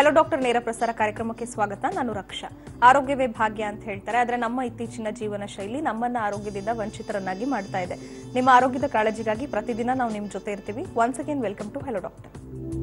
Hello doctor ನೇರ ಪ್ರಸಾರ ಕಾರ್ಯಕ್ರಮಕ್ಕೆ ಸ್ವಾಗತ ನಾನು ರಕ್ಷಾ ಆರೋಗ್ಯವೇ ಭಾಗ್ಯ ಅಂತ ಹೇಳ್ತಾರೆ ಆದ್ರೆ ನಮ್ಮ ಇತ್ತೀಚಿನ ಜೀವನ ಶೈಲಿ ನಮ್ಮನ್ನ ಆರೋಗ್ಯದಿಂದ ವಂಚಿತರನ್ನಾಗಿ ಮಾಡ್ತಾ ಇದೆ ನಿಮ್ಮ ಆರೋಗ್ಯದ ಕಾಳಜಿಗಾಗಿ ಪ್ರತಿದಿನ ನಾವು ನಿಮ್ ಜೊತೆ ಇರ್ತೀವಿ once again welcome to hello doctor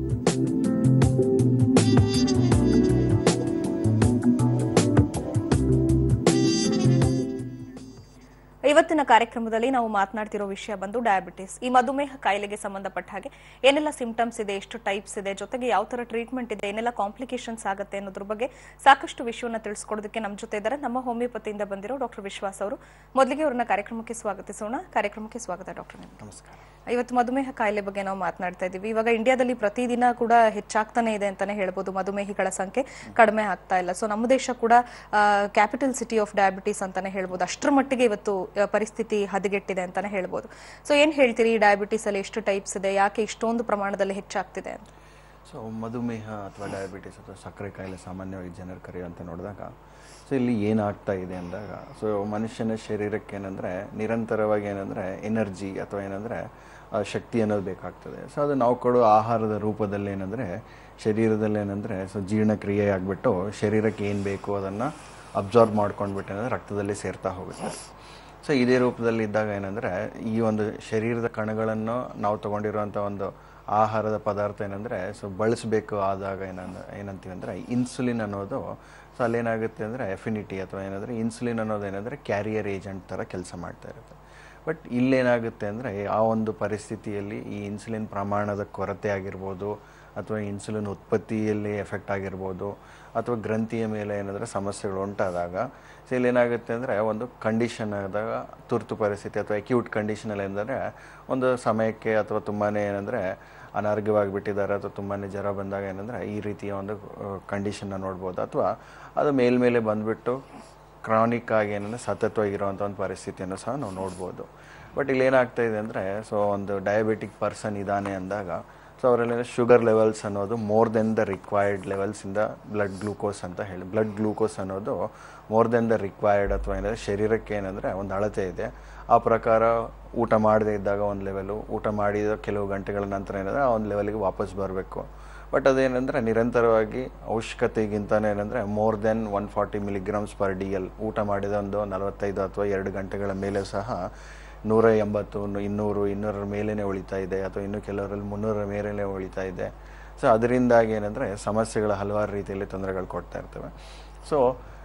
ಇವತ್ತಿನ ಕಾರ್ಯಕ್ರಮದಲ್ಲಿ ನಾವು ಮಾತನಾಡ್ತಿರೋ ವಿಷಯ ಬಂದು ಡಯಾಬಿಟಿಸ್ ಈ ಮಧುಮೇಹ ಕಾಯಿಲೆಗೆ ಸಂಬಂಧಪಟ್ಟ ಹಾಗೆ ಏನೆಲ್ಲ ಸಿಂಪ್ಟಮ್ಸ್ ಇದೆ ಎಷ್ಟು ಟೈಪ್ಸ್ ಇದೆ ಜೊತೆಗೆ ಯಾವ ತರ ಟ್ರೀಟ್ಮೆಂಟ್ ಇದೆ ಏನೆಲ್ಲ ಕಾಂಪ್ಲಿಕೇಶನ್ಸ್ ಆಗುತ್ತೆ ಅನ್ನೋದ್ರ ಬಗ್ಗೆ ಸಾಕಷ್ಟು ವಿಷಯವನ್ನ ತಿಳಿಸ್ಕೊಡೋದಕ್ಕೆ ನಮ್ಮ ಜೊತೆ ಇದ್ದಾರೆ ನಮ್ಮ ಹೋಮಿಯೋಪತಿಯಿಂದ ಬಂದಿರೋ ಡಾಕ್ಟರ್ ವಿಶ್ವಾಸ್ ಅವರು ಮೊದಲಿಗೆ ಅವ್ರನ್ನ ಕಾರ್ಯಕ್ರಮಕ್ಕೆ ಸ್ವಾಗತಿಸೋಣ ಕಾರ್ಯಕ್ರಮಕ್ಕೆ ಸ್ವಾಗತ ಡಾಕ್ಟರ್ ನಿಮ್ಗೆ ನಮಸ್ಕಾರ ಇವತ್ತು ಮಧುಮೇಹ ಕಾಯಿಲೆ ಬಗ್ಗೆ ನಾವು ಮಾತನಾಡ್ತಾ ಇದ್ದೀವಿ ಇವಾಗ ಇಂಡಿಯಾದಲ್ಲಿ ಪ್ರತಿದಿನ ಕೂಡ ಹೆಚ್ಚಾಗ್ತಾನೆ ಇದೆ ಅಂತಾನೆ ಹೇಳ್ಬೋದು ಮಧುಮೇಹಿಗಳ ಸಂಖ್ಯೆ ಕಡಿಮೆ ಆಗ್ತಾ ಇಲ್ಲ ಸೊ ನಮ್ಮ ದೇಶ ಕೂಡ ಕ್ಯಾಪಿಟಲ್ ಸಿಟಿ ಆಫ್ ಡಯಾಬಿಟಿಸ್ ಅಂತಾನೆ ಹೇಳ್ಬೋದು ಅಷ್ಟರ ಮಟ್ಟಿಗೆ ಇವತ್ತು ಆ, ಪರಿಸ್ಥಿತಿ ಹದಗೆಟ್ಟಿದೆ ಅಂತಾನೆ ಹೇಳ್ಬೋದು ಸೊ ಏನ್ ಹೇಳ್ತೀರಿ ಈ ಡಯಾಬಿಟಿಸ್ ಅಲ್ಲಿ ಎಷ್ಟು ಟೈಪ್ಸ್ ಇದೆ ಯಾಕೆ ಇಷ್ಟೊಂದು ಪ್ರಮಾಣದಲ್ಲಿ ಹೆಚ್ಚಾಗ್ತಿದೆ ಅಂತ ಸೊ ಮಧುಮೇಹ ಅಥವಾ ಡಯಾಬಿಟಿಸ್ ಅಥವಾ ಸಕ್ಕರೆ ಕಾಯಿಲೆ ಸಾಮಾನ್ಯವಾಗಿ ಜನರು ಕರೆಯುವಂತ ನೋಡಿದಾಗ ಸೊ ಇಲ್ಲಿ ಏನಾಗ್ತಾ ಇದೆ ಅಂದಾಗ ಸೊ ಮನುಷ್ಯನ ಶರೀರಕ್ಕೆ ಏನಂದರೆ ನಿರಂತರವಾಗಿ ಏನಂದರೆ ಎನರ್ಜಿ ಅಥವಾ ಏನಂದರೆ ಶಕ್ತಿ ಅನ್ನೋದು ಬೇಕಾಗ್ತದೆ ಸೊ ಅದು ನಾವು ಕೊಡೋ ಆಹಾರದ ರೂಪದಲ್ಲಿ ಏನಂದರೆ ಶರೀರದಲ್ಲಿ ಏನಂದರೆ ಸೊ ಜೀರ್ಣಕ್ರಿಯೆ ಆಗಿಬಿಟ್ಟು ಶರೀರಕ್ಕೆ ಏನು ಬೇಕು ಅದನ್ನು ಅಬ್ಸಾರ್ಬ್ ಮಾಡ್ಕೊಂಡ್ಬಿಟ್ಟು ಏನಂದರೆ ರಕ್ತದಲ್ಲಿ ಸೇರ್ತಾ ಹೋಗುತ್ತೆ ಸೊ ಇದೇ ರೂಪದಲ್ಲಿ ಇದ್ದಾಗ ಏನಂದರೆ ಈ ಒಂದು ಶರೀರದ ಕಣಗಳನ್ನು ನಾವು ತಗೊಂಡಿರುವಂಥ ಒಂದು ಆಹಾರದ ಪದಾರ್ಥ ಏನಂದರೆ ಸೊ ಬಳಸಬೇಕು ಆದಾಗ ಏನಂದ ಏನಂತೀವಿ ಅಂದರೆ ಇನ್ಸುಲಿನ್ ಅನ್ನೋದು ಸೊ ಅಲ್ಲೇನಾಗುತ್ತೆ ಅಂದರೆ ಎಫಿನಿಟಿ ಅಥವಾ ಏನಂದರೆ ಇನ್ಸುಲಿನ್ ಅನ್ನೋದು ಏನಂದರೆ ಕ್ಯಾರಿಯರ್ ಏಜೆಂಟ್ ಥರ ಕೆಲಸ ಮಾಡ್ತಾ ಇರುತ್ತೆ ಬಟ್ ಇಲ್ಲೇನಾಗುತ್ತೆ ಅಂದರೆ ಆ ಒಂದು ಪರಿಸ್ಥಿತಿಯಲ್ಲಿ ಈ ಇನ್ಸುಲಿನ್ ಪ್ರಮಾಣದ ಕೊರತೆ ಆಗಿರ್ಬೋದು ಅಥವಾ ಇನ್ಸುಲಿನ್ ಉತ್ಪತ್ತಿಯಲ್ಲಿ ಎಫೆಕ್ಟ್ ಆಗಿರ್ಬೋದು ಅಥವಾ ಗ್ರಂಥಿಯ ಮೇಲೆ ಏನಾದರೂ ಸಮಸ್ಯೆಗಳು ಉಂಟಾದಾಗ ಸೊ ಇಲ್ಲಿ ಏನಾಗುತ್ತೆ ಅಂದರೆ ಒಂದು ಕಂಡೀಷನ್ ಆದಾಗ ತುರ್ತು ಪರಿಸ್ಥಿತಿ ಅಥವಾ ಅಕ್ಯೂಟ್ ಕಂಡೀಷನಲ್ಲಿ ಅಂದರೆ ಒಂದು ಸಮಯಕ್ಕೆ ಅಥವಾ ತುಂಬಾ ಏನಂದರೆ ಅನಾರೋಗ್ಯವಾಗಿ ಬಿಟ್ಟಿದ್ದಾರೆ ಅಥವಾ ತುಂಬಾ ಜ್ವರ ಬಂದಾಗ ಏನಂದರೆ ಈ ರೀತಿಯ ಒಂದು ಕಂಡೀಷನ್ನ ನೋಡ್ಬೋದು ಅಥವಾ ಅದು ಮೇಲ್ಮೇಲೆ ಬಂದುಬಿಟ್ಟು ಕ್ರಾನಿಕ್ ಆಗಿ ಏನಂದರೆ ಸತತವಾಗಿರುವಂಥ ಒಂದು ಪರಿಸ್ಥಿತಿಯನ್ನು ಸಹ ನಾವು ನೋಡ್ಬೋದು ಬಟ್ ಇಲ್ಲಿ ಏನಾಗ್ತಾ ಇದೆ ಅಂದರೆ ಸೊ ಒಂದು ಡಯಾಬಿಟಿಕ್ ಪರ್ಸನ್ ಇದ್ದಾನೆ ಅಂದಾಗ ಸೊ ಅವರಲ್ಲಿ ಶುಗರ್ ಲೆವೆಲ್ಸ್ ಅನ್ನೋದು ಮೋರ್ ದೆನ್ ದ ರಿಕ್ವೈರ್ಡ್ ಲೆವೆಲ್ಸಿಂದ ಬ್ಲಡ್ ಗ್ಲೂಕೋಸ್ ಅಂತ ಹೇಳಿ ಬ್ಲಡ್ ಗ್ಲೂಕೋಸ್ ಅನ್ನೋದು ಮೋರ್ ದೆನ್ ದ ರಿಕ್ವೈರ್ಡ್ ಅಥವಾ ಏನಂದರೆ ಶರೀರಕ್ಕೆ ಏನಂದರೆ ಒಂದು ಅಳತೆ ಇದೆ ಆ ಪ್ರಕಾರ ಊಟ ಮಾಡದೇ ಇದ್ದಾಗ ಒಂದು ಲೆವೆಲು ಊಟ ಮಾಡಿದ ಕೆಲವು ಗಂಟೆಗಳ ನಂತರ ಏನಂದರೆ ಆ ಒಂದು ಲೆವೆಲಿಗೆ ವಾಪಸ್ ಬರಬೇಕು ಬಟ್ ಅದೇನೆಂದರೆ ನಿರಂತರವಾಗಿ ಅವಶ್ಯಕತೆಗಿಂತನೇ ಏನಂದರೆ more than one forty milligrams per D L ಊಟ ಮಾಡಿದ ಒಂದು ನಲವತ್ತೈದು ಅಥವಾ ಎರಡು ಗಂಟೆಗಳ ಮೇಲೆ ಸಹ ನೂರ ಎಂಬತ್ತು ನು- ಇನ್ನೂರು ಇನ್ನೂರರ ಮೇಲೇ ಉಳಿತಾ ಇದೆ ಅಥವಾ ಇನ್ನು ಕೆಲವರಲ್ಲಿ ಮುನ್ನೂರರ ಮೇಲೇ ಉಳಿತಾ ಇದೆ ಸೊ ಅದರಿಂದಾಗಿ ಏನಂದರೆ ಸಮಸ್ಯೆಗಳ ಹಲವಾರು ರೀತಿಯಲ್ಲಿ ತೊಂದರೆಗಳು ಕೊಡ್ತಾ ಇರ್ತವೆ ಸೊ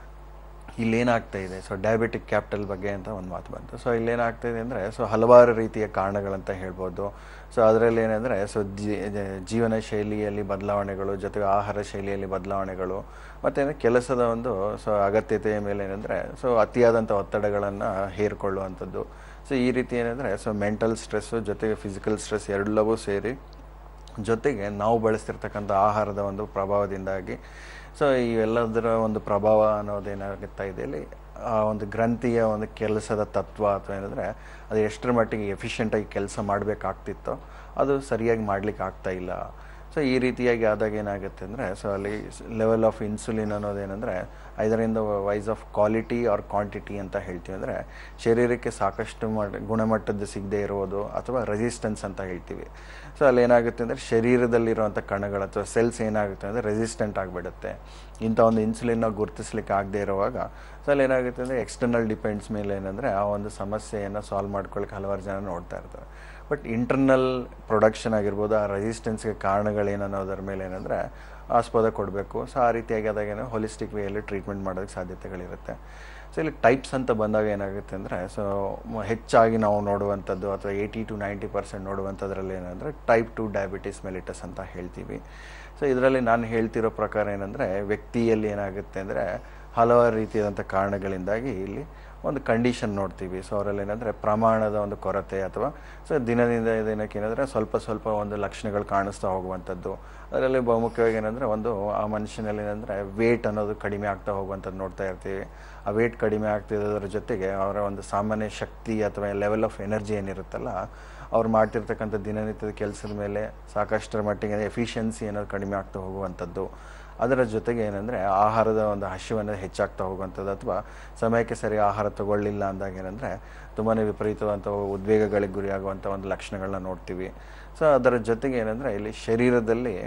ಇಲ್ಲೇನಾಗ್ತಾ ಇದೆ ಸೊ ಡಯಾಬಿಟಿಕ್ ಕ್ಯಾಪಿಟಲ್ ಬಗ್ಗೆ ಅಂತ ಒಂದು ಮಾತು ಬಂತು ಸೊ ಇಲ್ಲೇನಾಗ್ತಾ ಇದೆ ಅಂದರೆ ಸೊ ಹಲವಾರು ರೀತಿಯ ಕಾರಣಗಳಂತ ಹೇಳ್ಬೋದು ಸೊ ಅದರಲ್ಲಿ ಏನಂದರೆ ಸೊ ಜೀ- ಜ- ಜೀವನ ಶೈಲಿಯಲ್ಲಿ ಬದಲಾವಣೆಗಳು ಜೊತೆಗೆ ಆಹಾರ ಶೈಲಿಯಲ್ಲಿ ಬದಲಾವಣೆಗಳು ಮತ್ತು ಕೆಲಸದ ಒಂದು ಸೊ ಅಗತ್ಯತೆಯ ಮೇಲೆ ಏನಂದರೆ ಸೊ ಅತಿಯಾದಂಥ ಒತ್ತಡಗಳನ್ನು ಹೇರಿಕೊಳ್ಳುವಂಥದ್ದು ಸೊ ಈ ರೀತಿ ಏನಂದರೆ ಸೊ ಮೆಂಟಲ್ ಸ್ಟ್ರೆಸ್ಸು ಜೊತೆಗೆ ಫಿಸಿಕಲ್ ಸ್ಟ್ರೆಸ್ ಎಲ್ಲವೂ ಸೇರಿ ಜೊತೆಗೆ ನಾವು ಬಳಸ್ತಿರ್ತಕ್ಕಂಥ ಆಹಾರದ ಒಂದು ಪ್ರಭಾವದಿಂದಾಗಿ ಸೊ ಇವೆಲ್ಲದರ ಒಂದು ಪ್ರಭಾವ ಅನ್ನೋದೇನಾಗುತ್ತಾ ಇದೆ ಇಲ್ಲಿ ಆ ಒಂದು ಗ್ರಂಥಿಯ ಒಂದು ಕೆಲಸದ ತತ್ವ ಅಥವಾ ಏನಂದರೆ ಅದು ಎಷ್ಟರ ಮಟ್ಟಿಗೆ ಎಫಿಷಿಯೆಂಟಾಗಿ ಕೆಲಸ ಮಾಡಬೇಕಾಗ್ತಿತ್ತೋ ಅದು ಸರಿಯಾಗಿ ಮಾಡಲಿಕ್ಕೆ ಆಗ್ತಾ ಇಲ್ಲ ಸೊ ಈ ರೀತಿಯಾಗಿ ಆದಾಗ ಏನಾಗುತ್ತೆ ಅಂದರೆ ಸೊ ಅಲ್ಲಿ ಲೆವೆಲ್ ಆಫ್ ಇನ್ಸುಲಿನ್ ಅನ್ನೋದೇನೆಂದರೆ ಇದರಿಂದ wise of quality or quantity ಅಂತ ಹೇಳ್ತೀವಿ ಅಂದರೆ ಶರೀರಕ್ಕೆ ಸಾಕಷ್ಟು ಮಟ್ಟ ಗುಣಮಟ್ಟದ ಸಿಗದೆ ಇರುವುದು ಅಥವಾ ರೆಸಿಸ್ಟೆನ್ಸ್ ಅಂತ ಹೇಳ್ತೀವಿ ಸೊ ಅಲ್ಲಿ ಏನಾಗುತ್ತೆ ಅಂದರೆ ಶರೀರದಲ್ಲಿರುವಂಥ ಕಣಗಳು ಅಥವಾ ಸೆಲ್ಸ್ ಏನಾಗುತ್ತೆ ಅಂದರೆ ರೆಸಿಸ್ಟೆಂಟ್ ಆಗಿಬಿಡುತ್ತೆ ಇಂಥ ಒಂದು ಇನ್ಸುಲಿನ್ನ ಗುರುತಿಸ್ಲಿಕ್ಕೆ ಆಗದೆ ಇರುವಾಗ ಸೊ ಅಲ್ಲಿ ಏನಾಗುತ್ತೆ ಅಂದರೆ ಎಕ್ಸ್ಟರ್ನಲ್ ಡಿಪೆಂಡ್ಸ್ ಮೇಲೆ ಏನಂದರೆ ಆ ಒಂದು ಸಮಸ್ಯೆಯನ್ನು ಸಾಲ್ವ್ ಮಾಡ್ಕೊಳ್ಳಿಕ್ಕೆ ಹಲವಾರು ಜನ ನೋಡ್ತಾ ಇರ್ತಾರೆ ಬಟ್ ಇಂಟರ್ನಲ್ ಪ್ರೊಡಕ್ಷನ್ ಆಗಿರ್ಬೋದು ಆ ರೆಸಿಸ್ಟೆನ್ಸ್ಗೆ ಕಾರಣಗಳೇನು ಅನ್ನೋದರ ಮೇಲೆ ಏನಂದರೆ ಆಸ್ಪದ ಕೊಡಬೇಕು ಸೊ ಆ ರೀತಿಯಾಗಿ ಆದಾಗ ಏನೋ ಹೋಲಿಸ್ಟಿಕ್ ವೇಯಲ್ಲಿ ಟ್ರೀಟ್ಮೆಂಟ್ ಮಾಡೋದಕ್ಕೆ ಸಾಧ್ಯತೆಗಳಿರುತ್ತೆ ಸೊ ಇಲ್ಲಿ ಟೈಪ್ಸ್ ಅಂತ ಬಂದಾಗ ಏನಾಗುತ್ತೆ ಅಂದರೆ ಸೊ ಹೆಚ್ಚಾಗಿ ನಾವು ನೋಡುವಂಥದ್ದು ಅಥವಾ ಏಯ್ಟಿ ಟು ನೈಂಟಿ ಪರ್ಸೆಂಟ್ ನೋಡುವಂಥದ್ರಲ್ಲಿ ಏನಂದರೆ ಟೈಪ್ ಟು ಡಯಾಬಿಟಿಸ್ ಮೆಲಿಟಸ್ ಅಂತ ಹೇಳ್ತೀವಿ ಸೊ ಇದರಲ್ಲಿ ನಾನು ಹೇಳ್ತಿರೋ ಪ್ರಕಾರ ಏನಂದರೆ ವ್ಯಕ್ತಿಯಲ್ಲಿ ಏನಾಗುತ್ತೆ ಅಂದರೆ ಹಲವಾರು ರೀತಿಯಾದಂಥ ಕಾರಣಗಳಿಂದಾಗಿ ಇಲ್ಲಿ ಒಂದು ಕಂಡೀಷನ್ ನೋಡ್ತೀವಿ ಸೊ ಅವರಲ್ಲಿ ಏನಂದರೆ ಪ್ರಮಾಣದ ಒಂದು ಕೊರತೆ ಅಥವಾ ಸೊ ದಿನದಿಂದ ದಿನಕ್ಕೆ ಏನಂದರೆ ಸ್ವಲ್ಪ ಸ್ವಲ್ಪ ಒಂದು ಲಕ್ಷಣಗಳು ಕಾಣಿಸ್ತಾ ಹೋಗುವಂಥದ್ದು ಅದರಲ್ಲಿ ಬಹುಮುಖ್ಯವಾಗಿ ಏನಂದರೆ ಒಂದು ಆ ಮನುಷ್ಯನಲ್ಲಿ ಏನಂದರೆ ವೇಟ್ ಅನ್ನೋದು ಕಡಿಮೆ ಆಗ್ತಾ ಹೋಗುವಂಥದ್ದು ನೋಡ್ತಾ ಇರ್ತೀವಿ ಆ ವೇಟ್ ಕಡಿಮೆ ಆಗ್ತಿರೋದ್ರ ಜೊತೆಗೆ ಅವರ ಒಂದು ಸಾಮಾನ್ಯ ಶಕ್ತಿ ಅಥವಾ ಲೆವೆಲ್ ಆಫ್ ಎನರ್ಜಿ ಏನಿರುತ್ತಲ್ಲ ಅವ್ರು ಮಾಡ್ತಿರ್ತಕ್ಕಂಥ ದಿನನಿತ್ಯದ ಕೆಲಸದ ಮೇಲೆ ಸಾಕಷ್ಟರ ಮಟ್ಟಿಗೆ ಎಫಿಷಿಯನ್ಸಿ ಅನ್ನೋದು ಕಡಿಮೆ ಆಗ್ತಾ ಹೋಗುವಂಥದ್ದು ಅದರ ಜೊತೆಗೆ ಏನಂದರೆ ಆಹಾರದ ಒಂದು ಹಸಿವನ್ನು ಹೆಚ್ಚಾಗ್ತಾ ಹೋಗುವಂಥದ್ದು ಅಥವಾ ಸಮಯಕ್ಕೆ ಸರಿ ಆಹಾರ ತಗೊಳ್ಳಿಲ್ಲ ಅಂದಾಗ ಏನಂದರೆ ತುಂಬಾ ವಿಪರೀತವಾದಂಥ ಉದ್ವೇಗಗಳಿಗೆ ಗುರಿಯಾಗುವಂಥ ಒಂದು ಲಕ್ಷಣಗಳನ್ನ ನೋಡ್ತೀವಿ ಸೊ ಅದರ ಜೊತೆಗೆ ಏನಂದರೆ ಇಲ್ಲಿ ಶರೀರದಲ್ಲಿ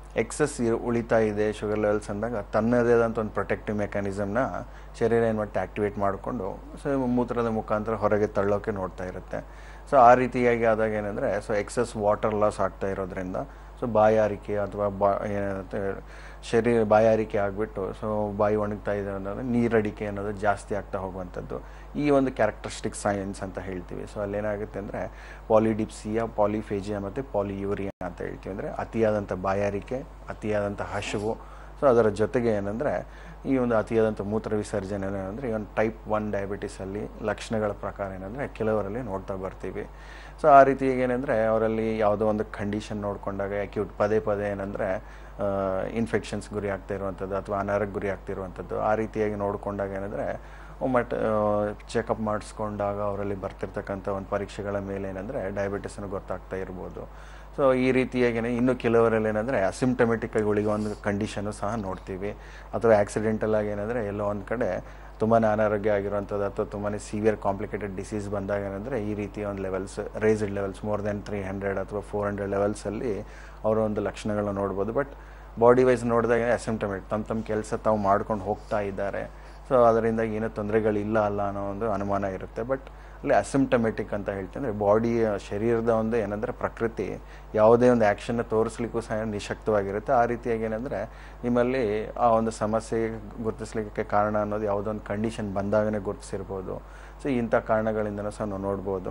ಎಕ್ಸಸ್ ಉಳಿತಾ ಇದೆ ಶುಗರ್ ಲೆವೆಲ್ಸ್ ಅಂದಾಗ ತನ್ನದೇ ಆದಂಥ ಒಂದು ಪ್ರೊಟೆಕ್ಟಿವ್ ಮೆಕ್ಯಾನಿಸಮ್ನ ಶರೀರ ಏನು ಮಾಡುತ್ತೆ ಆಕ್ಟಿವೇಟ್ ಮಾಡಿಕೊಂಡು ಸೊ ಮೂತ್ರದ ಮುಖಾಂತರ ಹೊರಗೆ ತಳ್ಳೋಕೆ ನೋಡ್ತಾ ಇರುತ್ತೆ ಸೊ ಆ ರೀತಿಯಾಗಿ ಆದಾಗ ಏನಂದರೆ ಸೊ ಎಕ್ಸಸ್ ವಾಟರ್ ಲಾಸ್ ಆಗ್ತಾ ಇರೋದ್ರಿಂದ ಸೊ ಬಾಯಾರಿಕೆ ಅಥವಾ ಬಾ ಏನಂತೆ ಶರೀರ ಬಾಯಾರಿಕೆ ಆಗಿಬಿಟ್ಟು ಸೊ ಬಾಯಿ ಒಣಗ್ತಾ ಇದೆ ಅನ್ನೋದು ನೀರಡಿಕೆ ಅನ್ನೋದು ಜಾಸ್ತಿ ಆಗ್ತಾ ಹೋಗುವಂಥದ್ದು ಈ ಒಂದು ಕ್ಯಾರೆಕ್ಟರಿಸ್ಟಿಕ್ ಸೈನ್ಸ್ ಅಂತ ಹೇಳ್ತೀವಿ ಸೊ ಅಲ್ಲೇನಾಗುತ್ತೆ ಅಂದರೆ ಪಾಲಿಡಿಪ್ಸಿಯಾ ಪಾಲಿಫೇಜಿಯಾ ಮತ್ತು ಪಾಲಿಯೂರಿಯಾ ಅಂತ ಹೇಳ್ತೀವಿ ಅಂದರೆ ಅತಿಯಾದಂಥ ಬಾಯಾರಿಕೆ ಅತಿಯಾದಂಥ ಹಸಿವು ಸೊ ಅದರ ಜೊತೆಗೆ ಏನಂದರೆ ಈ ಒಂದು ಅತಿಯಾದಂಥ ಮೂತ್ರ ವಿಸರ್ಜನೆ ಏನಂದರೆ ಈ ಒಂದು ಟೈಪ್ ಒನ್ ಡಯಾಬಿಟಿಸಲ್ಲಿ ಲಕ್ಷಣಗಳ ಪ್ರಕಾರ ಏನಂದರೆ ಕೆಲವರಲ್ಲಿ ನೋಡ್ತಾ ಬರ್ತೀವಿ ಸೊ ಆ ರೀತಿಯಾಗಿ ಏನಂದರೆ ಅವರಲ್ಲಿ ಯಾವುದೋ ಒಂದು ಕಂಡೀಷನ್ ನೋಡಿಕೊಂಡಾಗ ಅಕ್ಯೂಟ್ ಪದೇ ಪದೇ ಏನಂದರೆ ಇನ್ಫೆಕ್ಷನ್ಸ್ ಗುರಿ ಆಗ್ತಾ ಇರುವಂಥದ್ದು ಅಥವಾ ಅನಾರೋಗ್ಯ ಗುರಿ ಆಗ್ತಿರುವಂಥದ್ದು ಆ ರೀತಿಯಾಗಿ ನೋಡಿಕೊಂಡಾಗ ಏನಂದರೆ ಮಟ್ ಚೆಕಪ್ ಮಾಡಿಸ್ಕೊಂಡಾಗ ಅವರಲ್ಲಿ ಬರ್ತಿರ್ತಕ್ಕಂಥ ಒಂದು ಪರೀಕ್ಷೆಗಳ ಮೇಲೆ ಏನಂದರೆ ಡಯಾಬಿಟಿಸನ್ನು ಗೊತ್ತಾಗ್ತಾ ಇರ್ಬೋದು ಸೊ ಈ ರೀತಿಯಾಗಿಯೇ ಇನ್ನು ಕೆಲವರಲ್ಲಿ ಏನಂದರೆ ಅಸಿಮ್ಟಮೆಟಿಕ್ ಆಗಿ ಉಳಿಗೋ ಒಂದು ಕಂಡೀಷನ್ನು ಸಹ ನೋಡ್ತೀವಿ ಅಥವಾ ಆಕ್ಸಿಡೆಂಟಲ್ ಆಗಿ ಏನಂದರೆ ಎಲ್ಲೋ ಒಂದು ಕಡೆ ತುಂಬಾ ಅನಾರೋಗ್ಯ ಆಗಿರುವಂಥದ್ದು ಅಥವಾ ತುಂಬಾ ಸಿವಿಯರ್ ಕಾಂಪ್ಲಿಕೇಟೆಡ್ ಡಿಸೀಸ್ ಬಂದಾಗ ಏನಂದರೆ ಈ ರೀತಿಯ ಒಂದು levels raised levels more than three hundred ಅಥವಾ ಫೋರ್ ಹಂಡ್ರೆಡ್ ಲೆವೆಲ್ಸಲ್ಲಿ ಅವರ ಒಂದು ಲಕ್ಷಣಗಳನ್ನ ನೋಡ್ಬೋದು ಬಟ್ ಬಾಡಿ ವೈಸ್ ನೋಡಿದಾಗ ಅಸಿಮ್ಟಮೆಟಿಕ್ ತಮ್ಮ ತಮ್ಮ ಕೆಲಸ ತಾವು ಮಾಡ್ಕೊಂಡು ಹೋಗ್ತಾ ಇದ್ದಾರೆ ಸೊ ಅದರಿಂದ ಏನೂ ತೊಂದರೆಗಳಿಲ್ಲ ಅಲ್ಲ ಅನ್ನೋ ಒಂದು ಅನುಮಾನ ಇರುತ್ತೆ ಬಟ್ ಅಲ್ಲಿ ಅಸಿಮ್ಟಮೆಟಿಕ್ ಅಂತ ಹೇಳ್ತೀನಿ ಅಂದರೆ ಬಾಡಿಯ ಶರೀರದ ಒಂದು ಏನಂದರೆ ಪ್ರಕೃತಿ ಯಾವುದೇ ಒಂದು ಆ್ಯಕ್ಷನ್ನ ತೋರಿಸ್ಲಿಕ್ಕೂ ಸಹ ನಿಶಕ್ತವಾಗಿರುತ್ತೆ ಆ ರೀತಿಯಾಗಿ ಏನಂದರೆ ನಿಮ್ಮಲ್ಲಿ ಆ ಒಂದು ಸಮಸ್ಯೆ ಗುರುತಿಸ್ಲಿಕ್ಕೆ ಕಾರಣ ಅನ್ನೋದು ಯಾವುದೋ ಒಂದು ಕಂಡೀಷನ್ ಬಂದಾಗನೇ ಗುರುತಿಸಿರ್ಬೋದು ಸೊ ಇಂಥ ಕಾರಣಗಳಿಂದನೂ ಸಹ ನಾವು ನೋಡ್ಬೋದು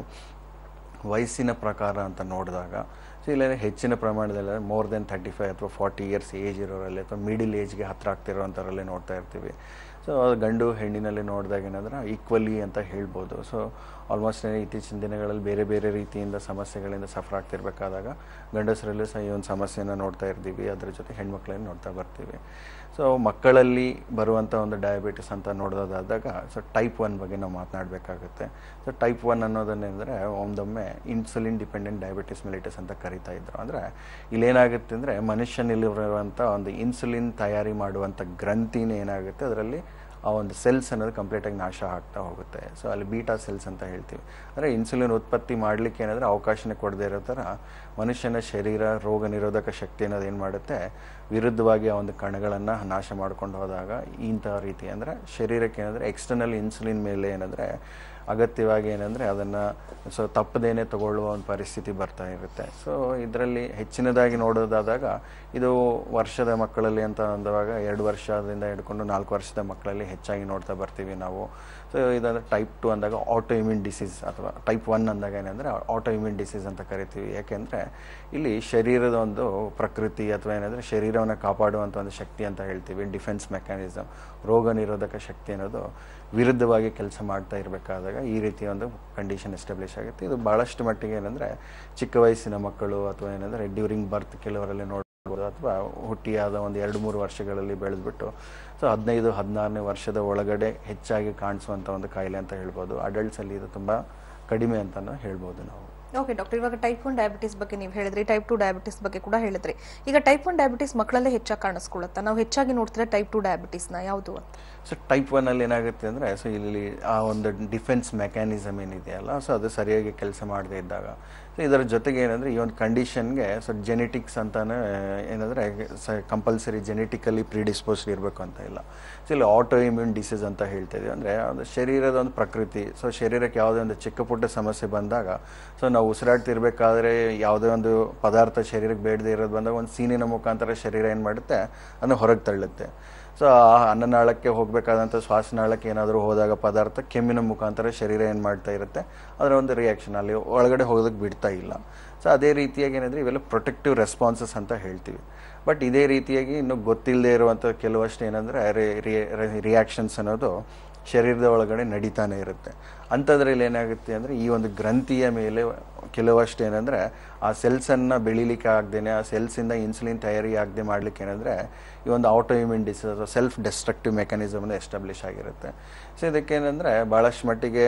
ವಯಸ್ಸಿನ ಪ್ರಕಾರ ಅಂತ ನೋಡಿದಾಗ ಸೊ ಇಲ್ಲೇ ಹೆಚ್ಚಿನ ಪ್ರಮಾಣದಲ್ಲಿ ಮೋರ್ ದೆನ್ ತರ್ಟಿ ಫೈವ್ ಅಥವಾ ಫಾರ್ಟಿ ಇಯರ್ಸ್ ಏಜ್ ಇರೋರಲ್ಲಿ ಅಥವಾ ಮಿಡಿಲ್ ಏಜ್ಗೆ ಹತ್ತಿರ ಆಗ್ತಿರೋವಂಥವರಲ್ಲಿ ನೋಡ್ತಾ ಇರ್ತೀವಿ ಸೊ ಗಂಡು ಹೆಣ್ಣಿನಲ್ಲಿ ನೋಡಿದಾಗ ಏನಂದ್ರೆ ಈಕ್ವಲಿ ಅಂತ ಹೇಳ್ಬೋದು ಸೊ ಆಲ್ಮೋಸ್ಟ್ ಇತ್ತೀಚಿನ ದಿನಗಳಲ್ಲಿ ಬೇರೆ ಬೇರೆ ರೀತಿಯಿಂದ ಸಮಸ್ಯೆಗಳಿಂದ ಸಫರ್ ಆಗ್ತಿರ್ಬೇಕಾದಾಗ ಗಂಡಸರಲ್ಲೂ ಸಹ ಈ ಒಂದು ಸಮಸ್ಯೆನ ನೋಡ್ತಾ ಇರ್ತೀವಿ ಅದ್ರ ಜೊತೆ ಹೆಣ್ಮಕ್ಳನ್ನು ನೋಡ್ತಾ ಬರ್ತೀವಿ ಸೊ ಮಕ್ಕಳಲ್ಲಿ ಬರುವಂಥ ಒಂದು ಡಯಾಬಿಟಿಸ್ ಅಂತ ನೋಡೋದಾದಾಗ ಸೊ ಟೈಪ್ ಒನ್ ಬಗ್ಗೆ ನಾವು ಮಾತನಾಡಬೇಕಾಗುತ್ತೆ ಸೊ ಟೈಪ್ ಒನ್ ಅನ್ನೋದನ್ನೆಂದರೆ ಒಂದೊಮ್ಮೆ ಇನ್ಸುಲಿನ್ ಡಿಪೆಂಡೆಂಟ್ ಡಯಾಬಿಟಿಸ್ ಮೆಲಿಟಸ್ ಅಂತ ಕರಿತಾ ಇದ್ರು ಅಂದರೆ ಇಲ್ಲೇನಾಗುತ್ತೆ ಅಂದರೆ ಮನುಷ್ಯನಲ್ಲಿರುವಂಥ ಒಂದು ಇನ್ಸುಲಿನ್ ತಯಾರಿ ಮಾಡುವಂಥ ಗ್ರಂಥಿನೇ ಏನಾಗುತ್ತೆ ಅದರಲ್ಲಿ ಆ ಒಂದು ಸೆಲ್ಸ್ ಅನ್ನೋದು ಕಂಪ್ಲೀಟಾಗಿ ನಾಶ ಆಗ್ತಾ ಹೋಗುತ್ತೆ ಸೊ ಅಲ್ಲಿ ಬೀಟಾ ಸೆಲ್ಸ್ ಅಂತ ಹೇಳ್ತೀವಿ ಅಂದರೆ ಇನ್ಸುಲಿನ್ ಉತ್ಪತ್ತಿ ಮಾಡಲಿಕ್ಕೆ ಏನಾದರೆ ಅವಕಾಶನೇ ಕೊಡದೇ ಇರೋ ಥರ ಮನುಷ್ಯನ ಶರೀರ ರೋಗ ನಿರೋಧಕ ಶಕ್ತಿ ಅನ್ನೋದು ಏನು ಮಾಡುತ್ತೆ ವಿರುದ್ಧವಾಗಿ ಆ ಒಂದು ಕಣಗಳನ್ನು ನಾಶ ಮಾಡ್ಕೊಂಡು ಹೋದಾಗ ಇಂಥ ರೀತಿ ಅಂದರೆ ಶರೀರಕ್ಕೆ ಏನಂದರೆ ಎಕ್ಸ್ಟರ್ನಲ್ ಇನ್ಸುಲಿನ್ ಮೇಲೆ ಏನಂದರೆ ಅಗತ್ಯವಾಗಿ ಏನಂದರೆ ಅದನ್ನು ಸೊ ತಪ್ಪದೇನೆ ತಗೊಳ್ಳುವ ಒಂದು ಪರಿಸ್ಥಿತಿ ಬರ್ತಾ ಇರುತ್ತೆ ಸೊ ಇದರಲ್ಲಿ ಹೆಚ್ಚಿನದಾಗಿ ನೋಡೋದಾದಾಗ ಇದು ವರ್ಷದ ಮಕ್ಕಳಲ್ಲಿ ಅಂತ ಅಂದಾಗ ಎರಡು ವರ್ಷದಿಂದ ಹಿಡ್ಕೊಂಡು ನಾಲ್ಕು ವರ್ಷದ ಮಕ್ಕಳಲ್ಲಿ ಹೆಚ್ಚಾಗಿ ನೋಡ್ತಾ ಬರ್ತೀವಿ ನಾವು ಸೊ ಇದಂದರೆ ಟೈಪ್ ಟು ಅಂದಾಗ ಆಟೋ ಇಮ್ಯೂನ್ ಡಿಸೀಸ್ ಅಥವಾ ಟೈಪ್ ಒನ್ ಅಂದಾಗ ಏನಂದರೆ ಆಟೋ ಇಮ್ಯೂನ್ ಡಿಸೀಸ್ ಅಂತ ಕರಿತೀವಿ ಯಾಕೆಂದರೆ ಇಲ್ಲಿ ಶರೀರದ ಒಂದು ಪ್ರಕೃತಿ ಅಥವಾ ಏನಂದರೆ ಶರೀರವನ್ನು ಕಾಪಾಡುವಂಥ ಒಂದು ಶಕ್ತಿ ಅಂತ ಹೇಳ್ತೀವಿ ಡಿಫೆನ್ಸ್ ಮೆಕ್ಯಾನಿಸಮ್ ರೋಗ ನಿರೋಧಕ ಶಕ್ತಿ ಅನ್ನೋದು ವಿರುದ್ಧವಾಗಿ ಕೆಲಸ ಮಾಡ್ತಾ ಇರಬೇಕಾದಾಗ ಈ ರೀತಿಯ ಒಂದು ಕಂಡೀಷನ್ ಎಸ್ಟಾಬ್ಲಿಷ್ ಆಗುತ್ತೆ ಇದು ಭಾಳಷ್ಟು ಮಟ್ಟಿಗೆ ಏನಂದರೆ ಚಿಕ್ಕ ವಯಸ್ಸಿನ ಮಕ್ಕಳು ಅಥವಾ ಏನಂದರೆ ಡ್ಯೂರಿಂಗ್ ಬರ್ತ್ ಕೆಲವರಲ್ಲಿ ನೋಡ್ಬೋದು ಅಥವಾ ಹುಟ್ಟಿಯಾದ ಒಂದು ಎರಡು ಮೂರು ವರ್ಷಗಳಲ್ಲಿ ಬೆಳೆದ್ಬಿಟ್ಟು ಸೊ ಹದಿನೈದು ಹದಿನಾರನೇ ವರ್ಷದ ಒಳಗಡೆ ಹೆಚ್ಚಾಗಿ ಕಾಣಿಸುವಂಥ ಒಂದು ಕಾಯಿಲೆ ಅಂತ ಹೇಳ್ಬೋದು ಅಡಲ್ಟ್ಸಲ್ಲಿ ಇದು ತುಂಬ ಕಡಿಮೆ ಅಂತಲೂ ಹೇಳ್ಬೋದು ನಾವು ಓಕೆ ಡಾಕ್ಟರ್ ಇವಾಗ ಟೈಪ್ ಒನ್ ಡಯಾಬಿಟಿಸ್ ಬಗ್ಗೆ ನೀವು ಹೇಳಿದ್ರಿ ಟೈಪ್ ಟು ಡಯಾಬಿಟಿಸ್ ಬಗ್ಗೆ ಕೂಡ ಹೇಳಿದ್ರಿ ಈಗ ಟೈಪ್ ಒನ್ ಡಯಾಬಿಟಿಸ್ ಮಕ್ಕಳಲ್ಲೇ ಹೆಚ್ಚಾಗಿ ಕಾಣಿಸ್ಕೊಳ್ಳುತ್ತಾ ನಾವು ಹೆಚ್ಚಾಗಿ ನೋಡ್ತಿರೋ ಟೈಪ್ ಟು ಡಯಾಬಿಟಿಸ್ನ ಯಾವುದು ಅಂತ ಸೊ ಟೈಪ್ ಒನ್ನಲ್ಲಿ ಏನಾಗುತ್ತೆ ಅಂದರೆ ಸೊ ಇಲ್ಲಿ ಆ ಒಂದು ಡಿಫೆನ್ಸ್ ಮೆಕ್ಯಾನಿಸಮ್ ಏನಿದೆಯಲ್ಲ ಸೊ ಅದು ಸರಿಯಾಗಿ ಕೆಲಸ ಮಾಡದೇ ಇದ್ದಾಗ ಸೊ ಇದರ ಜೊತೆಗೆ ಏನಂದರೆ ಈ ಒಂದು ಕಂಡೀಷನ್ಗೆ ಸೊ ಜೆನೆಟಿಕ್ಸ್ ಅಂತಾನೆ ಏನಂದರೆ ಸ ಕಂಪಲ್ಸರಿ ಜೆನೆಟಿಕಲಿ ಪ್ರಿಡಿಸ್ಪೋಸ್ಡ್ ಇರಬೇಕು ಅಂತ ಇಲ್ಲ ಸೊ ಇಲ್ಲಿ ಆಟೋ ಇಮ್ಯೂನ್ ಡಿಸೀಸ್ ಅಂತ ಹೇಳ್ತಾ ಇದೀವಿ ಅಂದರೆ ಒಂದು ಶರೀರದ ಒಂದು ಪ್ರಕೃತಿ ಸೊ ಶರೀರಕ್ಕೆ ಯಾವುದೇ ಒಂದು ಚಿಕ್ಕ ಪುಟ್ಟ ಸಮಸ್ಯೆ ಬಂದಾಗ ಸೊ ನಾವು ಉಸಿರಾಡ್ತಿರ್ಬೇಕಾದ್ರೆ ಯಾವುದೇ ಒಂದು ಪದಾರ್ಥ ಶರೀರಕ್ಕೆ ಬೇಡದೇ ಇರೋದು ಬಂದಾಗ ಒಂದು ಸೀನಿನ ಮುಖಾಂತರ ಶರೀರ ಏನು ಮಾಡುತ್ತೆ ಅದನ್ನು ಹೊರಗೆ ತಳ್ಳುತ್ತೆ ಸೊ ಆ ಅನ್ನನಾಳಕ್ಕೆ ಹೋಗಬೇಕಾದಂಥ ಶ್ವಾಸನಾಳಕ್ಕೆ ಏನಾದರೂ ಹೋದಾಗ ಪದಾರ್ಥ ಕೆಮ್ಮಿನ ಮುಖಾಂತರ ಶರೀರ ಏನು ಮಾಡ್ತಾ ಇರುತ್ತೆ ಅದರ ಒಂದು ರಿಯಾಕ್ಷನ್ ಅಲ್ಲಿ ಒಳಗಡೆ ಹೋಗೋದಕ್ಕೆ ಬಿಡ್ತಾ ಇಲ್ಲ ಸೊ ಅದೇ ರೀತಿಯಾಗಿ ಏನಂದರೆ ಇವೆಲ್ಲ ಪ್ರೊಟೆಕ್ಟಿವ್ ರೆಸ್ಪಾನ್ಸಸ್ ಅಂತ ಹೇಳ್ತೀವಿ ಬಟ್ ಇದೇ ರೀತಿಯಾಗಿ ಇನ್ನೂ ಗೊತ್ತಿಲ್ಲದೆ ಇರುವಂಥ ಕೆಲವಷ್ಟು ಏನಂದರೆ ರಿಯಾಕ್ಷನ್ಸ್ ಅನ್ನೋದು ಶರೀರದ ಒಳಗಡೆ ನಡೀತಾನೆ ಇರುತ್ತೆ ಅಂಥದ್ರಲ್ಲಿ ಏನಾಗುತ್ತೆ ಅಂದರೆ ಈ ಒಂದು ಗ್ರಂಥಿಯ ಮೇಲೆ ಕೆಲವಷ್ಟು ಏನಂದರೆ ಆ ಸೆಲ್ಸನ್ನು ಬೆಳಿಲಿಕ್ಕೆ ಆಗದೇನೆ ಆ ಸೆಲ್ಸಿಂದ ಇನ್ಸುಲಿನ್ ತಯಾರಿ ಆಗದೆ ಮಾಡಲಿಕ್ಕೆ ಏನಂದರೆ ಈ ಒಂದು ಆಟೋ ಇಮ್ಯೂನ್ ಡಿಸೀಸ್ ಅಥವಾ ಸೆಲ್ಫ್ ಡೆಸ್ಟ್ರಕ್ಟಿವ್ ಮೆಕ್ಯಾನಿಸಮ್ ಎಸ್ಟಾಬ್ಲಿಷ್ ಆಗಿರುತ್ತೆ ಸೊ ಇದಕ್ಕೇನೆಂದರೆ ಭಾಳಷ್ಟು ಮಟ್ಟಿಗೆ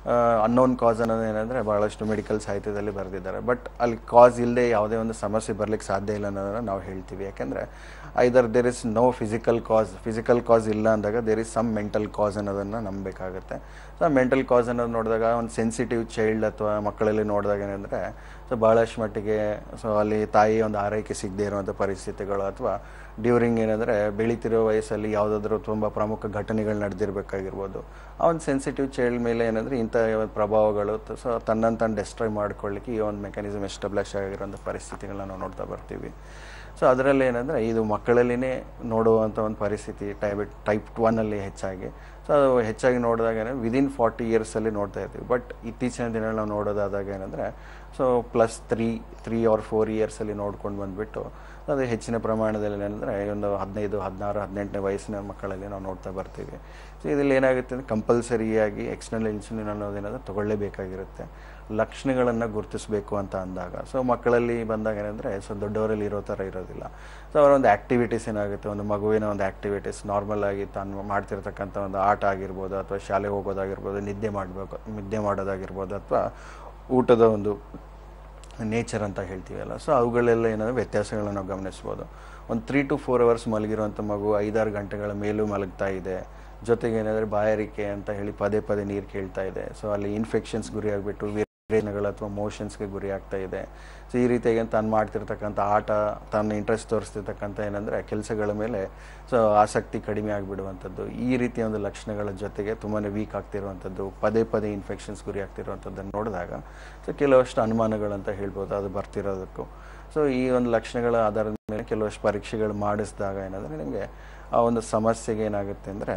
ಅನ್ನೋನ್ ಕಾಸ್ ಅನ್ನೋದು ಏನಂದರೆ ಭಾಳಷ್ಟು ಮೆಡಿಕಲ್ ಸಾಹಿತ್ಯದಲ್ಲಿ ಬರೆದಿದ್ದಾರೆ ಬಟ್ ಅಲ್ಲಿ ಕಾಸ್ ಇಲ್ಲದೆ ಯಾವುದೇ ಒಂದು ಸಮಸ್ಯೆ ಬರಲಿಕ್ಕೆ ಸಾಧ್ಯ ಇಲ್ಲ ಅನ್ನೋದನ್ನು ನಾವು ಹೇಳ್ತೀವಿ ಯಾಕೆಂದರೆ either there is no physical cause physical cause ಇಲ್ಲ ಅಂದಾಗ there is some mental cause ಅನ್ನೋದನ್ನು ನಂಬಬೇಕಾಗುತ್ತೆ ಸೊ ಮೆಂಟಲ್ ಕಾಸ್ ಅನ್ನೋದು ನೋಡಿದಾಗ ಒಂದು ಸೆನ್ಸಿಟಿವ್ ಚೈಲ್ಡ್ ಅಥವಾ ಮಕ್ಕಳಲ್ಲಿ ನೋಡಿದಾಗ ಏನಂದರೆ ಸೊ ಭಾಳಷ್ಟು ಮಟ್ಟಿಗೆ ಸೊ ಅಲ್ಲಿ ತಾಯಿ ಒಂದು ಆರೈಕೆ ಸಿಗದೆ ಇರುವಂಥ ಪರಿಸ್ಥಿತಿಗಳು ಅಥವಾ ಡ್ಯೂರಿಂಗ್ ಏನಂದರೆ ಬೆಳೀತಿರೋ ವಯಸ್ಸಲ್ಲಿ ಯಾವುದಾದ್ರೂ ತುಂಬ ಪ್ರಮುಖ ಘಟನೆಗಳು ನಡೆದಿರಬೇಕಾಗಿರ್ಬೋದು ಆ ಒಂದು ಸೆನ್ಸಿಟಿವ್ ಚೈಲ್ಡ್ ಮೇಲೆ ಏನಂದರೆ ಇಂಥ ಒಂದು ಪ್ರಭಾವಗಳು ಸೊ ತನ್ನನ್ನು ತಾನು ಡೆಸ್ಟ್ರಾಯ್ ಮಾಡ್ಕೊಳ್ಳಿಕ್ಕೆ ಈ ಒಂದು ಮೆಕ್ಯಾನಿಸಮ್ ಎಸ್ಟಾಬ್ಲಿಷ್ ಆಗಿರೋಂಥ ಪರಿಸ್ಥಿತಿಗಳನ್ನ ನಾವು ನೋಡ್ತಾ ಬರ್ತೀವಿ ಸೊ ಅದರಲ್ಲಿ ಏನಂದರೆ ಇದು ಮಕ್ಕಳಲ್ಲಿನೇ ನೋಡುವಂಥ ಒಂದು ಪರಿಸ್ಥಿತಿ ಟೈಬೆಟ್ ಟೈಪ್ ಒನ್ನಲ್ಲಿ ಹೆಚ್ಚಾಗಿ ಸೊ ಅದು ಹೆಚ್ಚಾಗಿ ನೋಡಿದಾಗ ಏನಂದರೆ ವಿದಿನ್ ಫಾರ್ಟಿ ಇಯರ್ಸಲ್ಲಿ ನೋಡ್ತಾ ಇರ್ತೀವಿ ಬಟ್ ಇತ್ತೀಚಿನ ದಿನಗಳು ನಾವು ನೋಡೋದಾದಾಗ ಏನಂದರೆ so plus three three or four ಇಯರ್ಸಲ್ಲಿ ನೋಡ್ಕೊಂಡು ಬಂದುಬಿಟ್ಟು ಅದು ಹೆಚ್ಚಿನ ಪ್ರಮಾಣದಲ್ಲಿ ಏನಂದರೆ ಒಂದು ಹದಿನೈದು ಹದಿನಾರು ಹದಿನೆಂಟನೇ ವಯಸ್ಸಿನ ಮಕ್ಕಳಲ್ಲಿ ನಾವು ನೋಡ್ತಾ ಬರ್ತೀವಿ ಸೊ ಇದರಲ್ಲಿ ಏನಾಗುತ್ತೆ ಅಂದರೆ ಕಂಪಲ್ಸರಿಯಾಗಿ ಎಕ್ಸ್ಟರ್ನಲ್ ಇನ್ಸುಲಿನ್ ಅನ್ನೋದೇನಾದರೂ ತೊಗೊಳ್ಳೇಬೇಕಾಗಿರುತ್ತೆ ಲಕ್ಷಣಗಳನ್ನು ಗುರುತಿಸಬೇಕು ಅಂತ ಅಂದಾಗ ಸೊ ಮಕ್ಕಳಲ್ಲಿ ಬಂದಾಗ ಏನಂದರೆ ಸೊ ದೊಡ್ಡವರಲ್ಲಿ ಇರೋ ಥರ ಇರೋದಿಲ್ಲ ಸೊ ಅವರ ಒಂದು ಆ್ಯಕ್ಟಿವಿಟೀಸ್ ಏನಾಗುತ್ತೆ ಒಂದು ಮಗುವಿನ ಒಂದು ಆ್ಯಕ್ಟಿವಿಟೀಸ್ ನಾರ್ಮಲ್ ಆಗಿ ತಾನು ಮಾಡ್ತಿರ್ತಕ್ಕಂಥ ಒಂದು ಆಟ ಆಗಿರ್ಬೋದು ಅಥವಾ ಶಾಲೆಗೆ ಹೋಗೋದಾಗಿರ್ಬೋದು ನಿದ್ದೆ ಮಾಡಬೇಕು ನಿದ್ದೆ ಮಾಡೋದಾಗಿರ್ಬೋದು ಅಥವಾ ಊಟದ ಒಂದು ನೇಚರ್ ಅಂತ ಹೇಳ್ತೀವಲ್ಲ ಸೊ ಅವುಗಳೆಲ್ಲ ಏನಾದರೂ ವ್ಯತ್ಯಾಸಗಳನ್ನ ನಾವು ಗಮನಿಸ್ಬೋದು ಒಂದು ತ್ರೀ ಟು ಫೋರ್ ಅವರ್ಸ್ ಮಲಗಿರುವಂಥ ಮಗು ಐದಾರು ಗಂಟೆಗಳ ಮೇಲೂ ಮಲಗ್ತಾ ಇದೆ ಜೊತೆಗೆ ಏನಾದರೆ ಬಾಯಾರಿಕೆ ಅಂತ ಹೇಳಿ ಪದೇ ಪದೇ ನೀರು ಕೇಳ್ತಾ ಇದೆ ಸೊ ಅಲ್ಲಿ ಇನ್ಫೆಕ್ಷನ್ಸ್ ಗುರಿ ಆಗಿಬಿಟ್ಟು ವಿರೇಚನಗಳು ಅಥವಾ ಮೋಷನ್ಸ್ಗೆ ಗುರಿ ಆಗ್ತಾ ಇದೆ ಸೊ ಈ ರೀತಿಯಾಗಿ ತಾನು ಮಾಡ್ತಿರ್ತಕ್ಕಂಥ ಆಟ ತಾನು ಇಂಟ್ರೆಸ್ಟ್ ತೋರಿಸ್ತಿರ್ತಕ್ಕಂಥ ಏನಂದರೆ ಕೆಲಸಗಳ ಮೇಲೆ ಸೊ ಆಸಕ್ತಿ ಕಡಿಮೆ ಆಗಿಬಿಡುವಂಥದ್ದು ಈ ರೀತಿಯ ಒಂದು ಲಕ್ಷಣಗಳ ಜೊತೆಗೆ ತುಂಬಾ ವೀಕ್ ಆಗ್ತಿರುವಂಥದ್ದು ಪದೇ ಪದೇ ಇನ್ಫೆಕ್ಷನ್ಸ್ ಗುರಿ ಆಗ್ತಿರುವಂಥದ್ದನ್ನು ನೋಡಿದಾಗ ಸೊ ಕೆಲವಷ್ಟು ಅನುಮಾನಗಳಂತ ಹೇಳ್ಬೋದು ಅದು ಬರ್ತಿರೋದಕ್ಕೂ ಸೊ ಈ ಒಂದು ಲಕ್ಷಣಗಳ ಆಧಾರದ ಮೇಲೆ ಕೆಲವಷ್ಟು ಪರೀಕ್ಷೆಗಳು ಮಾಡಿಸಿದಾಗ ಏನಂದರೆ ನಿಮಗೆ ಆ ಒಂದು ಸಮಸ್ಯೆಗೆ ಏನಾಗುತ್ತೆ ಅಂದರೆ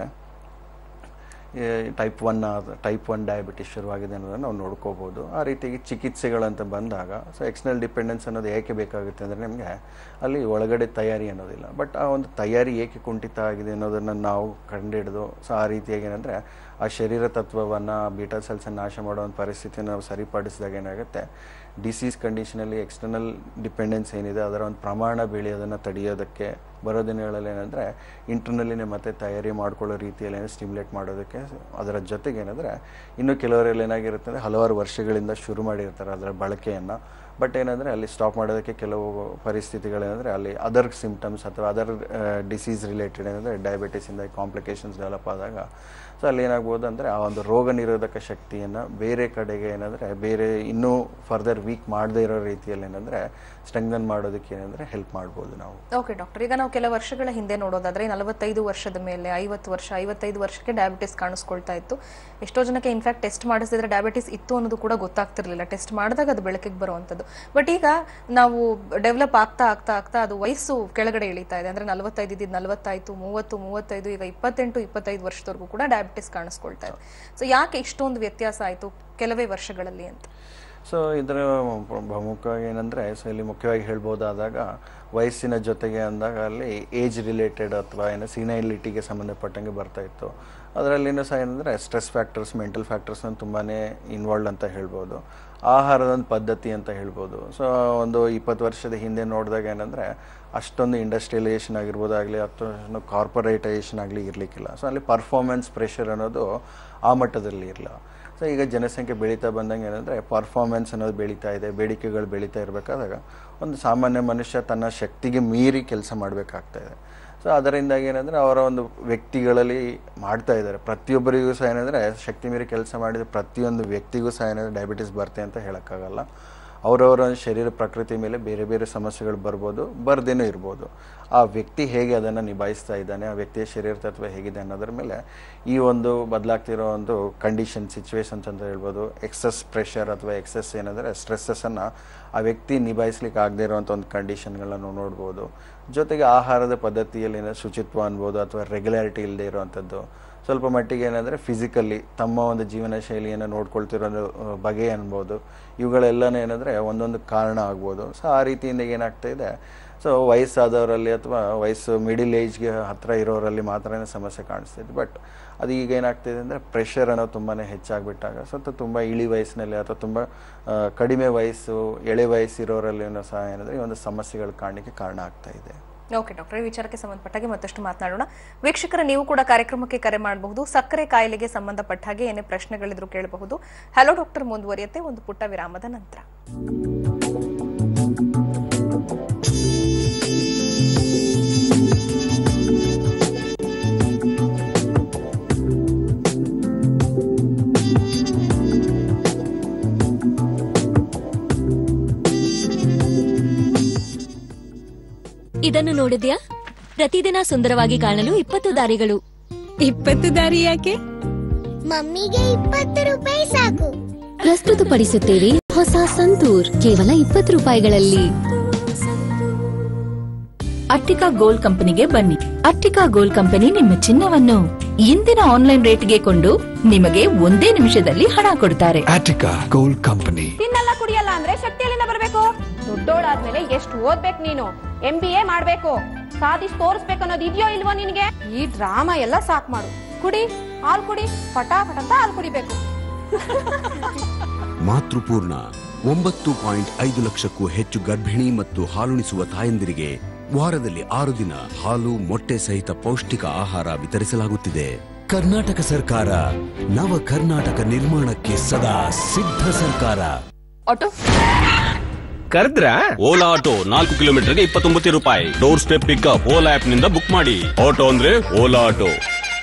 type one type one diabetes ಶುರುವಾಗಿದೆ ಅನ್ನೋದನ್ನು ನಾವು ನೋಡ್ಕೋಬೋದು ಆ ರೀತಿಯಾಗಿ ಚಿಕಿತ್ಸೆಗಳಂತ ಬಂದಾಗ ಸೊ ಎಕ್ಸ್ಟರ್ನಲ್ ಡಿಪೆಂಡೆನ್ಸ್ ಅನ್ನೋದು ಏಕೆ ಬೇಕಾಗುತ್ತೆ ಅಂದರೆ ನಿಮಗೆ ಅಲ್ಲಿ ಒಳಗಡೆ ತಯಾರಿ ಅನ್ನೋದಿಲ್ಲ ಬಟ್ ಆ ಒಂದು ತಯಾರಿ ಏಕೆ ಕುಂಠಿತ ಆಗಿದೆ ಅನ್ನೋದನ್ನು ನಾವು ಕಂಡುಹಿಡಿದು ಸೊ ಆ ರೀತಿಯಾಗಿ ಏನಂದರೆ ಆ ಶರೀರ ತತ್ವವನ್ನು ಬೀಟಾ ಸೆಲ್ಸನ್ನು ನಾಶ ಮಾಡೋ ಒಂದು ಪರಿಸ್ಥಿತಿಯನ್ನು ನಾವು ಸರಿಪಡಿಸಿದಾಗ ಏನಾಗುತ್ತೆ ಡಿಸೀಸ್ ಕಂಡೀಷನಲ್ಲಿ ಎಕ್ಸ್ಟರ್ನಲ್ ಡಿಪೆಂಡೆನ್ಸ್ ಏನಿದೆ ಅದರ ಒಂದು ಪ್ರಮಾಣ ಬೆಳೆಯೋದನ್ನು ತಡೆಯೋದಕ್ಕೆ ಬರೋ ದಿನಗಳಲ್ಲಿ ಏನಂದರೆ ಇಂಟರ್ನಲ್ಲಿನೇ ಮತ್ತೆ ತಯಾರಿ ಮಾಡ್ಕೊಳ್ಳೋ ರೀತಿಯಲ್ಲಿ ಸ್ಟಿಮ್ಯುಲೇಟ್ ಮಾಡೋದಕ್ಕೆ ಅದರ ಜೊತೆಗೆ ಏನಂದರೆ ಇನ್ನು ಕೆಲವರಲ್ಲಿ ಏನಾಗಿರುತ್ತೆ ಅಂದರೆ ಹಲವಾರು ವರ್ಷಗಳಿಂದ ಶುರು ಮಾಡಿರ್ತಾರೆ ಅದರ ಬಳಕೆಯನ್ನು ಬಟ್ ಏನಂದರೆ ಅಲ್ಲಿ ಸ್ಟಾಪ್ ಮಾಡೋದಕ್ಕೆ ಕೆಲವು ಪರಿಸ್ಥಿತಿಗಳೇನೆಂದರೆ ಅಲ್ಲಿ ಅದರ್ ಸಿಮ್ಟಮ್ಸ್ ಅಥವಾ ಅದರ್ ಡಿಸೀಸ್ ರಿಲೇಟೆಡ್ ಏನಂದರೆ ಡಯಾಬಿಟಿಸಿಂದ ಕಾಂಪ್ಲಿಕೇಶನ್ಸ್ ಡೆವಲಪ್ ಆದಾಗ ಸೊ ಅಲ್ಲಿ ಏನಾಗ್ಬೋದು ಅಂದರೆ ಆ ಒಂದು ರೋಗ ನಿರೋಧಕ ಶಕ್ತಿಯನ್ನು ಬೇರೆ ಕಡೆಗೆ ಏನಂದರೆ ಬೇರೆ ಇನ್ನೂ ಫರ್ದರ್ ವೀಕ್ ಮಾಡದೇ ಇರೋ ರೀತಿಯಲ್ಲಿ ಏನಂದರೆ ಸ್ಟ್ರೆಂಗನ್ ಮಾಡೋದಕ್ಕೆ ಏನಂದರೆ ಹೆಲ್ಪ್ ಮಾಡ್ಬೋದು ನಾವು ಓಕೆ ಡಾಕ್ಟರ್ ಈಗ ನಾವು ಕೆಲ ವರ್ಷಗಳ ಹಿಂದೆ ನೋಡೋದಾದ್ರೆ ನಲವತ್ತೈದು ವರ್ಷದ ಮೇಲೆ ಐವತ್ತು ವರ್ಷ ಐವತ್ತೈದು ವರ್ಷಕ್ಕೆ ಡಯಾಬಿಟಿಸ್ ಕಾಣಿಸ್ಕೊಳ್ತಾ ಇತ್ತು ಎಷ್ಟೋ ಜನಕ್ಕೆ ಇನ್ಫ್ಯಾಕ್ಟ್ ಟೆಸ್ಟ್ ಮಾಡಿಸಿದ್ರೆ ಡಯಾಬಿಟಿಸ್ ಇತ್ತು ಅನ್ನೋದು ಕೂಡ ಗೊತ್ತಾಗ್ತಿರ್ಲಿಲ್ಲ ಟೆಸ್ಟ್ ಮಾಡಿದಾಗ ಅದು ಬೆಳಕಿಗೆ ಬರುವಂಥದ್ದು ಬಟ್ ಈಗ ನಾವು ಡೆವಲಪ್ ಆಗ್ತಾ ಆಗ್ತಾ ಆಗ್ತಾ ಅದು ವಯಸ್ಸು ಕೆಳಗಡೆ ಇಳಿತಾ ಇದೆ ಅಂದ್ರೆ ನಲವತ್ತೈದು ಇದ್ದಿದ್ದು ನಲವತ್ತಾಯ್ತು ಮೂವತ್ತು ಮೂವತ್ತೈದು ಈಗ ಇಪ್ಪತ್ತೆಂಟು ಇಪ್ಪತ್ತೈದು ವರ್ಷದವರೆಗೂ ಕೂಡ ಡಯಾಬಿಟಿಸ್ ಕಾಣಿಸ್ಕೊಳ್ತಾ ಇದೆ ಸೊ ಯಾಕೆ ಇಷ್ಟೊಂದು ವ್ಯತ್ಯಾಸ ಆಯಿತು ಕೆಲವೇ ವರ್ಷಗಳಲ್ಲಿ ಅಂತ ಸೊ ಇದರ ಪ್ರಮುಖವಾಗಿ ಏನಂದರೆ ಸೊ ಇಲ್ಲಿ ಮುಖ್ಯವಾಗಿ ಹೇಳ್ಬೋದಾದಾಗ ವಯಸ್ಸಿನ ಜೊತೆಗೆ ಅಂದಾಗ ಅಲ್ಲಿ ಏಜ್ ರಿಲೇಟೆಡ್ ಅಥವಾ ಏನೋ ಸಿನೈಲಿಟಿಗೆ ಸಂಬಂಧಪಟ್ಟಂಗೆ ಬರ್ತಾ ಇತ್ತು ಅದರಲ್ಲಿನೂ ಸಹ ಏನಂದರೆ ಸ್ಟ್ರೆಸ್ ಫ್ಯಾಕ್ಟರ್ಸ್ ಮೆಂಟಲ್ ಫ್ಯಾಕ್ಟರ್ಸ್ನ ತುಂಬಾ ಇನ್ವಾಲ್ವ್ ಅಂತ ಹೇಳ್ಬೋದು ಆಹಾರದ ಒಂದು ಪದ್ಧತಿ ಅಂತ ಹೇಳ್ಬೋದು ಸೊ ಒಂದು ಇಪ್ಪತ್ತು ವರ್ಷದ ಹಿಂದೆ ನೋಡಿದಾಗ ಏನಂದರೆ ಅಷ್ಟೊಂದು ಇಂಡಸ್ಟ್ರಿಯಲೈಸೇಷನ್ ಆಗಿರ್ಬೋದಾಗಲಿ ಅಥವಾ ಕಾರ್ಪೊರೇಟೈಸೇಷನ್ ಆಗಲಿ ಇರಲಿಕ್ಕಿಲ್ಲ ಸೊ ಅಲ್ಲಿ ಪರ್ಫಾರ್ಮೆನ್ಸ್ ಪ್ರೆಷರ್ ಅನ್ನೋದು ಆ ಮಟ್ಟದಲ್ಲಿ ಇರಲ್ಲ ಸೊ ಈಗ ಜನಸಂಖ್ಯೆ ಬೆಳೀತಾ ಬಂದಂಗೆ ಏನಂದರೆ ಪರ್ಫಾರ್ಮೆನ್ಸ್ ಅನ್ನೋದು ಬೆಳೀತಾ ಇದೆ ಬೇಡಿಕೆಗಳು ಬೆಳೀತಾ ಇರಬೇಕಾದಾಗ ಒಂದು ಸಾಮಾನ್ಯ ಮನುಷ್ಯ ತನ್ನ ಶಕ್ತಿಗೆ ಮೀರಿ ಕೆಲಸ ಮಾಡಬೇಕಾಗ್ತಾ ಇದೆ ಸೊ ಅದರಿಂದಾಗಿ ಏನಂದರೆ ಅವರ ಒಂದು ವ್ಯಕ್ತಿಗಳಲ್ಲಿ ಮಾಡ್ತಾ ಇದ್ದಾರೆ ಪ್ರತಿಯೊಬ್ಬರಿಗೂ ಸಹ ಏನಂದರೆ ಶಕ್ತಿ ಮೀರಿ ಕೆಲಸ ಮಾಡಿದ ಪ್ರತಿಯೊಂದು ವ್ಯಕ್ತಿಗೂ ಸಹ ಏನಂದರೆ ಡಯಾಬಿಟಿಸ್ ಬರ್ತೆ ಅಂತ ಹೇಳೋಕ್ಕಾಗಲ್ಲ ಅವರವರ ಶರೀರ ಪ್ರಕೃತಿ ಮೇಲೆ ಬೇರೆ ಬೇರೆ ಸಮಸ್ಯೆಗಳು ಬರ್ಬೋದು ಬರ್ದೇನೂ ಇರ್ಬೋದು ಆ ವ್ಯಕ್ತಿ ಹೇಗೆ ಅದನ್ನು ನಿಭಾಯಿಸ್ತಾ ಇದ್ದಾನೆ ಆ ವ್ಯಕ್ತಿಯ ಶರೀರ ತತ್ವ ಹೇಗಿದೆ ಅನ್ನೋದ್ರ ಮೇಲೆ ಈ ಒಂದು ಬದಲಾಗ್ತಿರೋ ಒಂದು ಕಂಡೀಷನ್ ಸಿಚುವೇಶನ್ಸ್ ಅಂತ ಹೇಳ್ಬೋದು ಎಕ್ಸಸ್ ಪ್ರೆಷರ್ ಅಥವಾ ಎಕ್ಸಸ್ ಏನಂದರೆ ಸ್ಟ್ರೆಸ್ಸನ್ನು ಆ ವ್ಯಕ್ತಿ ನಿಭಾಯಿಸ್ಲಿಕ್ಕೆ ಆಗದೇ ಇರುವಂಥ ಒಂದು ಕಂಡೀಷನ್ಗಳನ್ನು ನೋಡ್ಬೋದು ಜೊತೆಗೆ ಆಹಾರದ ಪದ್ಧತಿಯಲ್ಲಿ ಏನೋ ಶುಚಿತ್ವ ಅನ್ಬೋದು ಅಥವಾ ರೆಗ್ಯುಲಾರಿಟಿ ಇಲ್ಲದೆ ಇರುವಂಥದ್ದು ಸ್ವಲ್ಪ ಮಟ್ಟಿಗೆ ಏನಂದರೆ ಫಿಸಿಕಲಿ ತಮ್ಮ ಒಂದು ಜೀವನ ಶೈಲಿಯನ್ನು ನೋಡ್ಕೊಳ್ತಿರೋ ಬಗೆ ಅನ್ಬೋದು ಇವುಗಳೆಲ್ಲನೇ ಏನಂದರೆ ಒಂದೊಂದು ಕಾರಣ ಆಗ್ಬೋದು ಸೊ ಆ ರೀತಿಯಿಂದ ಏನಾಗ್ತಾ ಇದೆ ಸೊ ವಯಸ್ಸಾದವರಲ್ಲಿ ಅಥವಾ ವಯಸ್ಸು ಮಿಡಿಲ್ ಏಜ್ಗೆ ಹತ್ತಿರ ಇರೋರಲ್ಲಿ ಮಾತ್ರನೇ ಸಮಸ್ಯೆ ಕಾಣಿಸ್ತಿದೆ ಬಟ್ ಅದು ಈಗ ಏನಾಗ್ತಿದೆ ಅಂದರೆ ಪ್ರೆಷರ್ ಅನ್ನೋದು ತುಂಬಾ ಹೆಚ್ಚಾಗ್ಬಿಟ್ಟಾಗ ಸ್ವಲ್ಪ ತುಂಬ ಇಳಿ ವಯಸ್ಸಿನಲ್ಲಿ ಅಥವಾ ತುಂಬ ಆ, ಕಡಿಮೆ ವಯಸ್ಸು ಎಳೆ ವಯಸ್ಸಿರೋರಲ್ಲಿನೂ ಸಹ ಏನಂದರೆ ಈ ಒಂದು ಸಮಸ್ಯೆಗಳು ಕಾಣಲಿಕ್ಕೆ ಕಾರಣ ಆಗ್ತಾ ಇದೆ ಓಕೆ ಡಾಕ್ಟರ್ ಈ ವಿಚಾರಕ್ಕೆ ಸಂಬಂಧಪಟ್ಟಾಗೆ ಮತ್ತಷ್ಟು ಮಾತನಾಡೋಣ ವೀಕ್ಷಕರ ನೀವು ಕೂಡ ಕಾರ್ಯಕ್ರಮಕ್ಕೆ ಕರೆ ಮಾಡಬಹುದು ಸಕ್ಕರೆ ಕಾಯಿಲೆಗೆ ಸಂಬಂಧಪಟ್ಟ ಹಾಗೆ ಏನೇ ಪ್ರಶ್ನೆಗಳಿದ್ರು ಕೇಳಬಹುದು ಹಲೋ ಡಾಕ್ಟರ್ ಮುಂದುವರಿಯುತ್ತೆ ಒಂದು ಪುಟ್ಟ ವಿರಾಮದ ನಂತರ ಇದನ್ನು ನೋಡಿದ್ಯಾ ಪ್ರತಿದಿನ ಸುಂದರವಾಗಿ ಕಾಣಲು ಇಪ್ಪತ್ತು ದಾರಿಗಳು ಇಪ್ಪತ್ತು ದಾರಿ ಯಾಕೆ ಮಮ್ಮಿಗೆ ಇಪ್ಪತ್ತು ರೂಪಾಯಿ ಸಾಕು ಪ್ರಸ್ತುತಪಡಿಸುತ್ತೇವೆ ಹೊಸ ಸಂತೂರ್ ಕೇವಲ ಇಪ್ಪತ್ತು ರೂಪಾಯಿಗಳಲ್ಲಿ ಅಟ್ಟಿಕಾ ಗೋಲ್ಡ್ ಕಂಪನಿಗೆ ಬನ್ನಿ ಅಟ್ಟಿಕಾ ಗೋಲ್ಡ್ ಕಂಪನಿ ನಿಮ್ಮ ಚಿನ್ನವನ್ನು ಇಂದಿನ ಆನ್ಲೈನ್ ರೇಟ್ಗೆ ಕೊಂಡು ನಿಮಗೆ ಒಂದೇ ನಿಮಿಷದಲ್ಲಿ ಹಣ ಕೊಡ್ತಾರೆ Attica Gold Company. ತಿನ್ನಲ್ಲ ಕುಡಿಯಲ್ಲ ಅಂದ್ರೆ ಶಕ್ತಿಯಲ್ಲಿಂದ ಬರಬೇಕು ದೊಡ್ಡೋಳಾದ್ಮೇಲೆ ಎಷ್ಟು ಓದ್ಬೇಕು ನೀನು ಎಂ ಬಿ ಎ ಮಾಡ್ಬೇಕು ಸಾಧಿಸಿ ತೋರಿಸ್ಬೇಕು ಅನ್ನೋದು ಇದೆಯೋ ಇಲ್ವೋ ನಿನಗೆ ಈ ಡ್ರಾಮಾ ಎಲ್ಲ ಸಾಕ್ ಮಾಡು ಕುಡಿ ಹಾಲ್ ಕುಡಿ ಫಟಾಫಟ್ ಅಂತ ಹಾಲ್ ಕುಡಿಬೇಕು ಮಾತೃಪೂರ್ಣ ಒಂಬತ್ತು ಪಾಯಿಂಟ್ ಐದು ಲಕ್ಷಕ್ಕೂ ಹೆಚ್ಚು ಗರ್ಭಿಣಿ ಮತ್ತು ಹಾಲುಣಿಸುವ ತಾಯಂದಿರಿಗೆ ವಾರದಲ್ಲಿ ಆರು ದಿನ ಹಾಲು ಮೊಟ್ಟೆ ಸಹಿತ ಪೌಷ್ಟಿಕ ಆಹಾರ ವಿತರಿಸಲಾಗುತ್ತಿದೆ ಕರ್ನಾಟಕ ಸರ್ಕಾರ ನವ ಕರ್ನಾಟಕ ನಿರ್ಮಾಣಕ್ಕೆ ಸದಾ ಸಿದ್ಧ ಸರ್ಕಾರ ಆಟೋ ಕರೆದ್ರ ಓಲಾ ಆಟೋ ನಾಲ್ಕು ಕಿಲೋಮೀಟರ್ಗೆ ಇಪ್ಪತ್ತೊಂಬತ್ತು ರೂಪಾಯಿ door step pickup Ola app ನಿಂದ ಬುಕ್ ಮಾಡಿ ಆಟೋ ಅಂದ್ರೆ ಓಲಾ ಆಟೋ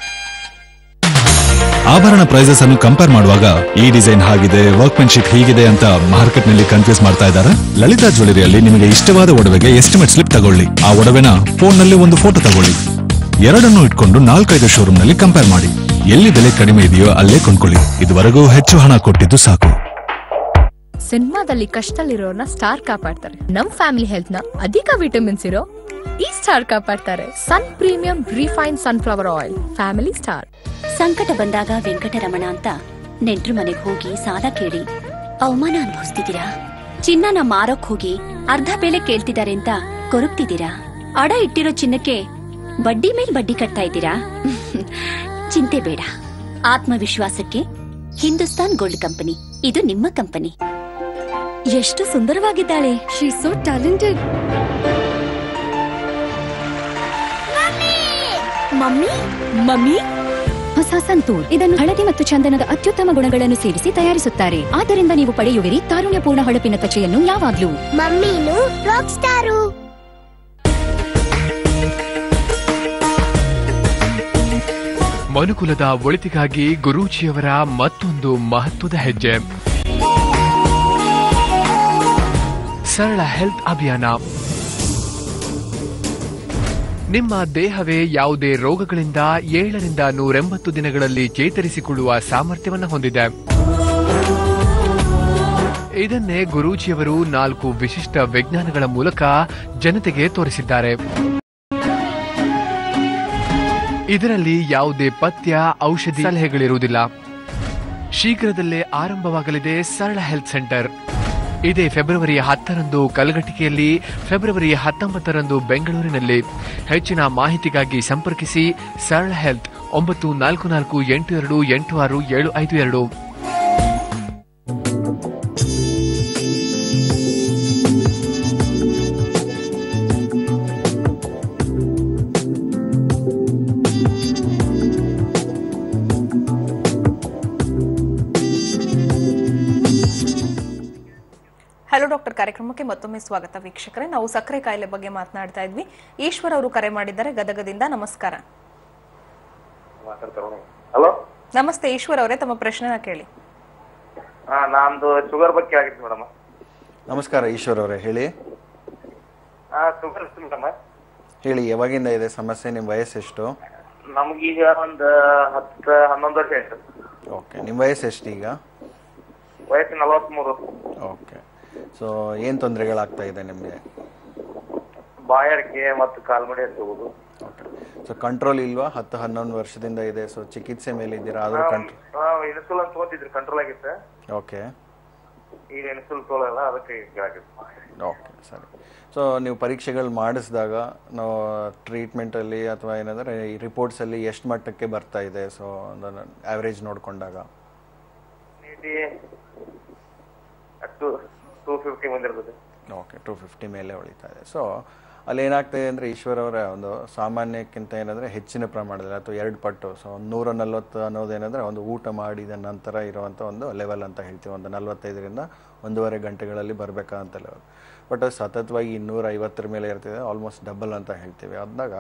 ಆಭರಣ ಪ್ರೈಸಸ್ ಅನ್ನು ಕಂಪೇರ್ ಮಾಡುವಾಗ ಈ ಡಿಸೈನ್ ಹಾಗಿದೆ ವರ್ಕ್ಮೆನ್ಶಿಪ್ ಹೀಗಿದೆ ಅಂತ ಮಾರ್ಕೆಟ್ ನಲ್ಲಿ ಕನ್ಫ್ಯೂಸ್ ಮಾಡ್ತಾ ಇದ್ದಾರೆ ಲಲಿತಾ ಜ್ಯುವೆಲರಿಯಲ್ಲಿ ನಿಮಗೆ ಇಷ್ಟವಾದ ಒಡವೆಗೆ ಎಸ್ಟಿಮೇಟ್ ಸ್ಲಿಪ್ ತಗೊಳ್ಳಿ ಆ ಒಡವೆನ ಫೋನ್ ನಲ್ಲಿ ಒಂದು ಫೋಟೋ ತಗೊಳ್ಳಿ ಎರಡನ್ನೂ ಇಟ್ಕೊಂಡು ನಾಲ್ಕೈದು ಶೋರೂಮ್ ನಲ್ಲಿ ಕಂಪೇರ್ ಮಾಡಿ ಎಲ್ಲಿ ಬೆಲೆ ಕಡಿಮೆ ಇದೆಯೋ ಅಲ್ಲೇ ಕೊಂಡ್ಕೊಳ್ಳಿ ಇದುವರೆಗೂ ಹೆಚ್ಚು ಹಣ ಕೊಟ್ಟಿದ್ದು ಸಾಕು ಸಿನಿಮಾದಲ್ಲಿ ಕಷ್ಟದಲ್ಲಿರೋರ್ನ ಸ್ಟಾರ್ ಕಾಪಾಡ್ತಾರೆ ನಮ್ ಫ್ಯಾಮಿಲಿ ಹೆಲ್ತ್ ನ ಅಧಿಕ ವಿಟಮಿನ್ಸ್ ಇರೋ ಈ ಸ್ಟಾರ್ ಕಾಪಾಡ್ತಾರೆ sun premium refine sunflower oil family star ಸಂಕಟ ಬಂದಾಗ ವೆಂಕಟರಮಣ ಅಂತ ನೆಂಟ್ರು ಮನೆಗ್ ಹೋಗಿ ಸಾಲ ಕೇಳಿ ಅವಮಾನ ಅನುಭವಿಸ್ತಿದ್ದೀರಾ ಚಿನ್ನನ ಮಾರೋಕ್ ಹೋಗಿ ಅರ್ಧ ಬೆಲೆ ಕೇಳ್ತಿದ್ದಾರೆ ಅಂತ ಕೊರಗ್ತಿದ್ದೀರಾ ಅಡ ಇಟ್ಟಿರೋ ಚಿನ್ನಕ್ಕೆ ಬಡ್ಡಿ ಮೇಲ್ ಬಡ್ಡಿ ಕಟ್ತಾ ಇದ್ದೀರಾ ಚಿಂತೆ ಬೇಡ ಆತ್ಮವಿಶ್ವಾಸಕ್ಕೆ ಹಿಂದೂಸ್ತಾನ್ ಗೋಲ್ಡ್ ಕಂಪನಿ ಇದು ನಿಮ್ಮ ಕಂಪನಿ ಎಷ್ಟು ಸುಂದರವಾಗಿದ್ದಾಳೆ she so talented mummy mummy ಹೊಸ ಸಂತೂರ್ ಇದನ್ನು ಹಳದಿ ಮತ್ತು ಚಂದನದ ಅತ್ಯುತ್ತಮ ಗುಣಗಳನ್ನು ಸೇರಿಸಿ ತಯಾರಿಸುತ್ತಾರೆ ಆದ್ದರಿಂದ ನೀವು ಪಡೆಯುವಿರಿ ತಾರುಣ್ಯಪೂರ್ಣ ಹೊಳಪಿನ ತ್ವಚೆಯನ್ನು ಯಾವಾಗ್ಲೂ ಮಮ್ಮಿನು ರಾಕ್ ಸ್ಟಾರು ಮನುಕುಲದ ಒಳಿತಿಗಾಗಿ ಗುರೂಜಿಯವರ ಮತ್ತೊಂದು ಮಹತ್ವದ ಹೆಜ್ಜೆ ಸರಳ ಹೆಲ್ತ್ ಅಭಿಯಾನ ನಿಮ್ಮ ದೇಹವೇ ಯಾವುದೇ ರೋಗಗಳಿಂದ ಏಳರಿಂದ ನೂರೆಂಬತ್ತು ದಿನಗಳಲ್ಲಿ ಚೇತರಿಸಿಕೊಳ್ಳುವ ಸಾಮರ್ಥ್ಯವನ್ನು ಹೊಂದಿದೆ ಇದನ್ನೇ ಗುರೂಜಿಯವರು ನಾಲ್ಕು ವಿಶಿಷ್ಟ ವಿಜ್ಞಾನಗಳ ಮೂಲಕ ಜನತೆಗೆ ತೋರಿಸಿದ್ದಾರೆ ಇದರಲ್ಲಿ ಯಾವುದೇ ಪಥ್ಯ ಔಷಧಿ ಸಲಹೆಗಳಿರುವುದಿಲ್ಲ ಶೀಘ್ರದಲ್ಲೇ ಆರಂಭವಾಗಲಿದೆ ಸರಳ ಹೆಲ್ತ್ ಸೆಂಟರ್ ಇದೇ ಫೆಬ್ರವರಿ ಹತ್ತರಂದು ಕಲಘಟಕಿಯಲ್ಲಿ ಫೆಬ್ರವರಿ ಹತ್ತೊಂಬತ್ತರಂದು ಬೆಂಗಳೂರಿನಲ್ಲಿ ಹೆಚ್ಚಿನ ಮಾಹಿತಿಗಾಗಿ ಸಂಪರ್ಕಿಸಿ ಸರಳ ಹೆಲ್ತ್ ಒಂಬತ್ತು ನಾಲ್ಕು ನಾಲ್ಕು ಎಂಟು ಎರಡು ಎಂಟು ಆರು ಏಳು ಐದು ಎರಡು ಹಲೋ ಡಾಕ್ಟರ್ ಕಾರ್ಯಕ್ರಮಕ್ಕೆ ಮತ್ತೊಮ್ಮೆ ಸ್ವಾಗತ ವೀಕ್ಷಕರೇ ನಾವು ಸಕ್ಕರೆ ಕಾಯಿಲೆ ಬಗ್ಗೆ ಮಾತನಾಡ್ತಾ ಇದ್ವಿ ಈಶ್ವರ್ ಅವರು ಕರೆ ಮಾಡಿದ್ದಾರೆ ಗದಗದಿಂದ ನಮಸ್ಕಾರ ಹಲೋ ನಮಸ್ತೆ ಈಶ್ವರ್ ಅವರೇ ತಮ್ಮ ಪ್ರಶ್ನೆನ ಕೇಳಿ ಹಾ ನಮ್ದು ಶುಗರ್ ಬಗ್ಗೆ ಆಗಿತ್ತು ಮೇಡಮ್ ನಮಸ್ಕಾರ ಈಶ್ವರ್ ಅವರೇ ಹೇಳಿ ಹಾ ಶುಗರ್ ಇತ್ತು ಮೇಡಮ್ ಹೇಳಿ ಯಾವಾಗಿಂದ ಇದೆ ಸಮಸ್ಯೆ ನಿಮ್ಮ ವಯಸ್ಸೆಷ್ಟು ನಮ್ಗೀಗ ಒಂದ್ ಹತ್ತು ಹನ್ನೊಂದು ವರ್ಷ ಆಯ್ತು ಓಕೆ ನಿಮ್ಮ ವಯಸ್ಸು ಎಷ್ಟು ಈಗ ವಯಸ್ಸು ನಲವತ್ಮೂರು ಓಕೆ ಸೊ ಏನು ತೊಂದರೆಗಳಾಗ್ತಾ ಇದೆ ನಿಮಗೆ ಬಾಯಾರಿಕೆ ಮತ್ತು ಕಾಲ್ಮಡಿ ಹತ್ತುವುದು ಓಕೆ ಸೊ ಕಂಟ್ರೋಲ್ ಇಲ್ವಾ ಹತ್ತು ಹನ್ನೊಂದು ವರ್ಷದಿಂದ ಇದೆ ಸೊ ಚಿಕಿತ್ಸೆ ಮೇಲೆ ಇದ್ದೀರಾ ಆದರೂ ಕಂಟ್ರೋಲ್ ಇನ್ಸುಲಿನ್ ತಗೋತಿದ್ರಿ ಕಂಟ್ರೋಲ್ ಆಗಿತ್ತು ಓಕೆ ಈಗ ಇನ್ಸುಲಿನ್ ತಗೊಳ್ಳಲ್ಲ ಅದಕ್ಕೆ ಈಗ ಆಗಿತ್ತು ಓಕೆ ಸರಿ ಸೊ ನೀವು ಪರೀಕ್ಷೆಗಳು ಮಾಡಿಸಿದಾಗ ನಾವು ಟ್ರೀಟ್ಮೆಂಟಲ್ಲಿ ಅಥವಾ ಏನಂದರೆ ಈ ರಿಪೋರ್ಟ್ಸಲ್ಲಿ ಎಷ್ಟು ಮಟ್ಟಕ್ಕೆ ಬರ್ತಾ ಇದೆ ಸೊ ಒಂದು ಆವ್ರೇಜ್ ನೋಡಿಕೊಂಡಾಗ ನೀಟಿ ಟು ಟೂ ಫಿಫ್ಟಿ ಬಂದಿರ್ತದೆ ಓಕೆ ಟು ಫಿಫ್ಟಿ ಮೇಲೆ ಉಳಿತಾ ಇದೆ ಸೊ ಅಲ್ಲಿ ಏನಾಗ್ತದೆ ಅಂದರೆ ಈಶ್ವರ್ ಅವರ ಒಂದು ಸಾಮಾನ್ಯಕ್ಕಿಂತ ಏನಂದರೆ ಹೆಚ್ಚಿನ ಪ್ರಮಾಣದಲ್ಲಿ ಅಥವಾ ಎರಡು ಪಟ್ಟು ಸೊ ಒಂದು ನೂರ ನಲ್ವತ್ತು ಅನ್ನೋದೇನೆಂದರೆ ಒಂದು ಊಟ ಮಾಡಿದ ನಂತರ ಇರುವಂಥ ಒಂದು ಲೆವೆಲ್ ಅಂತ ಹೇಳ್ತೀವಿ ಒಂದು ನಲ್ವತ್ತೈದರಿಂದ ಒಂದೂವರೆ ಗಂಟೆಗಳಲ್ಲಿ ಬರಬೇಕಂತ ಲೆವೆಲ್ ಬಟ್ ಅದು ಸತತವಾಗಿ ಇನ್ನೂರ ಐವತ್ತರ ಮೇಲೆ ಇರ್ತಿದೆ ಆಲ್ಮೋಸ್ಟ್ ಡಬಲ್ ಅಂತ ಹೇಳ್ತೀವಿ ಅದಾಗ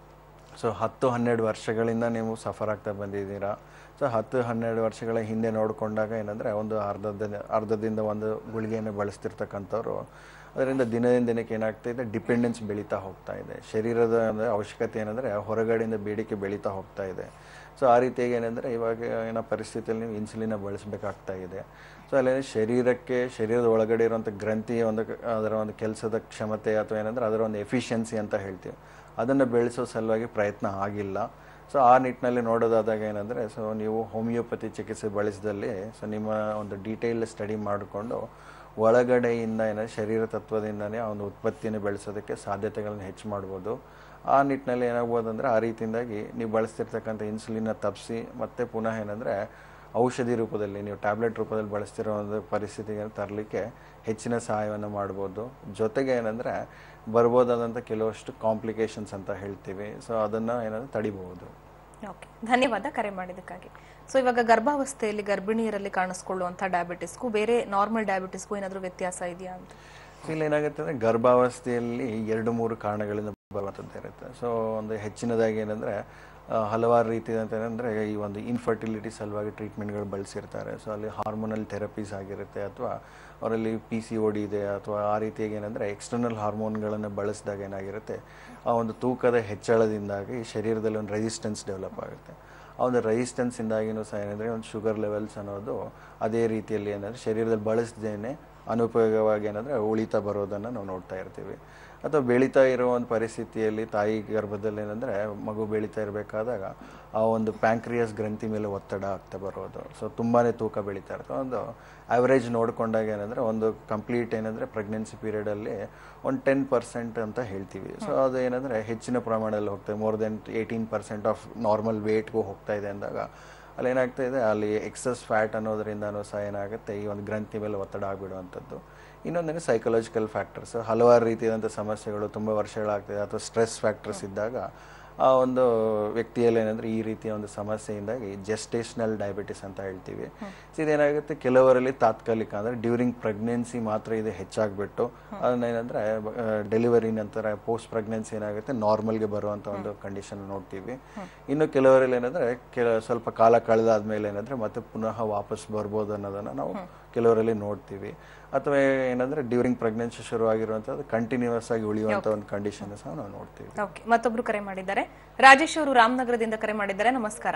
ಸೊ ಹತ್ತು ಹನ್ನೆರಡು ವರ್ಷಗಳಿಂದ ನೀವು ಸಫರ್ ಆಗ್ತಾ ಬಂದಿದ್ದೀರಾ ಸೊ ಹತ್ತು ಹನ್ನೆರಡು ವರ್ಷಗಳ ಹಿಂದೆ ನೋಡಿಕೊಂಡಾಗ ಏನಂದರೆ ಒಂದು ಅರ್ಧದ ಅರ್ಧದಿಂದ ಒಂದು ಗುಳಿಗೆಯನ್ನು ಬಳಸ್ತಿರ್ತಕ್ಕಂಥವ್ರು ಅದರಿಂದ ದಿನದಿಂದ ದಿನಕ್ಕೆ ಏನಾಗ್ತಾಯಿದೆ ಡಿಪೆಂಡೆನ್ಸ್ ಬೆಳೀತಾ ಹೋಗ್ತಾ ಇದೆ ಶರೀರದ ಅಂದ್ರೆ ಅವಶ್ಯಕತೆ ಏನಂದರೆ ಹೊರಗಡೆಯಿಂದ ಬೇಡಿಕೆ ಬೆಳೀತಾ ಹೋಗ್ತಾ ಇದೆ ಸೊ ಆ ರೀತಿಯಾಗಿ ಏನಂದರೆ ಇವಾಗ ಏನೋ ಪರಿಸ್ಥಿತಿಯಲ್ಲಿ ನೀವು ಇನ್ಸುಲಿನ ಬಳಸಬೇಕಾಗ್ತಾ ಇದೆ ಸೊ ಅಲ್ಲಿ ಶರೀರಕ್ಕೆ ಶರೀರದ ಒಳಗಡೆ ಇರುವಂಥ ಗ್ರಂಥಿಯ ಒಂದು ಅದರ ಒಂದು ಕೆಲಸದ ಕ್ಷಮತೆ ಅಥವಾ ಏನಂದರೆ ಅದರ ಒಂದು ಎಫಿಷಿಯನ್ಸಿ ಅಂತ ಹೇಳ್ತೀವಿ ಅದನ್ನು ಬೆಳೆಸೋ ಸಲುವಾಗಿ ಪ್ರಯತ್ನ ಆಗಿಲ್ಲ ಸೊ ಆ ನಿಟ್ಟಿನಲ್ಲಿ ನೋಡೋದಾದಾಗ ಏನಂದರೆ ಸೊ ನೀವು ಹೋಮಿಯೋಪತಿ ಚಿಕಿತ್ಸೆ ಬಳಸಿದಲ್ಲಿ ಸೊ ನಿಮ್ಮ ಒಂದು ಡೀಟೇಲ್ ಸ್ಟಡಿ ಮಾಡಿಕೊಂಡು ಒಳಗಡೆಯಿಂದ ಏನೋ ಶರೀರ ತತ್ವದಿಂದನೇ ಆ ಒಂದು ಉತ್ಪತ್ತಿಯನ್ನು ಬೆಳೆಸೋದಕ್ಕೆ ಸಾಧ್ಯತೆಗಳನ್ನು ಹೆಚ್ಚು ಮಾಡ್ಬೋದು ಆ ನಿಟ್ಟಿನಲ್ಲಿ ಏನಾಗ್ಬೋದು ಅಂದರೆ ಆ ರೀತಿಯಿಂದಾಗಿ ನೀವು ಬಳಸ್ತಿರ್ತಕ್ಕಂಥ ಇನ್ಸುಲಿನ ತಪ್ಪಿಸಿ ಮತ್ತೆ ಪುನಃ ಏನಂದರೆ ಔಷಧಿ ರೂಪದಲ್ಲಿ ನೀವು ಟ್ಯಾಬ್ಲೆಟ್ ರೂಪದಲ್ಲಿ ಬಳಸ್ತಿರೋ ಒಂದು ಪರಿಸ್ಥಿತಿಗೆ ತರಲಿಕ್ಕೆ ಹೆಚ್ಚಿನ ಸಹಾಯವನ್ನು ಮಾಡ್ಬೋದು ಜೊತೆಗೆ ಏನಂದರೆ ಬರ್ಬೋದಾದಂಥ ಕೆಲವಷ್ಟು ಕಾಂಪ್ಲಿಕೇಶನ್ಸ್ ಅಂತ ಹೇಳ್ತೀವಿ ಸೊ ಅದನ್ನು ಏನಂದ್ರೆ ತಡಿಬಹುದು ಓಕೆ ಧನ್ಯವಾದ ಕರೆ ಮಾಡಿದ್ದಕ್ಕಾಗಿ ಸೊ ಇವಾಗ ಗರ್ಭಾವಸ್ಥೆಯಲ್ಲಿ ಗರ್ಭಿಣಿಯರಲ್ಲಿ ಕಾಣಿಸ್ಕೊಳ್ಳುವಂಥ ಡಯಾಬಿಟಿಸ್ಗೂ ಬೇರೆ ನಾರ್ಮಲ್ ಡಯಾಬಿಟಿಸ್ಗೂ ಏನಾದರೂ ವ್ಯತ್ಯಾಸ ಇದೆಯಾ ಅಂತ ಇಲ್ಲಿ ಏನಾಗುತ್ತೆ ಅಂದರೆ ಗರ್ಭಾವಸ್ಥೆಯಲ್ಲಿ ಎರಡು ಮೂರು ಕಾರಣಗಳಿಂದ ಬರುವಂಥದ್ದು ಇರುತ್ತೆ ಸೊ ಒಂದು ಹೆಚ್ಚಿನದಾಗಿ ಏನಂದರೆ ಹಲವಾರು ರೀತಿಯಾದಂಥ ಏನಂದರೆ ಈ ಒಂದು ಇನ್ಫರ್ಟಿಲಿಟಿ ಸಲುವಾಗಿ ಟ್ರೀಟ್ಮೆಂಟ್ಗಳು ಬಳಸಿರ್ತಾರೆ ಸೊ ಅಲ್ಲಿ ಹಾರ್ಮೋನಲ್ ಥೆರಪೀಸ್ ಆಗಿರುತ್ತೆ ಅಥವಾ ಅವರಲ್ಲಿ ಪಿ ಸಿ ಓ ಡಿ ಇದೆ ಅಥವಾ ಆ ರೀತಿಯಾಗಿ ಏನಂದರೆ ಎಕ್ಸ್ಟರ್ನಲ್ ಹಾರ್ಮೋನ್ಗಳನ್ನು ಬಳಸಿದಾಗ ಏನಾಗಿರುತ್ತೆ ಆ ಒಂದು ತೂಕದ ಹೆಚ್ಚಳದಿಂದಾಗಿ ಶರೀರದಲ್ಲಿ ಒಂದು ರೆಸಿಸ್ಟೆನ್ಸ್ ಡೆವಲಪ್ ಆಗುತ್ತೆ ಆ ಒಂದು ರೆಸಿಸ್ಟೆನ್ಸಿಂದಾಗಿನೂ ಸಹ ಏನಂದರೆ ಒಂದು ಶುಗರ್ ಲೆವೆಲ್ಸ್ ಅನ್ನೋದು ಅದೇ ರೀತಿಯಲ್ಲಿ ಏನಂದರೆ ಶರೀರದಲ್ಲಿ ಬಳಸದೇನೆ ಅನುಪಯೋಗವಾಗಿ ಏನಂದರೆ ಉಳಿತಾ ಬರೋದನ್ನು ನಾವು ನೋಡ್ತಾ ಇರ್ತೀವಿ ಅಥವಾ ಬೆಳೀತಾ ಇರೋ ಒಂದು ಪರಿಸ್ಥಿತಿಯಲ್ಲಿ ತಾಯಿ ಗರ್ಭದಲ್ಲಿ ಏನಂದರೆ ಮಗು ಬೆಳೀತಾ ಇರಬೇಕಾದಾಗ ಆ ಒಂದು ಪ್ಯಾಂಕ್ರಿಯಸ್ ಗ್ರಂಥಿ ಮೇಲೆ ಒತ್ತಡ ಆಗ್ತಾ ಬರೋದು ಸೊ ತುಂಬಾ ತೂಕ ಬೆಳೀತಾ ಇರ್ತದೆ ಒಂದು ಆವ್ರೇಜ್ ನೋಡಿಕೊಂಡಾಗ ಏನಂದರೆ ಒಂದು ಕಂಪ್ಲೀಟ್ ಏನಂದರೆ ಪ್ರೆಗ್ನೆನ್ಸಿ ಪೀರಿಯಡಲ್ಲಿ ಒಂದು ಟೆನ್ ಪರ್ಸೆಂಟ್ ಅಂತ ಹೇಳ್ತೀವಿ ಸೊ ಅದು ಏನಂದರೆ ಹೆಚ್ಚಿನ ಪ್ರಮಾಣದಲ್ಲಿ ಹೋಗ್ತದೆ more than eighteen percent of normal ವೇಟ್ಗೂ ಹೋಗ್ತಾ ಇದೆ ಅಂದಾಗ ಅಲ್ಲಿ ಏನಾಗ್ತಾ ಇದೆ ಅಲ್ಲಿ ಎಕ್ಸಸ್ ಫ್ಯಾಟ್ ಅನ್ನೋದರಿಂದನೂ ಸಹ ಏನಾಗುತ್ತೆ ಈ ಒಂದು ಗ್ರಂಥಿ ಮೇಲೆ ಒತ್ತಡ ಆಗಿಬಿಡುವಂಥದ್ದು ಇನ್ನೊಂದೇನು ಸೈಕಲಾಜಿಕಲ್ ಫ್ಯಾಕ್ಟರ್ಸ್ ಹಲವಾರು ರೀತಿಯಾದಂಥ ಸಮಸ್ಯೆಗಳು ತುಂಬ ವರ್ಷಗಳಾಗ್ತದೆ ಅಥವಾ ಸ್ಟ್ರೆಸ್ ಫ್ಯಾಕ್ಟರ್ಸ್ ಇದ್ದಾಗ ಆ ಒಂದು ವ್ಯಕ್ತಿಯಲ್ಲಿ ಏನಂದರೆ ಈ ರೀತಿಯ ಒಂದು ಸಮಸ್ಯೆಯಿಂದಾಗಿ ಜೆಸ್ಟೇಷನಲ್ ಡಯಾಬಿಟಿಸ್ ಅಂತ ಹೇಳ್ತೀವಿ ಸೊ ಇದೇನಾಗುತ್ತೆ ಕೆಲವರಲ್ಲಿ ತಾತ್ಕಾಲಿಕ ಅಂದರೆ ಡ್ಯೂರಿಂಗ್ ಪ್ರೆಗ್ನೆನ್ಸಿ ಮಾತ್ರ ಇದು ಹೆಚ್ಚಾಗ್ಬಿಟ್ಟು ಅದನ್ನ ಏನಂದರೆ ಡೆಲಿವರಿ ನಂತರ ಪೋಸ್ಟ್ ಪ್ರೆಗ್ನೆನ್ಸಿ ಏನಾಗುತ್ತೆ ನಾರ್ಮಲ್ಗೆ ಬರುವಂಥ ಒಂದು ಕಂಡೀಷನ್ ನೋಡ್ತೀವಿ ಇನ್ನು ಕೆಲವರಲ್ಲಿ ಏನಂದರೆ ಕೆಲ ಸ್ವಲ್ಪ ಕಾಲ ಕಳೆದಾದ್ಮೇಲೆ ಏನಂದರೆ ಮತ್ತೆ ಪುನಃ ವಾಪಸ್ ಬರ್ಬೋದು ಅನ್ನೋದನ್ನು ನಾವು ಕೆಲವರಲ್ಲಿ ನೋಡ್ತೀವಿ ಅಥವಾ ಏನಂದ್ರೆ ಡ್ಯೂರಿಂಗ್ ಪ್ರೆಗ್ನೆನ್ಸಿ ಶುರುವಾಗಿರುವಂಥದ್ದು ಕಂಟಿನ್ಯೂಸ್ ಆಗಿ ಉಳಿಯುವಂಥ ಒಂದು ಕಂಡೀಷನ್ ಸಹ ನಾವು ನೋಡ್ತೀವಿ ಓಕೆ ಮತ್ತೊಬ್ರು ಕರೆ ಮಾಡಿದ್ದಾರೆ ರಾಜೇಶ್ ಅವರು ರಾಮನಗರದಿಂದ ಕರೆ ಮಾಡಿದ್ದಾರೆ ನಮಸ್ಕಾರ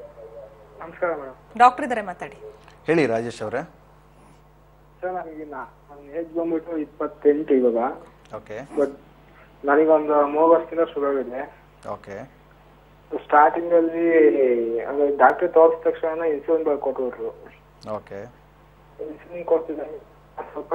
ನಮಸ್ಕಾರ ಮೇಡಮ್ ಡಾಕ್ಟರ್ ಇದ್ದಾರೆ ಮಾತಾಡಿ ಹೇಳಿ ರಾಜೇಶ್ ಅವರೇ ಸರ್ ನನಗೆ ನನ್ನ ಏಜ್ ಬಂದ್ಬಿಟ್ಟು ಇಪ್ಪತ್ತೆಂಟು ಇವಾಗ ಓಕೆ ಬಟ್ ನನಗೊಂದು ಮೂರು ವರ್ಷದಿಂದ ಶುಗರ್ ಇದೆ ಓಕೆ ಸ್ಟಾರ್ಟಿಂಗ್ ಅಲ್ಲಿ ಅಂದ್ರೆ ಡಾಕ್ಟರ್ ತೋರಿಸಿದ ತಕ್ಷಣ ಇನ್ಸುಲಿನ್ ಬರ್ಕೊಟ್ಬಿಟ್ರು ಓಕೆ ಇನ್ಸುಲಿನ್ ಕೊಡ್ತಿದ್ದಾರೆ ಸ್ವಲ್ಪ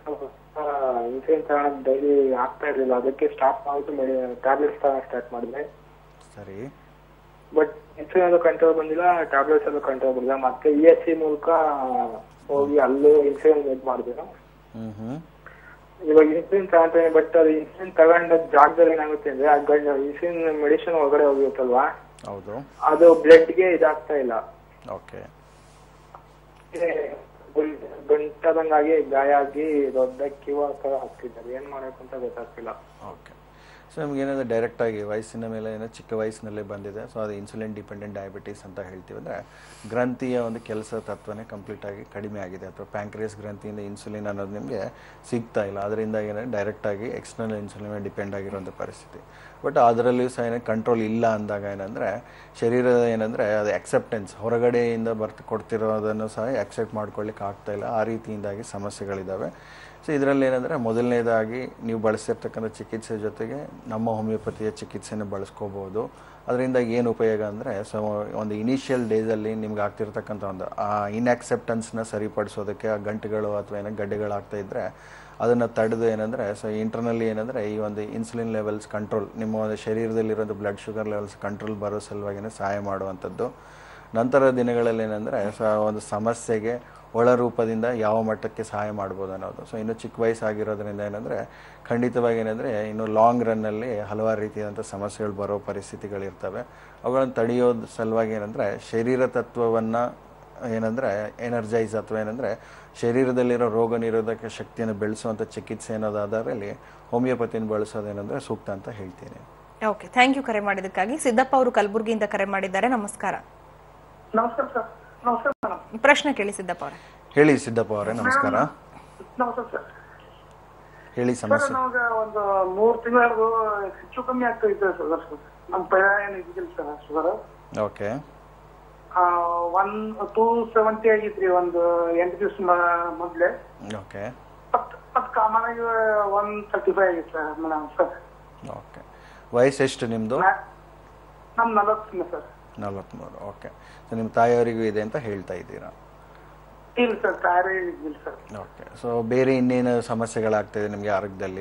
ಇನ್ಸುಲಿನ್ ತಗೊಳಕ್ ಡೈಲಿ ಆಗ್ತಾ ಇರ್ಲಿಲ್ಲ ಅದಕ್ಕೆ ಸ್ಟಾಪ್ ಮಾಡ್ಬಿಟ್ಟು ಟ್ಯಾಬ್ಲೆಟ್ಸ್ ತಗೊಳಕ್ ಸ್ಟಾರ್ಟ್ ಮಾಡಿದೆ ಸರಿ ಬಟ್ ಇನ್ಸುಲಿನ್ ಅದು ಕಂಟ್ರೋಲ್ ಬಂದಿಲ್ಲ ಟ್ಯಾಬ್ಲೆಟ್ಸ್ ಅದು ಕಂಟ್ರೋಲ್ ಬಂದಿಲ್ಲ ಮತ್ತೆ ಇ ಎಸ್ ಸಿ ಮೂಲಕ ಹೋಗಿ ಅಲ್ಲೂ ಇನ್ಸುಲಿನ್ ಇದು ಮಾಡಿದೆ ಹ್ಮ್ ಹ್ಮ್ ಇವಾಗ ಇನ್ಸುಲಿನ್ ತಗೊಂತೀನಿ ಬಟ್ ಅದು ಇನ್ಸುಲಿನ್ ತಗೊಂಡ ಜಾಗದಲ್ಲಿ ಏನಾಗುತ್ತೆ ಅಂದ್ರೆ ಆ ಇನ್ಸುಲಿನ್ ಮೆಡಿಸಿನ್ ಒಳಗಡೆ ಹೋಗಿರುತ್ತಲ್ವಾ ಹೌದು ಅದು ಬ್ಲಡ್ಗೆ ಇದಾಗ್ತಾ ಇಲ್ಲ ಓಕೆ ಗಂಟದಂಗಾಗಿ ಗಾಯ ಆಗಿ ದೊಡ್ಡ ಕಿವ ತರ ಆಗ್ತಿದ್ದಾರೆ ಏನ್ ಮಾಡ್ಬೇಕು ಅಂತ ಗೊತ್ತಾಗ್ತಿಲ್ಲ ಓಕೆ ಸೊ ನಮ್ಗೆ ಏನಂದ್ರೆ ಡೈರೆಕ್ಟಾಗಿ ವಯಸ್ಸಿನ ಮೇಲೆ ಏನೋ ಚಿಕ್ಕ ವಯಸ್ಸಿನಲ್ಲೇ ಬಂದಿದೆ ಸೊ ಅದು ಇನ್ಸುಲಿನ್ ಡಿಪೆಂಡೆಂಟ್ ಡಯಾಬಿಟೀಸ್ ಅಂತ ಹೇಳ್ತೀವಿ ಅಂದರೆ ಗ್ರಂಥಿಯ ಒಂದು ಕೆಲಸ ತತ್ವನೇ ಕಂಪ್ಲೀಟಾಗಿ ಕಡಿಮೆ ಆಗಿದೆ ಅಥವಾ ಪ್ಯಾಂಕ್ರಿಯಸ್ ಗ್ರಂಥಿಯಿಂದ ಇನ್ಸುಲಿನ್ ಅನ್ನೋದು ನಿಮಗೆ ಸಿಗ್ತಾ ಇಲ್ಲ ಅದರಿಂದ ಏನಂದರೆ ಡೈರೆಕ್ಟಾಗಿ ಎಕ್ಸ್ಟರ್ನಲ್ ಇನ್ಸುಲಿನ್ ಮೇಲೆ ಡಿಪೆಂಡ್ ಆಗಿರುವಂಥ ಪರಿಸ್ಥಿತಿ ಬಟ್ ಅದರಲ್ಲಿಯೂ ಸಹ ಏನೋ ಕಂಟ್ರೋಲ್ ಇಲ್ಲ ಅಂದಾಗ ಏನಂದರೆ ಶರೀರದ ಏನಂದರೆ ಅದು ಅಕ್ಸೆಪ್ಟೆನ್ಸ್ ಹೊರಗಡೆಯಿಂದ ಬರ್ತು ಕೊಡ್ತಿರೋದನ್ನು ಸಹ ಅಕ್ಸೆಪ್ಟ್ ಮಾಡ್ಕೊಳ್ಳಿಕ್ಕೆ ಆಗ್ತಾ ಇಲ್ಲ ಆ ರೀತಿಯಿಂದಾಗಿ ಸಮಸ್ಯೆಗಳಿದ್ದಾವೆ ಸೊ ಇದರಲ್ಲಿ ಏನಂದರೆ ಮೊದಲನೇದಾಗಿ ನೀವು ಬಳಸಿರ್ತಕ್ಕಂಥ ಚಿಕಿತ್ಸೆ ಜೊತೆಗೆ ನಮ್ಮ ಹೋಮಿಯೋಪತಿಯ ಚಿಕಿತ್ಸೆನ ಬಳಸ್ಕೋಬೋದು ಅದರಿಂದ ಏನು ಉಪಯೋಗ ಅಂದರೆ ಸೊ ಒಂದು ಇನಿಷಿಯಲ್ ಡೇಸಲ್ಲಿ ನಿಮ್ಗೆ ಆಗ್ತಿರ್ತಕ್ಕಂಥ ಒಂದು ಆ ಇನ್ಆಕ್ಸೆಪ್ಟೆನ್ಸ್ನ ಸರಿಪಡಿಸೋದಕ್ಕೆ ಆ ಗಂಟುಗಳು ಅಥವಾ ಏನೋ ಗಡ್ಡೆಗಳಾಗ್ತಾ ಇದ್ದರೆ ಅದನ್ನು ತಡೆದು ಏನಂದರೆ ಸೊ ಇಂಟರ್ನಲ್ಲಿ ಏನಂದರೆ ಈ ಒಂದು ಇನ್ಸುಲಿನ್ ಲೆವೆಲ್ಸ್ ಕಂಟ್ರೋಲ್ ನಿಮ್ಮ ಒಂದು ಶರೀರದಲ್ಲಿರೋದು ಬ್ಲಡ್ ಶುಗರ್ ಲೆವೆಲ್ಸ್ ಕಂಟ್ರೋಲ್ ಬರೋ ಸಲುವಾಗಿನೇ ಸಹಾಯ ಮಾಡುವಂಥದ್ದು ನಂತರ ದಿನಗಳಲ್ಲಿ ಏನಂದರೆ ಸೊ ಒಂದು ಸಮಸ್ಯೆಗೆ ಒಳ ರೂಪದಿಂದ ಯಾವ ಮಟ್ಟಕ್ಕೆ ಸಹಾಯ ಮಾಡ್ಬೋದು ಅನ್ನೋದು ಸೊ ಇನ್ನು ಚಿಕ್ಕ ವಯಸ್ಸಾಗಿರೋದ್ರಿಂದ ಏನಂದರೆ ಖಂಡಿತವಾಗಿ ಏನಂದರೆ ಇನ್ನು ಲಾಂಗ್ ರನ್ನಲ್ಲಿ ಹಲವಾರು ರೀತಿಯಾದಂಥ ಸಮಸ್ಯೆಗಳು ಬರೋ ಪರಿಸ್ಥಿತಿಗಳಿರ್ತವೆ ಅವುಗಳನ್ನು ತಡೆಯೋದು ಸಲುವಾಗಿ ಏನಂದರೆ ಶರೀರ ತತ್ವವನ್ನು ಏನಂದರೆ ಎನರ್ಜೈಸ್ ಅಥವಾ ಏನಂದರೆ ಶರೀರದಲ್ಲಿರೋ ರೋಗ ನಿರೋಧಕ ಶಕ್ತಿಯನ್ನು ಬೆಳೆಸುವಂಥ ಚಿಕಿತ್ಸೆ ಅನ್ನೋದಾದಲ್ಲಿ ಹೋಮಿಯೋಪತಿನ ಬಳಸೋದೇನೆಂದರೆ ಸೂಕ್ತ ಅಂತ ಹೇಳ್ತೀನಿ ಓಕೆ ಥ್ಯಾಂಕ್ ಯು ಕರೆ ಮಾಡಿದ್ದಕ್ಕಾಗಿ ಸಿದ್ದಪ್ಪ ಅವರು ಕಲಬುರಗಿಯಿಂದ ಕರೆ ಮಾಡಿದ್ದಾರೆ ನಮಸ್ಕಾರ ನಮಸ್ಕಾರ ಸರ್ ನಮಸ್ಕಾರ ಮೇಡಮ್ ಪ್ರಶ್ನೆ ಕೇಳಿ ಸಿದ್ದಪ್ಪ ಅವರೇ ಹೇಳಿ ಸಿದ್ದಪ್ಪ ಅವರೇ ನಮಸ್ಕಾರ ನಮಸ್ಕಾರ ಸರ್ ಹೇಳಿ ಸರ್ ಸಮಸ್ಯೆ ನಮ್ಗೆ ಒಂದು ಮೂರ್ ತಿಂಗಳು ಹೆಚ್ಚು ಕಮ್ಮಿ ಆಗ್ತಾ ಇದೆ ಸರ್ ನಮ್ ಪಯ ಏನ್ ಇದ್ದಿಲ್ಲ sir sugar okay one two seventy ಆಗಿತ್ರಿ ಒಂದು ಎಂಟು ದಿವಸ ಮೊದ್ಲೇ ಓಕೆ ಮತ್ ಕಾಮನ್ ಆಗಿ ಒನ್ ತರ್ಟಿ ಫೈವ್ ಆಗಿತ್ತು ಸರ್ ಮೇಡಮ್ ಸರ್ ಓಕೆ ವಯಸ್ಸು ಎಷ್ಟು ನಿಮ್ಮದು ನಮ್ ನಲವತ್ತು ಸರ್ ನಲವತ್ತ್ಮೂರು ಓಕೆ ಸೊ ನಿಮ್ಮ ತಾಯಿಯವರಿಗೂ ಇದೆ ಅಂತ ಹೇಳ್ತಾ ಇದ್ದೀರಾ ಇಲ್ಲ ಸರ್ ತಯಾರಿ ಇದ್ದಿಲ್ಲ ಸರ್ ಓಕೆ ಸೊ ಬೇರೆ ಇನ್ನೇನು ಸಮಸ್ಯೆಗಳಾಗ್ತಿದೆ ನಿಮಗೆ ಆರೋಗ್ಯದಲ್ಲಿ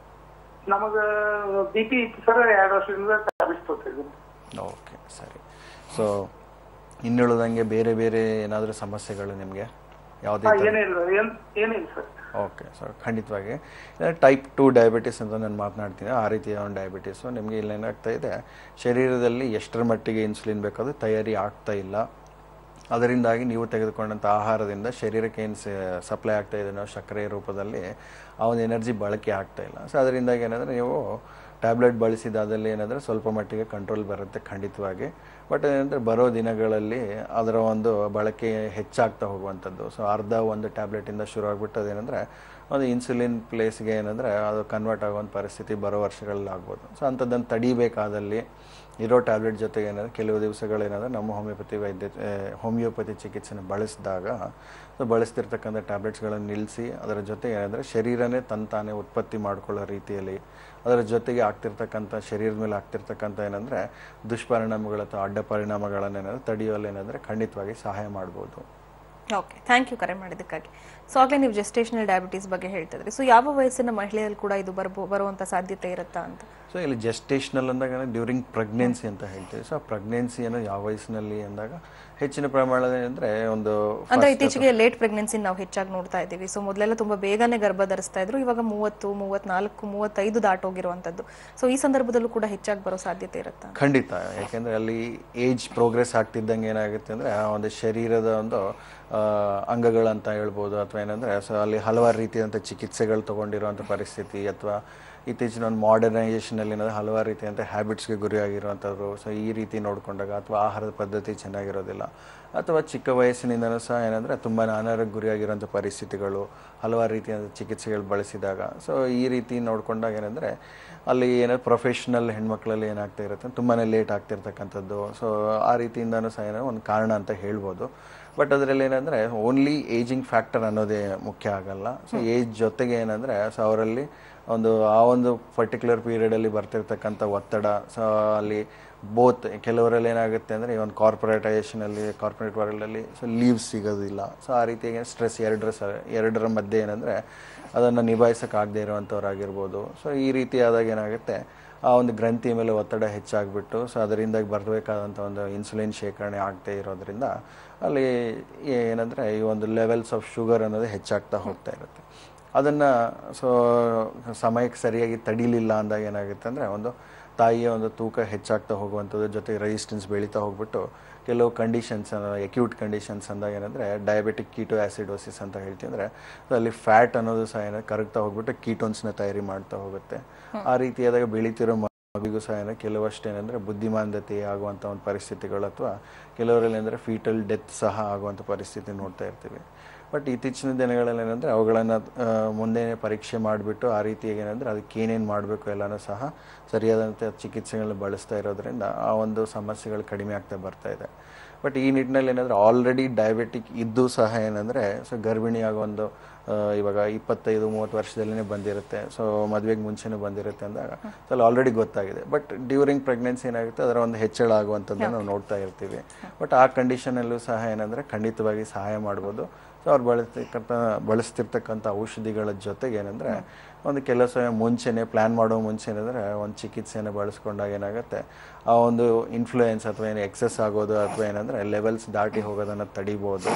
ನಮಗ ಬಿ ಪಿ ಇತ್ತು ಸರ್ ಎರಡು ವರ್ಷದಿಂದ ಟ್ಯಾಬ್ಲೆಟ್ಸ್ ತಗೋತಿದ್ದೀನಿ ಓಕೆ ಸರಿ ಸೊ ಇನ್ನುಳಿದಂಗೆ ಬೇರೆ ಬೇರೆ ಏನಾದರೂ ಸಮಸ್ಯೆಗಳು ನಿಮಗೆ ಯಾವುದೇ ಥರ ಏನಿಲ್ಲ ಏನ್ ಏನಿಲ್ಲ ಸರ್ ಓಕೆ ಸೊ ಖಂಡಿತವಾಗಿ ಟೈಪ್ ಟು ಡಯಾಬಿಟಿಸ್ ಅಂತ ನಾನು ಮಾತನಾಡ್ತೀನಿ ಆ ರೀತಿಯ ಒಂದು ಡಯಾಬಿಟಿಸು ನಿಮಗೆ ಇಲ್ಲಿ ಏನಾಗ್ತಾ ಇದೆ ಶರೀರದಲ್ಲಿ ಎಷ್ಟರ ಮಟ್ಟಿಗೆ ಇನ್ಸುಲಿನ್ ಬೇಕಾದರೂ ತಯಾರಿ ಆಗ್ತಾ ಇಲ್ಲ ಅದರಿಂದಾಗಿ ನೀವು ತೆಗೆದುಕೊಂಡಂಥ ಆಹಾರದಿಂದ ಶರೀರಕ್ಕೆ ಏನು ಸಪ್ಲೈ ಆಗ್ತಾ ಇದೆ ನಾವು ಸಕ್ಕರೆ ರೂಪದಲ್ಲಿ ಆ ಒಂದು ಎನರ್ಜಿ ಬಳಕೆ ಆಗ್ತಾ ಇಲ್ಲ ಸೊ ಅದರಿಂದಾಗಿ ಏನಂದರೆ ನೀವು ಟ್ಯಾಬ್ಲೆಟ್ ಬಳಸಿದಾದಲ್ಲಿ ಏನಂದರೆ ಸ್ವಲ್ಪ ಮಟ್ಟಿಗೆ ಕಂಟ್ರೋಲ್ ಬರುತ್ತೆ ಖಂಡಿತವಾಗಿ ಬಟ್ ಏನಂದರೆ ಬರೋ ದಿನಗಳಲ್ಲಿ ಅದರ ಒಂದು ಬಳಕೆ ಹೆಚ್ಚಾಗ್ತಾ ಹೋಗುವಂಥದ್ದು ಸೊ ಅರ್ಧ ಒಂದು ಟ್ಯಾಬ್ಲೆಟಿಂದ ಶುರು ಆಗಿಬಿಟ್ಟು ಅದೇನೆಂದರೆ ಒಂದು ಇನ್ಸುಲಿನ್ ಪ್ಲೇಸ್ಗೆ ಏನಂದರೆ ಅದು ಕನ್ವರ್ಟ್ ಆಗುವಂಥ ಪರಿಸ್ಥಿತಿ ಬರೋ ವರ್ಷಗಳಲ್ಲಿ ಆಗ್ಬೋದು ಸೊ ಅಂಥದ್ದನ್ನು ತಡಿಬೇಕಾದಲ್ಲಿ ಇರೋ ಟ್ಯಾಬ್ಲೆಟ್ ಜೊತೆಗೆ ಏನಂದರೆ ಕೆಲವು ದಿವಸಗಳೇನಾದರೆ ನಮ್ಮ ಹೋಮಿಯೋಪತಿ ವೈದ್ಯ ಆ, ಹೋಮಿಯೋಪತಿ ಚಿಕಿತ್ಸೆನ ಬಳಸಿದಾಗ ಸೊ ಬಳಸ್ತಿರ್ತಕ್ಕಂಥ ಟ್ಯಾಬ್ಲೆಟ್ಸ್ಗಳನ್ನು ನಿಲ್ಲಿಸಿ ಅದರ ಜೊತೆಗೆ ಏನಂದರೆ ಶರೀರನೇ ತಂತಾನೇ ಉತ್ಪತ್ತಿ ಮಾಡ್ಕೊಳ್ಳೋ ರೀತಿಯಲ್ಲಿ ಅದರ ಜೊತೆಗೆ ಆಗ್ತಿರ್ತಕ್ಕಂಥ ಶರೀರದ ಮೇಲೆ ಆಗ್ತಿರ್ತಕ್ಕಂಥ ಏನಂದರೆ ದುಷ್ಪರಿಣಾಮಗಳು ಅಥವಾ ಅಡ್ಡ ಪರಿಣಾಮಗಳನ್ನೇನಾದರೂ ತಡೆಯುವಲ್ಲಿ ಏನಂದರೆ ಖಂಡಿತವಾಗಿ ಸಹಾಯ ಮಾಡ್ಬೋದು ಓಕೆ ಥ್ಯಾಂಕ್ ಯು ಕರೆ ಮಾಡಿದ್ದಕ್ಕಾಗಿ ಸೊ ಆಗಲೇ ನೀವು ಜೆಸ್ಟೇಷನಲ್ ಡಯಾಬಿಟೀಸ್ ಬಗ್ಗೆ ಹೇಳ್ತಿದ್ರಿ ಸೊ ಯಾವ ವಯಸ್ಸಿನ ಮಹಿಳೆಯಲ್ಲಿ ಕೂಡ ಇದು ಬರ್ಬೋ ಬರುವಂತ ಸಾಧ್ಯತೆ ಇರುತ್ತಾ ಅಂತ ಸೊ ಇಲ್ಲಿ ಜೆಸ್ಟೇಷನಲ್ ಅಂದಾಗ ಡ್ಯೂರಿಂಗ್ ಪ್ರೆಗ್ನೆನ್ಸಿ ಅಂತ ಹೇಳ್ತೀವಿ ಸೊ ಪ್ರೆಗ್ನೆನ್ಸಿಯನ್ನು ಯಾವ ವಯಸ್ಸಿನಲ್ಲಿ ಅಂದಾಗ ಹೆಚ್ಚಿನ ಪ್ರಮಾಣದಲ್ಲಿ ಅಂದರೆ ಒಂದು ಅಂದ್ರೆ first ಇತ್ತೀಚೆಗೆ ಲೇಟ್ ಪ್ರೆಗ್ನೆನ್ಸಿ ನಾವು ಹೆಚ್ಚಾಗಿ ನೋಡ್ತಾ ಇದ್ದೀವಿ ಸೊ ಮೊದಲೆಲ್ಲ ತುಂಬಾ ಬೇಗನೆ ಗರ್ಭ ಧರಿಸ್ತಾ ಇದ್ರು ಇವಾಗ ಮೂವತ್ತು ಮೂವತ್ನಾಲ್ಕು ಮೂವತ್ತೈದು ದಾಟೋಗಿರುವಂತದ್ದು ಸೊ ಈ ಸಂದರ್ಭದಲ್ಲೂ ಕೂಡ ಹೆಚ್ಚಾಗಿ ಬರೋ ಸಾಧ್ಯತೆ ಇರುತ್ತಾ ಖಂಡಿತ ಯಾಕೆಂದರೆ ಅಲ್ಲಿ ಏಜ್ ಪ್ರೋಗ್ರೆಸ್ ಆಗ್ತಿದ್ದಂಗೆ ಏನಾಗುತ್ತೆ ಅಂದರೆ ಆ ಒಂದು ಶರೀರದ ಒಂದು ಆ, ಅಂಗಗಳಂತ ಹೇಳ್ಬೋದು ಅಥವಾ ಏನಂದರೆ ಸೊ ಅಲ್ಲಿ ಹಲವಾರು ರೀತಿಯಾದಂಥ ಚಿಕಿತ್ಸೆಗಳು ತೊಗೊಂಡಿರುವಂಥ ಪರಿಸ್ಥಿತಿ ಅಥವಾ ಇತ್ತೀಚಿನ ಒಂದು ಮಾಡರ್ನೈಸೇಷನಲ್ಲಿ ಏನಾದರೂ ಹಲವಾರು ರೀತಿಯಂಥ ಹ್ಯಾಬಿಟ್ಸ್ಗೆ ಗುರಿಯಾಗಿರುವಂಥವ್ರು ಸೊ ಈ ರೀತಿ ನೋಡಿಕೊಂಡಾಗ ಅಥವಾ ಆಹಾರದ ಪದ್ಧತಿ ಚೆನ್ನಾಗಿರೋದಿಲ್ಲ ಅಥವಾ ಚಿಕ್ಕ ವಯಸ್ಸಿನಿಂದನೂ ಸಹ ಏನಂದರೆ ತುಂಬ ಅನಾರೋಗ್ಯ ಗುರಿಯಾಗಿರೋಂಥ ಪರಿಸ್ಥಿತಿಗಳು ಹಲವಾರು ರೀತಿಯಾದ ಚಿಕಿತ್ಸೆಗಳು ಬಳಸಿದಾಗ ಸೊ ಈ ರೀತಿ ನೋಡ್ಕೊಂಡಾಗ ಏನಂದರೆ ಅಲ್ಲಿ ಏನೋ ಪ್ರೊಫೆಷ್ನಲ್ ಹೆಣ್ಮಕ್ಳಲ್ಲಿ ಏನಾಗ್ತಾ ಇರುತ್ತೆ ತುಂಬಾ ಲೇಟ್ ಆಗ್ತಿರ್ತಕ್ಕಂಥದ್ದು ಸೊ ಆ ರೀತಿಯಿಂದನೂ ಸಹ ಏನೋ ಒಂದು ಕಾರಣ ಅಂತ ಹೇಳ್ಬೋದು ಬಟ್ ಅದರಲ್ಲಿ ಏನಂದರೆ ಓನ್ಲಿ ಏಜಿಂಗ್ ಫ್ಯಾಕ್ಟರ್ ಅನ್ನೋದೇ ಮುಖ್ಯ ಆಗಲ್ಲ ಸೊ ಏಜ್ ಜೊತೆಗೆ ಏನಂದರೆ ಸೊ ಅವರಲ್ಲಿ ಒಂದು ಆ ಒಂದು ಪರ್ಟಿಕ್ಯುಲರ್ ಪೀರಿಯಡಲ್ಲಿ ಬರ್ತಿರ್ತಕ್ಕಂಥ ಒತ್ತಡ ಸೊ ಅಲ್ಲಿ ಬೋತ್ ಕೆಲವರಲ್ಲಿ ಏನಾಗುತ್ತೆ ಅಂದರೆ ಈ ಒಂದು ಕಾರ್ಪೊರೇಟೈಸೇಷನಲ್ಲಿ ಕಾರ್ಪೊರೇಟ್ ವರ್ಲ್ಡಲ್ಲಿ ಸೊ ಲೀವ್ ಸಿಗೋದಿಲ್ಲ ಸೊ ಆ ರೀತಿಯಾಗಿ ಸ್ಟ್ರೆಸ್ ಎರಡರ ಸ ಎರಡರ ಮಧ್ಯೆ ಏನಂದರೆ ಅದನ್ನು ನಿಭಾಯಿಸೋಕ್ಕಾಗದೇ ಇರುವಂಥವ್ರಾಗಿರ್ಬೋದು ಸೊ ಈ ರೀತಿ ಆದಾಗ ಏನಾಗುತ್ತೆ ಆ ಒಂದು ಗ್ರಂಥಿ ಮೇಲೆ ಒತ್ತಡ ಹೆಚ್ಚಾಗ್ಬಿಟ್ಟು ಸೊ ಅದರಿಂದ ಬರಬೇಕಾದಂಥ ಒಂದು ಇನ್ಸುಲಿನ್ ಶೇಖರಣೆ ಆಗದೇ ಇರೋದ್ರಿಂದ ಅಲ್ಲಿ ಏನಂದರೆ ಈ ಒಂದು ಲೆವೆಲ್ಸ್ ಆಫ್ ಶುಗರ್ ಅನ್ನೋದು ಹೆಚ್ಚಾಗ್ತಾ ಹೋಗ್ತಾ ಇರುತ್ತೆ ಅದನ್ನು ಸೊ ಸಮಯಕ್ಕೆ ಸರಿಯಾಗಿ ತಡಿಲಿಲ್ಲ ಅಂದಾಗ ಏನಾಗುತ್ತೆ ಅಂದರೆ ಒಂದು ತಾಯಿಯ ಒಂದು ತೂಕ ಹೆಚ್ಚಾಗ್ತಾ ಹೋಗುವಂಥದ್ದು ಜೊತೆಗೆ ರೆಸಿಸ್ಟೆನ್ಸ್ ಬೆಳೀತಾ ಹೋಗ್ಬಿಟ್ಟು ಕೆಲವು ಕಂಡೀಷನ್ಸ್ ಎಕ್ಯೂಟ್ ಕಂಡೀಷನ್ಸ್ ಅಂದಾಗ ಏನಂದರೆ ಡಯಾಬಿಟಿಕ್ ಕೀಟೋ ಆ್ಯಸಿಡೋಸಿಸ್ ಅಂತ ಹೇಳ್ತೀವಿ ಅಂದರೆ ಅಲ್ಲಿ ಫ್ಯಾಟ್ ಅನ್ನೋದು ಸಹ ಏನೋ ಕರಗ್ತಾ ಹೋಗ್ಬಿಟ್ಟು ಕೀಟೋನ್ಸ್ನ ತಯಾರಿ ಮಾಡ್ತಾ ಹೋಗುತ್ತೆ ಆ ರೀತಿಯಾದಾಗ ಬೆಳೀತಿರೋ ಮಗುವಿಗೂ ಸಹ ಏನೋ ಕೆಲವಷ್ಟು ಏನಂದರೆ ಬುದ್ಧಿಮಾಂದ್ಯತೆ ಆಗುವಂಥ ಒಂದು ಪರಿಸ್ಥಿತಿಗಳು ಅಥವಾ ಕೆಲವರಲ್ಲಿ ಅಂದರೆ ಫೀಟಲ್ ಡೆತ್ ಸಹ ಆಗುವಂಥ ಪರಿಸ್ಥಿತಿ ನೋಡ್ತಾ ಇರ್ತೀವಿ ಬಟ್ ಇತ್ತೀಚಿನ ದಿನಗಳಲ್ಲಿ ಏನಂದರೆ ಅವುಗಳನ್ನು ಮುಂದೆ ಪರೀಕ್ಷೆ ಮಾಡಿಬಿಟ್ಟು ಆ ರೀತಿಯಾಗಿ ಏನಂದರೆ ಅದಕ್ಕೆ ಏನೇನು ಮಾಡಬೇಕು ಎಲ್ಲನೂ ಸಹ ಸರಿಯಾದಂಥ ಚಿಕಿತ್ಸೆಗಳನ್ನ ಬಳಸ್ತಾ ಇರೋದ್ರಿಂದ ಆ ಒಂದು ಸಮಸ್ಯೆಗಳು ಕಡಿಮೆ ಆಗ್ತಾ ಬರ್ತಾ ಇದೆ ಬಟ್ ಈ ನಿಟ್ಟಿನಲ್ಲಿ ಏನಂದರೆ ಆಲ್ರೆಡಿ ಡಯಾಬಿಟಿಕ್ ಇದ್ದು ಸಹ ಏನಂದರೆ ಸೊ ಗರ್ಭಿಣಿ ಆಗೋ ಒಂದು ಆ, ಇವಾಗ ಇಪ್ಪತ್ತೈದು ಮೂವತ್ತು ವರ್ಷದಲ್ಲೇ ಬಂದಿರುತ್ತೆ ಸೊ ಮದುವೆಗೆ ಮುಂಚೆನೂ ಬಂದಿರುತ್ತೆ ಅಂದಾಗ ಸೊ ಅಲ್ಲಿ ಆಲ್ರೆಡಿ ಗೊತ್ತಾಗಿದೆ ಬಟ್ ಡ್ಯೂರಿಂಗ್ ಪ್ರೆಗ್ನೆನ್ಸಿ ಏನಾಗುತ್ತೆ ಅದರ ಒಂದು ಹೆಚ್ಚಳ ಆಗುವಂಥದ್ದನ್ನು ನಾವು ನೋಡ್ತಾ ಇರ್ತೀವಿ ಬಟ್ ಆ ಕಂಡೀಷನಲ್ಲೂ ಸಹ ಏನಂದರೆ ಖಂಡಿತವಾಗಿ ಸಹಾಯ ಮಾಡ್ಬೋದು ಸೊ ಅವ್ರು ಬಳಸ್ತಿರ್ತಕ್ಕಂಥ ಬಳಸ್ತಿರ್ತಕ್ಕಂಥ ಔಷಧಿಗಳ ಜೊತೆಗೆ ಏನಂದರೆ ಒಂದು ಕೆಲಸ ಮುಂಚೆನೆ ಪ್ಲ್ಯಾನ್ ಮಾಡೋ ಮುಂಚೆ ಏನಂದರೆ ಒಂದು ಚಿಕಿತ್ಸೆಯನ್ನು ಬಳಸ್ಕೊಂಡಾಗ ಏನಾಗುತ್ತೆ ಆ ಒಂದು ಇನ್ಫ್ಲೂಯೆನ್ಸ್ ಅಥವಾ ಏನು ಎಕ್ಸೆಸ್ ಆಗೋದು ಅಥವಾ ಏನಂದರೆ ಲೆವೆಲ್ಸ್ ದಾಟಿ ಹೋಗೋದನ್ನು ತಡಿಬೋದು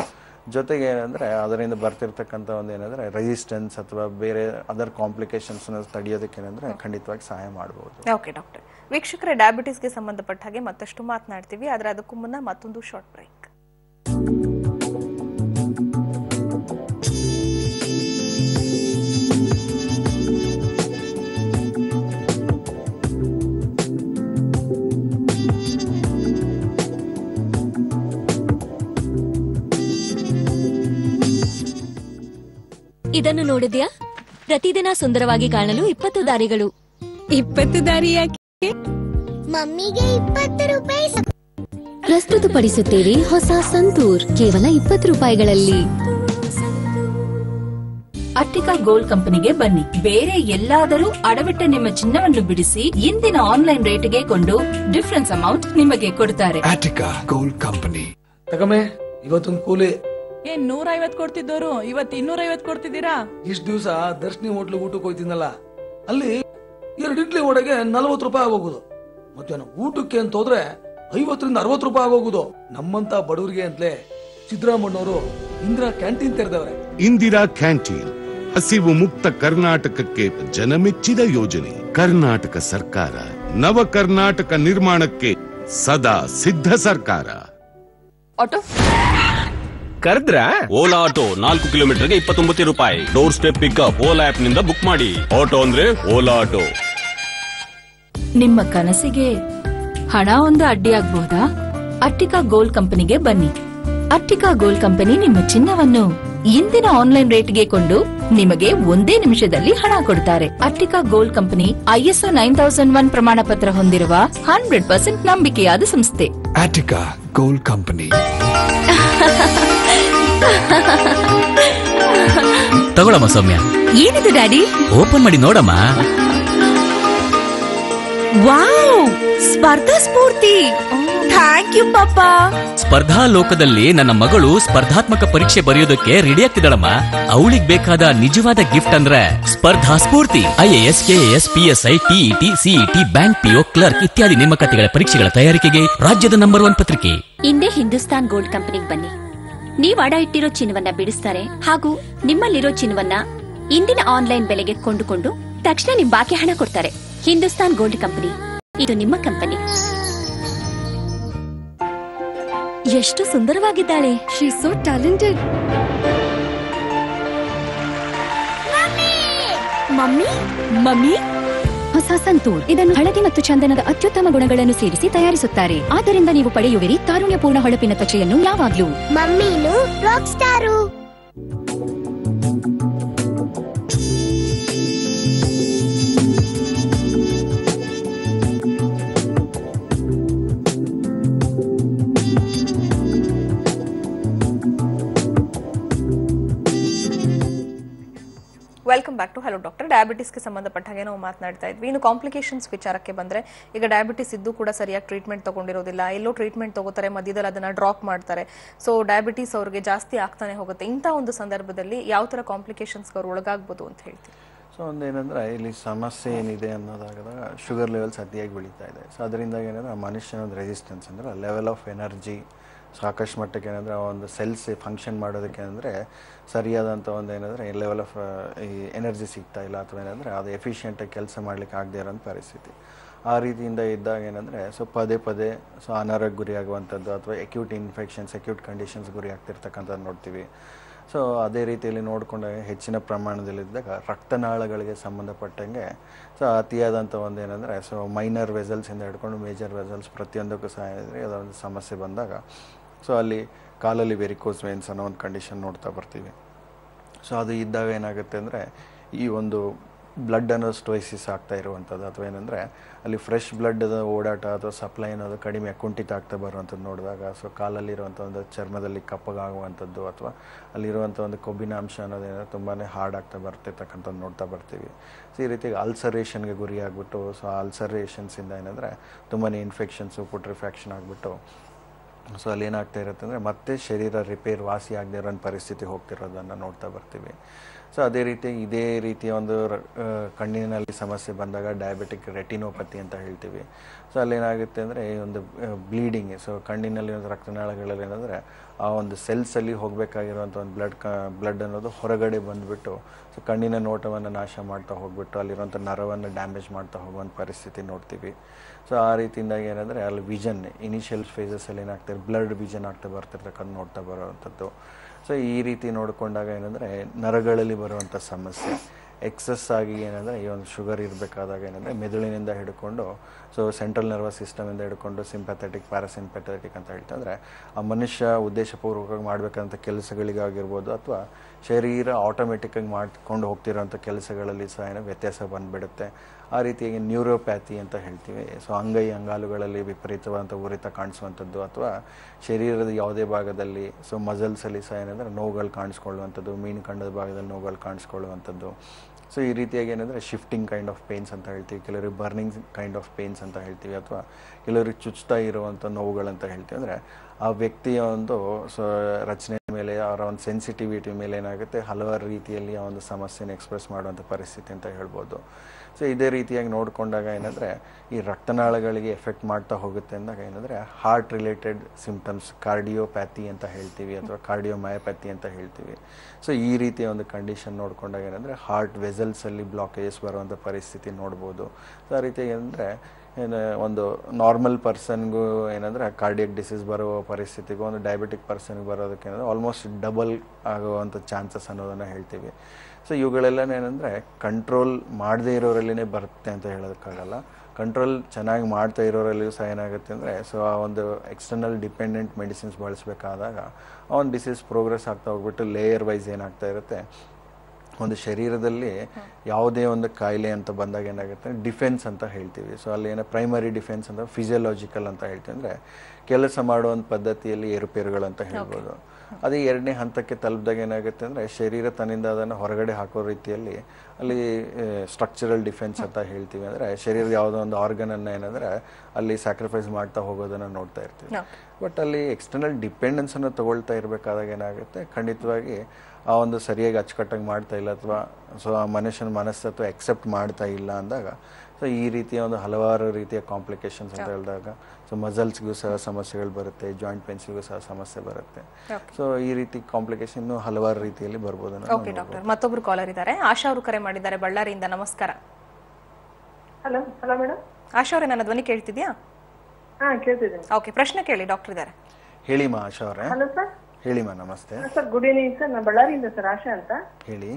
ಜೊತೆಗೆ ಏನಂದರೆ ಅದರಿಂದ ಬರ್ತಿರ್ತಕ್ಕಂಥ ಒಂದು ಏನಂದರೆ ರೆಸಿಸ್ಟೆನ್ಸ್ ಅಥವಾ ಬೇರೆ ಅದರ್ ಕಾಂಪ್ಲಿಕೇಶನ್ಸ್ನ ತಡೆಯೋದಕ್ಕೆ ಏನಂದರೆ ಖಂಡಿತವಾಗಿ ಸಹಾಯ ಮಾಡ್ಬೋದು ಓಕೆ ಡಾಕ್ಟರ್ ವೀಕ್ಷಕರೇ ಡಯಾಬಿಟಿಸ್ಗೆ ಸಂಬಂಧಪಟ್ಟ ಹಾಗೆ ಮತ್ತಷ್ಟು ಮಾತನಾಡ್ತೀವಿ ಆದರೆ ಅದಕ್ಕೂ ಮುನ್ನ ಮತ್ತೊಂದು ಶಾರ್ಟ್ ಬ್ರೇಕ್ ಇದನ್ನು ನೋಡಿದ್ಯಾ ಪ್ರತಿದಿನ ಸುಂದರವಾಗಿ ಕಾಣಲು ಇಪ್ಪತ್ತು ದಾರಿಗಳು ಇಪ್ಪತ್ತು ದಾರಿ ಯಾಕೆ ಮಮ್ಮಿಗೆ ಇಪ್ಪತ್ತು ರೂಪಾಯಿ ಸಾಕು ಪ್ರಸ್ತುತಪಡಿಸುತ್ತೇವೆ ಹೊಸ ಸಂತೂರ್ ಕೇವಲ ಇಪ್ಪತ್ತು ರೂಪಾಯಿಗಳಲ್ಲಿ ಅಟ್ಟಿಕಾ ಗೋಲ್ಡ್ ಕಂಪನಿಗೆ ಬನ್ನಿ ಬೇರೆ ಎಲ್ಲಾದರೂ ಅಡವಿಟ್ಟ ನಿಮ್ಮ ಚಿನ್ನವನ್ನು ಬಿಡಿಸಿ ಇಂದಿನ ಆನ್ಲೈನ್ ರೇಟ್ಗೆ ಕೊಂಡು ಡಿಫರೆನ್ಸ್ ಅಮೌಂಟ್ ನಿಮಗೆ ಕೊಡ್ತಾರೆ ಆಟಿಕಾ ಗೋಲ್ಡ್ ಕಂಪನಿ ತಗಮೆ ಇವತ್ತೊಂದು ಕೂಲಿ ಏನ್ ನೂರ ಐವತ್ ಕೊಡ್ತಿದ್ದೋರು ಇವತ್ ಇನ್ನೂರ ಐವತ್ ಕೊಡ್ತಿದ್ದೀರಾ ಇಷ್ಟ ದಿವಸ ದರ್ಶನಿ ಹೋಟ್ಲು ಊಟಕ್ಕೆ ಹೋಯ್ತಿದ್ನಲ್ಲ ಅಲ್ಲಿ ಎರಡು ಇಡ್ಲಿ ಒಳಗೆ ನಲ್ವತ್ತು ರೂಪಾಯಿ ಆಗೋಗುದು ಮಧ್ಯಾಹ್ನ ಊಟಕ್ಕೆ ಅಂತ ಹೋದ್ರೆ ಐವತ್ತರಿಂದ ಅರವತ್ತು ರೂಪಾಯಿ ಆಗೋಗುದು ನಮ್ಮಂತ ಬಡವರಿಗೆ ಅಂತಲೇ ಸಿದ್ದರಾಮಣ್ಣವರು ಇಂದಿರಾ ಕ್ಯಾಂಟೀನ್ ತೆರೆದವ್ರೆ ಇಂದಿರಾ ಕ್ಯಾಂಟೀನ್ ಹಸಿವು ಮುಕ್ತ ಕರ್ನಾಟಕಕ್ಕೆ ಜನಮೆಚ್ಚಿದ ಯೋಜನೆ ಕರ್ನಾಟಕ ಸರ್ಕಾರ ನವ ಕರ್ನಾಟಕ ನಿರ್ಮಾಣಕ್ಕೆ ಸದಾ ಸಿದ್ಧ ಸರ್ಕಾರ ಆಟೋ ಕರೆದ್ರ ಓಲಾ ಆಟೋ ನಾಲ್ಕು ಕಿಲೋಮೀಟರ್ಗೆ ಇಪ್ಪತ್ತೊಂಬತ್ತು ರೂಪಾಯಿ door step pickup Ola app ನಿಂದ ಬುಕ್ ಮಾಡಿ ಆಟೋ ಅಂದ್ರೆ ಓಲಾ ಆಟೋ ನಿಮ್ಮ ಕನಸಿಗೆ ಹಣ ಒಂದು ಅಡ್ಡಿಯಾಗಬಹುದಾ ಅಟ್ಟಿಕಾ ಗೋಲ್ಡ್ ಕಂಪನಿಗೆ ಬನ್ನಿ ಅಟ್ಟಿಕಾ ಗೋಲ್ಡ್ ಕಂಪನಿ ನಿಮ್ಮ ಚಿನ್ನವನ್ನು ಇಂದಿನ ಆನ್ಲೈನ್ ರೇಟ್ಗೆ ಕೊಂಡು ನಿಮಗೆ ಒಂದೇ ನಿಮಿಷದಲ್ಲಿ ಹಣ ಕೊಡ್ತಾರೆ Attica gold company ISO nine thousand one ಪ್ರಮಾಣ ಪತ್ರ ಹೊಂದಿರುವ ಹಂಡ್ರೆಡ್ ಪರ್ಸೆಂಟ್ ನಂಬಿಕೆಯಾದ ಸಂಸ್ಥೆ ಆಟಿಕಾ ಗೋಲ್ಡ್ ಕಂಪನಿ ತಗೊಳಮ್ಮ ಸೌಮ್ಯ ಏನಿದು ಡ್ಯಾಡಿ ಓಪನ್ ಮಾಡಿ ನೋಡಮ್ಮ ವಾವ್ ಸ್ಪರ್ಧಾ ಸ್ಫೂರ್ತಿ ಥ್ಯಾಂಕ್ ಯು ಪಾಪ ಸ್ಪರ್ಧಾ ಲೋಕದಲ್ಲಿ ನನ್ನ ಮಗಳು ಸ್ಪರ್ಧಾತ್ಮಕ ಪರೀಕ್ಷೆ ಬರೆಯೋದಕ್ಕೆ ರೆಡಿ ಆಗ್ತಿದ್ದಾಳಮ್ಮ ಅವಳಿಗೆ ಬೇಕಾದ ನಿಜವಾದ ಗಿಫ್ಟ್ ಅಂದ್ರೆ ಸ್ಪರ್ಧಾ ಸ್ಫೂರ್ತಿ IAS KAS PSI TET CET bank PO clerk ಇತ್ಯಾದಿ ನೇಮಕಾತಿಗಳ ಪರೀಕ್ಷೆಗಳ ತಯಾರಿಕೆಗೆ ರಾಜ್ಯದ ನಂಬರ್ ಒನ್ ಪತ್ರಿಕೆ ಹಿಂದೆ ಹಿಂದೂಸ್ತಾನ್ ಗೋಲ್ಡ್ ಕಂಪನಿಗೆ ಬನ್ನಿ ನೀವ್ ಅಡ ಇಟ್ಟಿರೋ ಚಿನ್ನವನ್ನ ಬಿಡಿಸ್ತಾರೆ ಹಾಗೂ ನಿಮ್ಮಲ್ಲಿರೋ ಚಿನ್ನವನ್ನ ಇಂದಿನ ಆನ್ಲೈನ್ ಬೆಲೆಗೆ ಕೊಂಡುಕೊಂಡು ತಕ್ಷಣ ನಿಮ್ ಬಾಕಿ ಹಣ ಕೊಡ್ತಾರೆ ಹಿಂದೂಸ್ತಾನ್ ಗೋಲ್ಡ್ ಕಂಪನಿ ಇದು ನಿಮ್ಮ ಕಂಪನಿ ಎಷ್ಟು ಸುಂದರವಾಗಿದ್ದಾಳೆ she so talented mummy mummy ಹೊಸ ಸಂತೂರ್ ಇದನ್ನು ಹಳದಿ ಮತ್ತು ಚಂದನದ ಅತ್ಯುತ್ತಮ ಗುಣಗಳನ್ನು ಸೇರಿಸಿ ತಯಾರಿಸುತ್ತಾರೆ ಆದ್ದರಿಂದ ನೀವು ಪಡೆಯುವಿರಿ ತಾರುಣ್ಯಪೂರ್ಣ ಹೊಳಪಿನ ತ್ವಚೆಯನ್ನು ಯಾವಾಗ್ಲೂ ಮಮ್ಮಿನು rock star welcome back to hello doctor ಡಯಾಬಿಟಿಸ್ಗೆ ಸಂಬಂಧಪಟ್ಟ ಹಾಗೆ ನಾವು ಮಾತನಾಡ್ತಾ ಇದ್ವಿ ಇನ್ನು ಕಾಂಪ್ಲಿಕೇಶನ್ಸ್ ವಿಚಾರಕ್ಕೆ ಬಂದ್ರೆ ಈಗ ಡಯಾಬಿಟಿಸ್ ಇದ್ದು ಕೂಡ ಸರಿಯಾಗಿ ಟ್ರೀಟ್ಮೆಂಟ್ ತಗೊಂಡಿರೋದಿಲ್ಲ ಎಲ್ಲೋ ಟ್ರೀಟ್ಮೆಂಟ್ ತಗೋತಾರೆ ಮಧ್ಯದಲ್ಲಿ ಅದನ್ನ ಡ್ರಾಪ್ ಮಾಡ್ತಾರೆ ಸೊ ಡಯಾಬಿಟಿಸ್ ಅವ್ರಿಗೆ ಜಾಸ್ತಿ ಆಗ್ತಾನೆ ಹೋಗುತ್ತೆ ಇಂಥ ಒಂದು ಸಂದರ್ಭದಲ್ಲಿ ಯಾವ ತರ ಕಾಂಪ್ಲಿಕೇಶನ್ಸ್ ಅವ್ರು ಒಳಗಾಗ್ಬೋದು ಅಂತ ಹೇಳ್ತೀವಿ ಸೊ ಒಂದೇನೆಂದರೆ ಇಲ್ಲಿ ಸಮಸ್ಯೆ ಏನಿದೆ ಅನ್ನೋದಾಗದಾಗ ಶುಗರ್ ಲೆವೆಲ್ಸ್ ಅತಿಯಾಗಿ ಬೆಳೀತಾ ಇದೆ ಸೊ ಅದರಿಂದ ಏನಂದರೆ ಆ ಮನುಷ್ಯನ ಒಂದು ರೆಸಿಸ್ಟೆನ್ಸ್ ಅಂದರೆ ಲೆವೆಲ್ ಆಫ್ ಎನರ್ಜಿ ಸಾಕಷ್ಟು ಮಟ್ಟಕ್ಕೆ ಏನಂದರೆ ಆ ಒಂದು ಸೆಲ್ಸ್ ಫಂಕ್ಷನ್ ಮಾಡೋದಕ್ಕೆ ಅಂದರೆ ಸರಿಯಾದಂಥ ಒಂದು ಏನಂದರೆ ಲೆವೆಲ್ ಆಫ್ ಈ ಎನರ್ಜಿ ಸಿಗ್ತಾ ಇಲ್ಲ ಅಥವಾ ಏನಂದರೆ ಅದು ಎಫಿಷಿಯೆಂಟಾಗಿ ಕೆಲಸ ಮಾಡಲಿಕ್ಕೆ ಆಗದೇ ಇರೋಂಥ ಪರಿಸ್ಥಿತಿ ಆ ರೀತಿಯಿಂದ ಇದ್ದಾಗ ಏನಂದರೆ ಸೊ ಪದೇ ಪದೇ ಸೊ ಅನಾರೋಗ್ಯ ಗುರಿಯಾಗುವಂಥದ್ದು ಅಥವಾ ಎಕ್ಯೂಟ್ ಇನ್ಫೆಕ್ಷನ್ಸ್ ಎಕ್ಯೂಟ್ ಕಂಡೀಷನ್ಸ್ ಗುರಿ ಆಗ್ತಿರ್ತಕ್ಕಂಥದ್ದು ನೋಡ್ತೀವಿ ಸೊ ಅದೇ ರೀತಿಯಲ್ಲಿ ನೋಡಿಕೊಂಡಾಗ ಹೆಚ್ಚಿನ ಪ್ರಮಾಣದಲ್ಲಿದ್ದಾಗ ರಕ್ತನಾಳಗಳಿಗೆ ಸಂಬಂಧಪಟ್ಟಂಗೆ ಸೊ ಅತಿಯಾದಂಥ ಒಂದು ಏನಂದರೆ ಸೊ ಮೈನರ್ ವೆಸಲ್ಸಿಂದ ಹಿಡ್ಕೊಂಡು ಮೇಜರ್ ವೆಸಲ್ಸ್ ಪ್ರತಿಯೊಂದಕ್ಕೂ ಸಹ ಏನಿದ್ರೆ ಅದೊಂದು ಸಮಸ್ಯೆ ಬಂದಾಗ ಸೊ ಅಲ್ಲಿ ಕಾಲಲ್ಲಿ ವೆರಿಕೋಸ್ ವೇನ್ಸ್ ಅನ್ನೋ ಒಂದು ಕಂಡೀಷನ್ ನೋಡ್ತಾ ಬರ್ತೀವಿ ಸೊ ಅದು ಇದ್ದಾಗ ಏನಾಗುತ್ತೆ ಅಂದರೆ ಈ ಒಂದು ಬ್ಲಡ್ ಅನ್ನೋ ಸ್ಟೋಯಿಸಿಸ್ ಆಗ್ತಾ ಇರುವಂಥದ್ದು ಅಥವಾ ಏನಂದರೆ ಅಲ್ಲಿ ಫ್ರೆಶ್ ಬ್ಲಡ್ ಓಡಾಟ ಅಥವಾ ಸಪ್ಲೈ ಅನ್ನೋದು ಕಡಿಮೆ ಕುಂಠಿತ ಆಗ್ತಾ ಬರುವಂಥದ್ದು ನೋಡಿದಾಗ ಸೊ ಕಾಲಲ್ಲಿರುವಂಥ ಒಂದು ಚರ್ಮದಲ್ಲಿ ಕಪ್ಪಗಾಗುವಂಥದ್ದು ಅಥವಾ ಅಲ್ಲಿರುವಂಥ ಒಂದು ಕೊಬ್ಬಿನ ಅಂಶ ಅನ್ನೋದೇನಂದರೆ ತುಂಬಾ ಹಾರ್ಡ್ ಆಗ್ತಾ ಬರ್ತಿರ್ತಕ್ಕಂಥದ್ದು ನೋಡ್ತಾ ಬರ್ತೀವಿ ಸೊ ಈ ರೀತಿ ಅಲ್ಸರೇಷನ್ಗೆ ಗುರಿ ಆಗಿಬಿಟ್ಟು ಸೊ ಅಲ್ಸರೇಷನ್ಸಿಂದ ಏನಂದರೆ ತುಂಬಾ ಇನ್ಫೆಕ್ಷನ್ಸು ಪುಟ್ರಿಫ್ಯಾಕ್ಷನ್ ಆಗಿಬಿಟ್ಟು ಸೊ ಅಲ್ಲಿ ಏನಾಗ್ತಾ ಇರುತ್ತೆ ಅಂದರೆ ಮತ್ತೆ ಶರೀರ ರಿಪೇರ್ ವಾಸಿ ಆಗದೇ ಇರೋ ಪರಿಸ್ಥಿತಿ ಹೋಗ್ತಿರೋದನ್ನು ನೋಡ್ತಾ ಬರ್ತೀವಿ ಸೊ ಅದೇ ರೀತಿ ಇದೇ ರೀತಿಯ ಒಂದು ರ- ಆ, ಕಣ್ಣಿನಲ್ಲಿ ಸಮಸ್ಯೆ ಬಂದಾಗ ಡಯಾಬಿಟಿಕ್ ರೆಟಿನೋಪತಿ ಅಂತ ಹೇಳ್ತೀವಿ ಸೊ ಅಲ್ಲೇನಾಗುತ್ತೆ ಅಂದರೆ ಈ ಒಂದು ಬ್ಲೀಡಿಂಗ್ ಸೊ ಕಣ್ಣಿನಲ್ಲಿ ಒಂದು ರಕ್ತನಾಳಗಳಲ್ಲಿ ಏನಂದರೆ ಆ ಒಂದು ಸೆಲ್ಸಲ್ಲಿ ಹೋಗಬೇಕಾಗಿರುವಂಥ ಒಂದು ಬ್ಲಡ್ ಕ ಬ್ಲಡ್ ಅನ್ನೋದು ಹೊರಗಡೆ ಬಂದುಬಿಟ್ಟು ಸೊ ಕಣ್ಣಿನ ನೋಟವನ್ನು ನಾಶ ಮಾಡ್ತಾ ಹೋಗ್ಬಿಟ್ಟು ಅಲ್ಲಿರುವಂಥ ನರವನ್ನು ಡ್ಯಾಮೇಜ್ ಮಾಡ್ತಾ ಹೋಗುವಂಥ ಪರಿಸ್ಥಿತಿ ನೋಡ್ತೀವಿ ಸೊ ಆ ರೀತಿಯಿಂದಾಗಿ ಏನಂದರೆ ಅಲ್ಲಿ ವಿಷನ್ ಇನಿಷಿಯಲ್ ಫೇಸಸಲ್ಲಿ ಏನಾಗ್ತದೆ ಬ್ಲಡ್ ವಿಷನ್ ಆಗ್ತಾ ಬರ್ತಿರ್ತಕ್ಕಂಥ ನೋಡ್ತಾ ಬರೋವಂಥದ್ದು ಸೊ ಈ ರೀತಿ ನೋಡಿಕೊಂಡಾಗ ಏನಂದರೆ ನರಗಳಲ್ಲಿ ಬರುವಂಥ ಸಮಸ್ಯೆ ಎಕ್ಸಸ್ ಆಗಿ ಏನಂದರೆ ಈ ಒಂದು ಶುಗರ್ ಇರಬೇಕಾದಾಗ ಏನಂದರೆ ಮೆದುಳಿನಿಂದ ಹಿಡ್ಕೊಂಡು ಸೊ ಸೆಂಟ್ರಲ್ ನರ್ವಸ್ ಸಿಸ್ಟಮಿಂದ ಹಿಡ್ಕೊಂಡು ಸಿಂಪಥೆಟಿಕ್ ಪ್ಯಾರಾಸಿಂಪಥೆಟಿಕ್ ಅಂತ ಹೇಳ್ತಂದರೆ ಆ ಮನುಷ್ಯ ಉದ್ದೇಶಪೂರ್ವಕವಾಗಿ ಮಾಡಬೇಕಂತ ಕೆಲಸಗಳಿಗಾಗಿರ್ಬೋದು ಅಥವಾ ಶರೀರ ಆಟೋಮೆಟಿಕ್ಕಾಗಿ ಮಾಡ್ಕೊಂಡು ಹೋಗ್ತಿರೋಂಥ ಕೆಲಸಗಳಲ್ಲಿ ಸಹ ಏನೋ ವ್ಯತ್ಯಾಸ ಬಂದುಬಿಡುತ್ತೆ ಆ ರೀತಿಯಾಗಿ ನ್ಯೂರೋಪ್ಯಾಥಿ ಅಂತ ಹೇಳ್ತೀವಿ ಸೊ ಅಂಗೈ ಅಂಗಾಲುಗಳಲ್ಲಿ ವಿಪರೀತವಾದಂಥ ಉರಿತ ಕಾಣಿಸುವಂಥದ್ದು ಅಥವಾ ಶರೀರದ ಯಾವುದೇ ಭಾಗದಲ್ಲಿ ಸೊ ಮಸಲ್ಸಲ್ಲಿ ಸಹ ಏನಂದರೆ ನೋವುಗಳು ಕಾಣಿಸ್ಕೊಳ್ಳುವಂಥದ್ದು ಮೀನು ಕಂಡದ ಭಾಗದಲ್ಲಿ ನೋವುಗಳು ಕಾಣಿಸ್ಕೊಳ್ಳುವಂಥದ್ದು ಸೊ ಈ ರೀತಿಯಾಗಿ ಏನಂದರೆ ಶಿಫ್ಟಿಂಗ್ ಕೈಂಡ್ ಆಫ್ ಪೇನ್ಸ್ ಅಂತ ಹೇಳ್ತೀವಿ ಕೆಲವರಿಗೆ ಬರ್ನಿಂಗ್ ಕೈಂಡ್ ಆಫ್ ಪೇನ್ಸ್ ಅಂತ ಹೇಳ್ತೀವಿ ಅಥವಾ ಕೆಲವರಿಗೆ ಚುಚ್ತಾ ಇರುವಂಥ ನೋವುಗಳಂತ ಹೇಳ್ತೀವಿ ಅಂದರೆ ಆ ವ್ಯಕ್ತಿಯ ಒಂದು ಸೊ ರಚನೆ ಮೇಲೆ ಅವರ ಒಂದು ಸೆನ್ಸಿಟಿವಿಟಿ ಮೇಲೆ ಏನಾಗುತ್ತೆ ಹಲವಾರು ರೀತಿಯಲ್ಲಿ ಆ ಒಂದು ಸಮಸ್ಯೆನ ಎಕ್ಸ್ಪ್ರೆಸ್ ಮಾಡುವಂಥ ಪರಿಸ್ಥಿತಿ ಅಂತ ಹೇಳ್ಬೋದು ಸೊ ಇದೇ ರೀತಿಯಾಗಿ ನೋಡಿಕೊಂಡಾಗ ಏನಂದರೆ ಈ ರಕ್ತನಾಳಗಳಿಗೆ ಎಫೆಕ್ಟ್ ಮಾಡ್ತಾ ಹೋಗುತ್ತೆ ಅಂದಾಗ ಏನಂದರೆ ಹಾರ್ಟ್ ರಿಲೇಟೆಡ್ ಸಿಂಪ್ಟಮ್ಸ್ ಕಾರ್ಡಿಯೋಪ್ಯಾಥಿ ಅಂತ ಹೇಳ್ತೀವಿ ಅಥವಾ ಕಾರ್ಡಿಯೋಮಯೋಪ್ಯಾಥಿ ಅಂತ ಹೇಳ್ತೀವಿ ಸೊ ಈ ರೀತಿಯ ಒಂದು ಕಂಡೀಷನ್ ನೋಡ್ಕೊಂಡಾಗ ಏನಂದರೆ ಹಾರ್ಟ್ ವೆಸಲ್ಸಲ್ಲಿ ಬ್ಲಾಕೇಜಸ್ ಬರುವಂಥ ಪರಿಸ್ಥಿತಿ ನೋಡ್ಬೋದು ಸೊ ಆ ರೀತಿಯಾಗಿ ಏನಂದರೆ ಏನು ಒಂದು ನಾರ್ಮಲ್ ಪರ್ಸನ್ಗೂ ಏನಂದರೆ ಕಾರ್ಡಿಯಕ್ ಡಿಸೀಸ್ ಬರುವ ಪರಿಸ್ಥಿತಿಗೂ ಒಂದು ಡಯಾಬಿಟಿಕ್ ಪರ್ಸನ್ಗೆ ಬರೋದಕ್ಕೆ ಏನಂದರೆ ಆಲ್ಮೋಸ್ಟ್ ಡಬಲ್ ಆಗುವಂಥ ಚಾನ್ಸಸ್ ಅನ್ನೋದನ್ನು ಹೇಳ್ತೀವಿ ಸೊ ಇವುಗಳೆಲ್ಲ ಏನಂದರೆ ಕಂಟ್ರೋಲ್ ಮಾಡದೇ ಇರೋರಲ್ಲಿನೇ ಬರುತ್ತೆ ಅಂತ ಹೇಳೋದಕ್ಕಾಗಲ್ಲ ಕಂಟ್ರೋಲ್ ಚೆನ್ನಾಗಿ ಮಾಡ್ತಾ ಇರೋರಲ್ಲಿಯೂ ಸಹ ಏನಾಗುತ್ತೆ ಅಂದರೆ ಸೊ ಆ ಒಂದು ಎಕ್ಸ್ಟರ್ನಲ್ ಡಿಪೆಂಡೆಂಟ್ ಮೆಡಿಸಿನ್ಸ್ ಬಳಸಬೇಕಾದಾಗ ಆ ಒಂದು ಡಿಸೀಸ್ ಪ್ರೋಗ್ರೆಸ್ ಆಗ್ತಾ ಹೋಗ್ಬಿಟ್ಟು ಲೇಯರ್ ವೈಸ್ ಏನಾಗ್ತಾ ಇರುತ್ತೆ ಒಂದು ಶರೀರದಲ್ಲಿ ಯಾವುದೇ ಒಂದು ಕಾಯಿಲೆ ಅಂತ ಬಂದಾಗ ಏನಾಗುತ್ತೆ ಡಿಫೆನ್ಸ್ ಅಂತ ಹೇಳ್ತೀವಿ ಸೊ ಅಲ್ಲಿ ಏನೋ ಪ್ರೈಮರಿ ಡಿಫೆನ್ಸ್ ಅಂತ ಫಿಸಿಯೋಲಾಜಿಕಲ್ ಅಂತ ಹೇಳ್ತೀವಿ ಅಂದರೆ ಕೆಲಸ ಮಾಡುವಂಥ ಪದ್ಧತಿಯಲ್ಲಿ ಏರುಪೇರುಗಳು ಅಂತ ಹೇಳ್ಬೋದು ಅದೇ ಎರಡನೇ ಹಂತಕ್ಕೆ ತಲುಪಿದಾಗ ಏನಾಗುತ್ತೆ ಅಂದರೆ ಶರೀರ ತನ್ನಿಂದ ಅದನ್ನು ಹೊರಗಡೆ ಹಾಕೋ ರೀತಿಯಲ್ಲಿ ಅಲ್ಲಿ ಸ್ಟ್ರಕ್ಚರಲ್ ಡಿಫೆನ್ಸ್ ಅಂತ ಹೇಳ್ತೀವಿ ಅಂದರೆ ಶರೀರದ ಯಾವುದೋ ಒಂದು ಆರ್ಗನನ್ನು ಏನಂದರೆ ಅಲ್ಲಿ ಸ್ಯಾಕ್ರಿಫೈಸ್ ಮಾಡ್ತಾ ಹೋಗೋದನ್ನು ನೋಡ್ತಾ ಇರ್ತೀವಿ ಬಟ್ ಅಲ್ಲಿ ಎಕ್ಸ್ಟರ್ನಲ್ ಡಿಪೆಂಡೆನ್ಸನ್ನು ತಗೊಳ್ತಾ ಇರಬೇಕಾದಾಗ ಏನಾಗುತ್ತೆ ಖಂಡಿತವಾಗಿ ಆ ಒಂದು ಸರಿಯಾಗಿ ಅಚ್ಚುಕಟ್ಟಾಗಿ ಮಾಡ್ತಾ ಇಲ್ಲ ಅಥವಾ ಸೊ ಆ ಮನುಷ್ಯನ ಮನಸ್ಸತ್ವ ಎಕ್ಸೆಪ್ಟ್ ಮಾಡ್ತಾ ಇಲ್ಲ ಅಂದಾಗ ಸೊ ಈ ರೀತಿಯ ಒಂದು ಹಲವಾರು ರೀತಿಯ ಕಾಂಪ್ಲಿಕೇಶನ್ಸ್ ಅಂತ ಹೇಳಿದಾಗ ಸೊ ಮಸಲ್ಸ್ಗೂ ಸಹ ಸಮಸ್ಯೆಗಳು ಬರುತ್ತೆ ಜಾಯಿಂಟ್ ಪೇನ್ಸ್ಗೂ ಸಹ ಸಮಸ್ಯೆ ಬರುತ್ತೆ ಸೊ ಈ ರೀತಿ ಕಾಂಪ್ಲಿಕೇಶನ್ ಇನ್ನೂ ಹಲವಾರು ರೀತಿಯಲ್ಲಿ ಬರ್ಬೋದು ಅನ್ನೋದನ್ನ ಓಕೆ ನೋಡ್ಬೋದು. ಡಾಕ್ಟರ್ ಮತ್ತೊಬ್ರು ಕಾಲರ್ ಇದ್ದಾರೆ ಆಶಾ ಅವರು ಕರೆ ಮಾಡಿದ್ದಾರೆ ಬಳ್ಳಾರಿಯಿಂದ ನಮಸ್ಕಾರ ಹಲೋ ಹಲೋ ಮೇಡಮ್ ಆಶಾ ಅವರೇ ನನ್ನ ಧ್ವನಿ ಕೇಳ್ತಿದ್ಯಾ ಹಾ ಕೇಳ್ತಿದ್ದೀನಿ ಓಕೆ ಪ್ರಶ್ನೆ ಕೇಳಿ ಡಾಕ್ಟರ್ ಇದ್ದಾರೆ ಹೇಳಿಮಾ ಆಶಾ ಅವರೇ ಹಲೋ ಸರ್ ಹೇಳಿಮಾ ನಮಸ್ತೆ ಸರ್ ಗುಡ್ ಈವ್ನಿಂಗ್ ಸರ್ ನಾನು ಬಳ್ಳಾರಿಯಿಂದ ಸರ್ ಆಶಾ ಅಂತ ಹೇಳಿ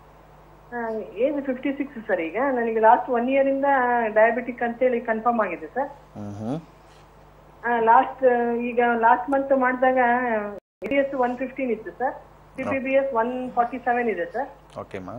ಏಜ್ ಫಿಫ್ಟಿ ಸಿಕ್ಸ್ ಸರ್ ಈಗ ನನಗೆ ಲಾಸ್ಟ್ ಒನ್ ಇಯರ್ ಇಂದ ಡಯಾಬಿಟಿಕ್ ಅಂತೇಳಿ ಕನ್ಫರ್ಮ್ ಆಗಿದೆ ಸರ್ ಹ್ಮ್ ಹ್ಮ್ ಲಾಸ್ಟ್ ಈಗ ಲಾಸ್ಟ್ ಮಂತ್ ಮಾಡಿದಾಗ ಬಿ ಎಸ್ ಒನ್ ಫಿಫ್ಟೀನ್ ಇತ್ತು sir C P B S one forty seven ಇದೆ ಸರ್ ಓಕೆಮಾ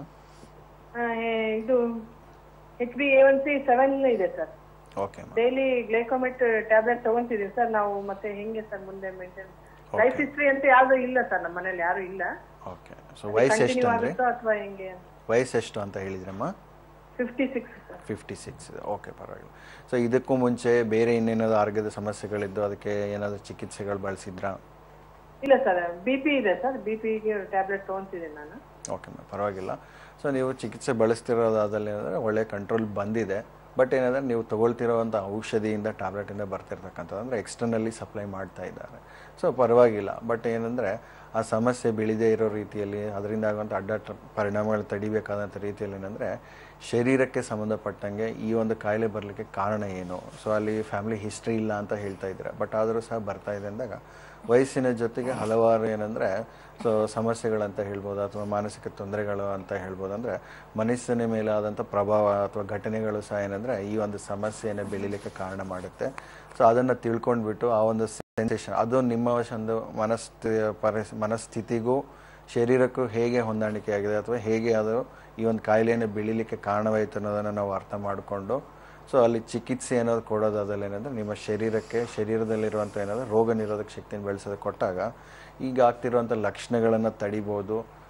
ಇದು H B A one C seven ಇದೆ sir okay daily Glycomet tablet ತಗೊಂತಿದೀವಿ ಸರ್ ನಾವು ಮತ್ತೆ ಹೆಂಗೆ ಸರ್ ಮುಂದೆ ಮೇಂಟೈನ್ ಲೈಫ್ ಹಿಸ್ಟ್ರಿ ಅಂತ ಯಾವ್ದು ಇಲ್ಲ ಸರ್ ನಮ್ಮ ಮನೇಲಿ ಯಾರು ಇಲ್ಲ ಓಕೆ ಸೊ ವಯಸ್ಸು ಎಷ್ಟು ಕಂಟಿನ್ಯೂ ಅಂದರೆ ಆಗುತ್ತೋ ಅಥವಾ ಹೆಂಗೆ ವಯಸ್ಸು ಎಷ್ಟು ಅಂತ ಹೇಳಿದ್ರಮ್ಮ fifty six fifty six okay ಪರವಾಗಿಲ್ಲ ಸೊ ಇದಕ್ಕೂ ಮುಂಚೆ ಬೇರೆ ಇನ್ನೇನಾದ್ರು ಆರೋಗ್ಯದ ಸಮಸ್ಯೆಗಳಿದ್ದು ಅದಕ್ಕೆ ಏನಾದರೂ ಚಿಕಿತ್ಸೆಗಳು ಬಳಸಿದ್ರಾ ಇಲ್ಲ ಸರ್ ಬಿ ಪಿ ಇದೆ ಸರ್ ಬಿ ಪಿಗೆ ಟ್ಯಾಬ್ಲೆಟ್ ತಗೊಂತಿದ್ದೀನಿ ನಾನು ಓಕೆ ಮ್ಯಾಮ್ ಪರವಾಗಿಲ್ಲ ಸೊ ನೀವು ಚಿಕಿತ್ಸೆ ಬಳಸ್ತಿರೋದಾದಲ್ಲಿ ಏನಂದರೆ ಒಳ್ಳೆ ಕಂಟ್ರೋಲ್ ಬಂದಿದೆ ಬಟ್ ಏನಂದರೆ ನೀವು ತಗೊಳ್ತಿರೋವಂಥ ಔಷಧಿಯಿಂದ ಟ್ಯಾಬ್ಲೆಟಿಂದ ಬರ್ತಿರ್ತಕ್ಕಂಥದ್ದು ಅಂದರೆ ಎಕ್ಸ್ಟರ್ನಲ್ಲಿ ಸಪ್ಲೈ ಮಾಡ್ತಾ ಇದ್ದಾರೆ ಸೊ ಪರವಾಗಿಲ್ಲ ಬಟ್ ಏನಂದರೆ ಆ ಸಮಸ್ಯೆ ಬೆಳೆದೇ ಇರೋ ರೀತಿಯಲ್ಲಿ ಅದರಿಂದ ಆಗುವಂಥ ಅಡ್ಡ ಟ- ಪರಿಣಾಮಗಳು ತಡಿಬೇಕಾದಂಥ ರೀತಿಯಲ್ಲಿ ಏನಂದರೆ ಶರೀರಕ್ಕೆ ಸಂಬಂಧಪಟ್ಟಂಗೆ ಈ ಒಂದು ಕಾಯಿಲೆ ಬರಲಿಕ್ಕೆ ಕಾರಣ ಏನು ಸೊ ಅಲ್ಲಿ ಫ್ಯಾಮಿಲಿ ಹಿಸ್ಟ್ರಿ ಇಲ್ಲ ಅಂತ ಹೇಳ್ತಾ ಇದ್ದಾರೆ ಬಟ್ ಆದರೂ ಸಹ ಬರ್ತಾ ಇದೆ ಅಂದಾಗ ವಯಸ್ಸಿನ ಜೊತೆಗೆ ಹಲವಾರು ಏನಂದರೆ ಸೊ ಸಮಸ್ಯೆಗಳಂತ ಹೇಳ್ಬೋದು ಅಥವಾ ಮಾನಸಿಕ ತೊಂದರೆಗಳು ಅಂತ ಹೇಳ್ಬೋದು ಅಂದರೆ ಮನಸ್ಸಿನ ಮೇಲೆ ಆದಂಥ ಪ್ರಭಾವ ಅಥವಾ ಘಟನೆಗಳು ಸಹ ಏನಂದರೆ ಈ ಒಂದು ಸಮಸ್ಯೆಯನ್ನು ಬೆಳೀಲಿಕ್ಕೆ ಕಾರಣ ಮಾಡುತ್ತೆ ಸೊ ಅದನ್ನು ತಿಳ್ಕೊಂಡ್ಬಿಟ್ಟು ಆ ಒಂದು ಸೆನ್ಸೇಷನ್ ಅದು ನಿಮ್ಮ ಒಂದು ಮನಸ್ಥಿ ಪರಿಸ್ ಮನಸ್ಥಿತಿಗೂ ಶರೀರಕ್ಕೂ ಹೇಗೆ ಹೊಂದಾಣಿಕೆ ಅಥವಾ ಹೇಗೆ ಅದು ಈ ಒಂದು ಕಾಯಿಲೆಯನ್ನು ಬೆಳೀಲಿಕ್ಕೆ ಕಾರಣವಾಯಿತು ಅನ್ನೋದನ್ನು ನಾವು ಅರ್ಥ ಮಾಡಿಕೊಂಡು ಸೊ ಅಲ್ಲಿ ಚಿಕಿತ್ಸೆ ಅನ್ನೋದು ಕೊಡೋದಾದಲ್ಲಿ ಏನಂದರೆ ನಿಮ್ಮ ಶರೀರಕ್ಕೆ ಶರೀರದಲ್ಲಿರುವಂಥ ಏನಾದರೂ ರೋಗ ನಿರೋಧಕ ಶಕ್ತಿಯನ್ನು ಬೆಳೆಸೋದಕ್ಕೆ ಕೊಟ್ಟಾಗ ಈಗ ಆಗ್ತಿರುವಂಥ ಲಕ್ಷಣಗಳನ್ನು ತಡಿಬೋದು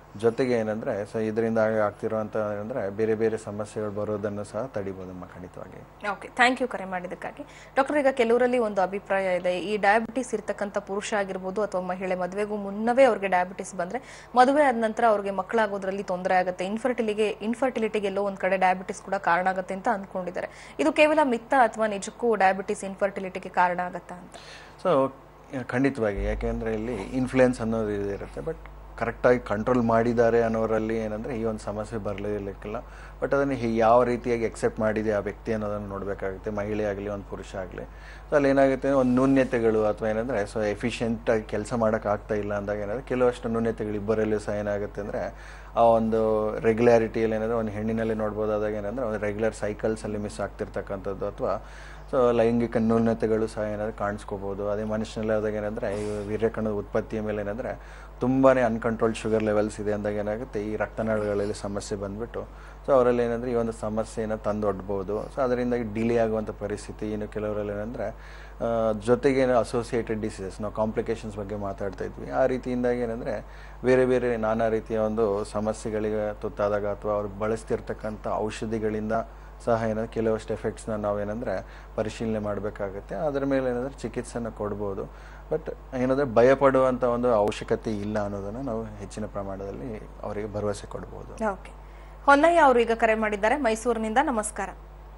ಜೊತೆಗೆ ಏನಂದರೆ ಸೊ ಇದರಿಂದ ಆಗ್ತಿರುವಂಥ ಏನಂದರೆ ಬೇರೆ ಬೇರೆ ಸಮಸ್ಯೆಗಳು ಬರೋದನ್ನು ಸಹ ತಡಿಬೋದಮ್ಮ ಖಂಡಿತವಾಗಿ ಓಕೆ ಥ್ಯಾಂಕ್ ಯು ಕರೆ ಮಾಡಿದ್ದಕ್ಕಾಗಿ ಡಾಕ್ಟರ್ ಈಗ ಕೆಲವರಲ್ಲಿ ಒಂದು ಅಭಿಪ್ರಾಯ ಇದೆ ಈ ಡಯಾಬಿಟಿಸ್ ಇರ್ತಕ್ಕಂಥ ಪುರುಷ ಆಗಿರ್ಬೋದು ಅಥವಾ ಮಹಿಳೆ ಮದುವೆಗೂ ಮುನ್ನವೇ ಅವ್ರಿಗೆ ಡಯಾಬಿಟಿಸ್ ಬಂದ್ರೆ ಮದುವೆ ಆದ ನಂತರ ಅವ್ರಿಗೆ ಮಕ್ಕಳಾಗೋದ್ರಲ್ಲಿ ತೊಂದರೆ ಆಗುತ್ತೆ ಇನ್ಫರ್ಟಿಲಿಗೆ ಇನ್ಫರ್ಟಿಲಿಟಿಗೆ ಎಲ್ಲೋ ಒಂದ್ ಕಡೆ ಡಯಾಬಿಟಿಸ್ ಕೂಡ ಕಾರಣ ಆಗುತ್ತೆ ಅಂತ ಅನ್ಕೊಂಡಿದ್ದಾರೆ ಇದು ಕೇವಲ ಮಿತ್ತ ಅಥವಾ ನಿಜಕ್ಕೂ ಡಯಾಬಿಟಿಸ್ ಇನ್ಫರ್ಟಿಲಿಟಿಗೆ ಕಾರಣ ಆಗತ್ತಾ ಅಂತ ಸೊ ಖಂಡಿತವಾಗಿ ಯಾಕೆಂದರೆ ಇಲ್ಲಿ ಇನ್ಫ್ಲುಯೆನ್ಸ್ ಅನ್ನೋದು ಇದು ಇರುತ್ತೆ ಬಟ್ ಕರೆಕ್ಟಾಗಿ ಕಂಟ್ರೋಲ್ ಮಾಡಿದ್ದಾರೆ ಅನ್ನೋರಲ್ಲಿ ಏನಂದರೆ ಈ ಒಂದು ಸಮಸ್ಯೆ ಬರಲಿಕ್ಕಿಲ್ಲ ಬಟ್ ಅದನ್ನು ಹಿ- ಯಾವ ರೀತಿಯಾಗಿ ಎಕ್ಸೆಪ್ಟ್ ಮಾಡಿದೆ ಆ ವ್ಯಕ್ತಿ ಅನ್ನೋದನ್ನು ನೋಡಬೇಕಾಗುತ್ತೆ ಮಹಿಳೆ ಆಗಲಿ ಒಂದು ಪುರುಷ ಆಗಲಿ ಸೊ ಅಲ್ಲಿ ಏನಾಗುತ್ತೆ ಒಂದು ನ್ಯೂನ್ಯತೆಗಳು ಅಥವಾ ಏನಂದರೆ ಸೊ ಎಫಿಷಿಯೆಂಟಾಗಿ ಕೆಲಸ ಮಾಡೋಕ್ಕಾಗ್ತಾ ಇಲ್ಲ ಅಂದಾಗ ಏನಾದರೆ ಕೆಲವಷ್ಟು ನ್ಯೂನ್ಯತೆಗಳು ಇಬ್ಬರಲ್ಲೂ ಸಹ ಏನಾಗುತ್ತೆ ಅಂದರೆ ಆ ಒಂದು ರೆಗ್ಯುಲಾರಿಟಿಯಲ್ಲಿ ಏನಂದರೆ ಒಂದು ಹೆಣ್ಣಿನಲ್ಲಿ ನೋಡ್ಬೋದಾದಾಗ ಏನಂದರೆ ಒಂದು ರೆಗ್ಯುಲರ್ ಸೈಕಲ್ಸಲ್ಲಿ ಮಿಸ್ ಆಗ್ತಿರ್ತಕ್ಕಂಥದ್ದು ಅಥವಾ ಸೊ ಲೈಂಗಿಕ ನ್ಯೂನತೆಗಳು ಸಹ ಏನಾದರೂ ಕಾಣಿಸ್ಕೋಬೋದು ಅದೇ ಮನುಷ್ಯನಲ್ಲಿ ಆದಾಗ ಏನಂದರೆ ಈ ವೀರ್ಯಕಣದ ಉತ್ಪತ್ತಿಯ ಮೇಲೆ ಏನಂದರೆ ತುಂಬಾ ಅನ್ಕಂಟ್ರೋಲ್ಡ್ ಶುಗರ್ ಲೆವೆಲ್ಸ್ ಇದೆ ಅಂದಾಗ ಏನಾಗುತ್ತೆ ಈ ರಕ್ತನಾಳಗಳಲ್ಲಿ ಸಮಸ್ಯೆ ಬಂದುಬಿಟ್ಟು ಸೊ ಅವರಲ್ಲಿ ಏನಂದರೆ ಈ ಒಂದು ಸಮಸ್ಯೆಯನ್ನು ತಂದೊಡ್ಬೋದು ಸೊ ಅದರಿಂದಾಗಿ ಡಿಲೇ ಆಗುವಂಥ ಪರಿಸ್ಥಿತಿ ಇನ್ನು ಕೆಲವರಲ್ಲಿ ಏನಂದರೆ ಜೊತೆಗೆ ಅಸೋಸಿಯೇಟೆಡ್ ಡಿಸೀಸಸ್ ನಾವು ಕಾಂಪ್ಲಿಕೇಶನ್ಸ್ ಬಗ್ಗೆ ಮಾತಾಡ್ತಾ ಇದ್ವಿ ಆ ರೀತಿಯಿಂದಾಗಿ ಏನಂದರೆ ಬೇರೆ ಬೇರೆ ನಾನಾ ರೀತಿಯ ಒಂದು ಸಮಸ್ಯೆಗಳಿಗೆ ತುತ್ತಾದಾಗ ಅಥವಾ ಅವ್ರು ಬಳಸ್ತಿರ್ತಕ್ಕಂಥ ಔಷಧಿಗಳಿಂದ ಸಹ ಏನಂದ್ರೆ ಕೆಲವಷ್ಟು ಎಫೆಕ್ಟ್ಸ್ನ ನಾವೇನಂದರೆ ಪರಿಶೀಲನೆ ಮಾಡಬೇಕಾಗುತ್ತೆ ಅದರ ಮೇಲೆ ಏನಂದರೆ ಚಿಕಿತ್ಸೆನ ಕೊಡ್ಬೋದು ಬಟ್ ಏನಂದರೆ ಭಯಪಡುವಂಥ ಒಂದು ಅವಶ್ಯಕತೆ ಇಲ್ಲ ಅನ್ನೋದನ್ನು ನಾವು ಹೆಚ್ಚಿನ ಪ್ರಮಾಣದಲ್ಲಿ ಅವರಿಗೆ ಭರವಸೆ ಕೊಡ್ಬೋದು ಓಕೆ ಹೊನ್ನಯ್ಯ ಅವರು ಈಗ ಕರೆ ಮಾಡಿದ್ದಾರೆ ಮೈಸೂರಿನಿಂದ ನಮಸ್ಕಾರ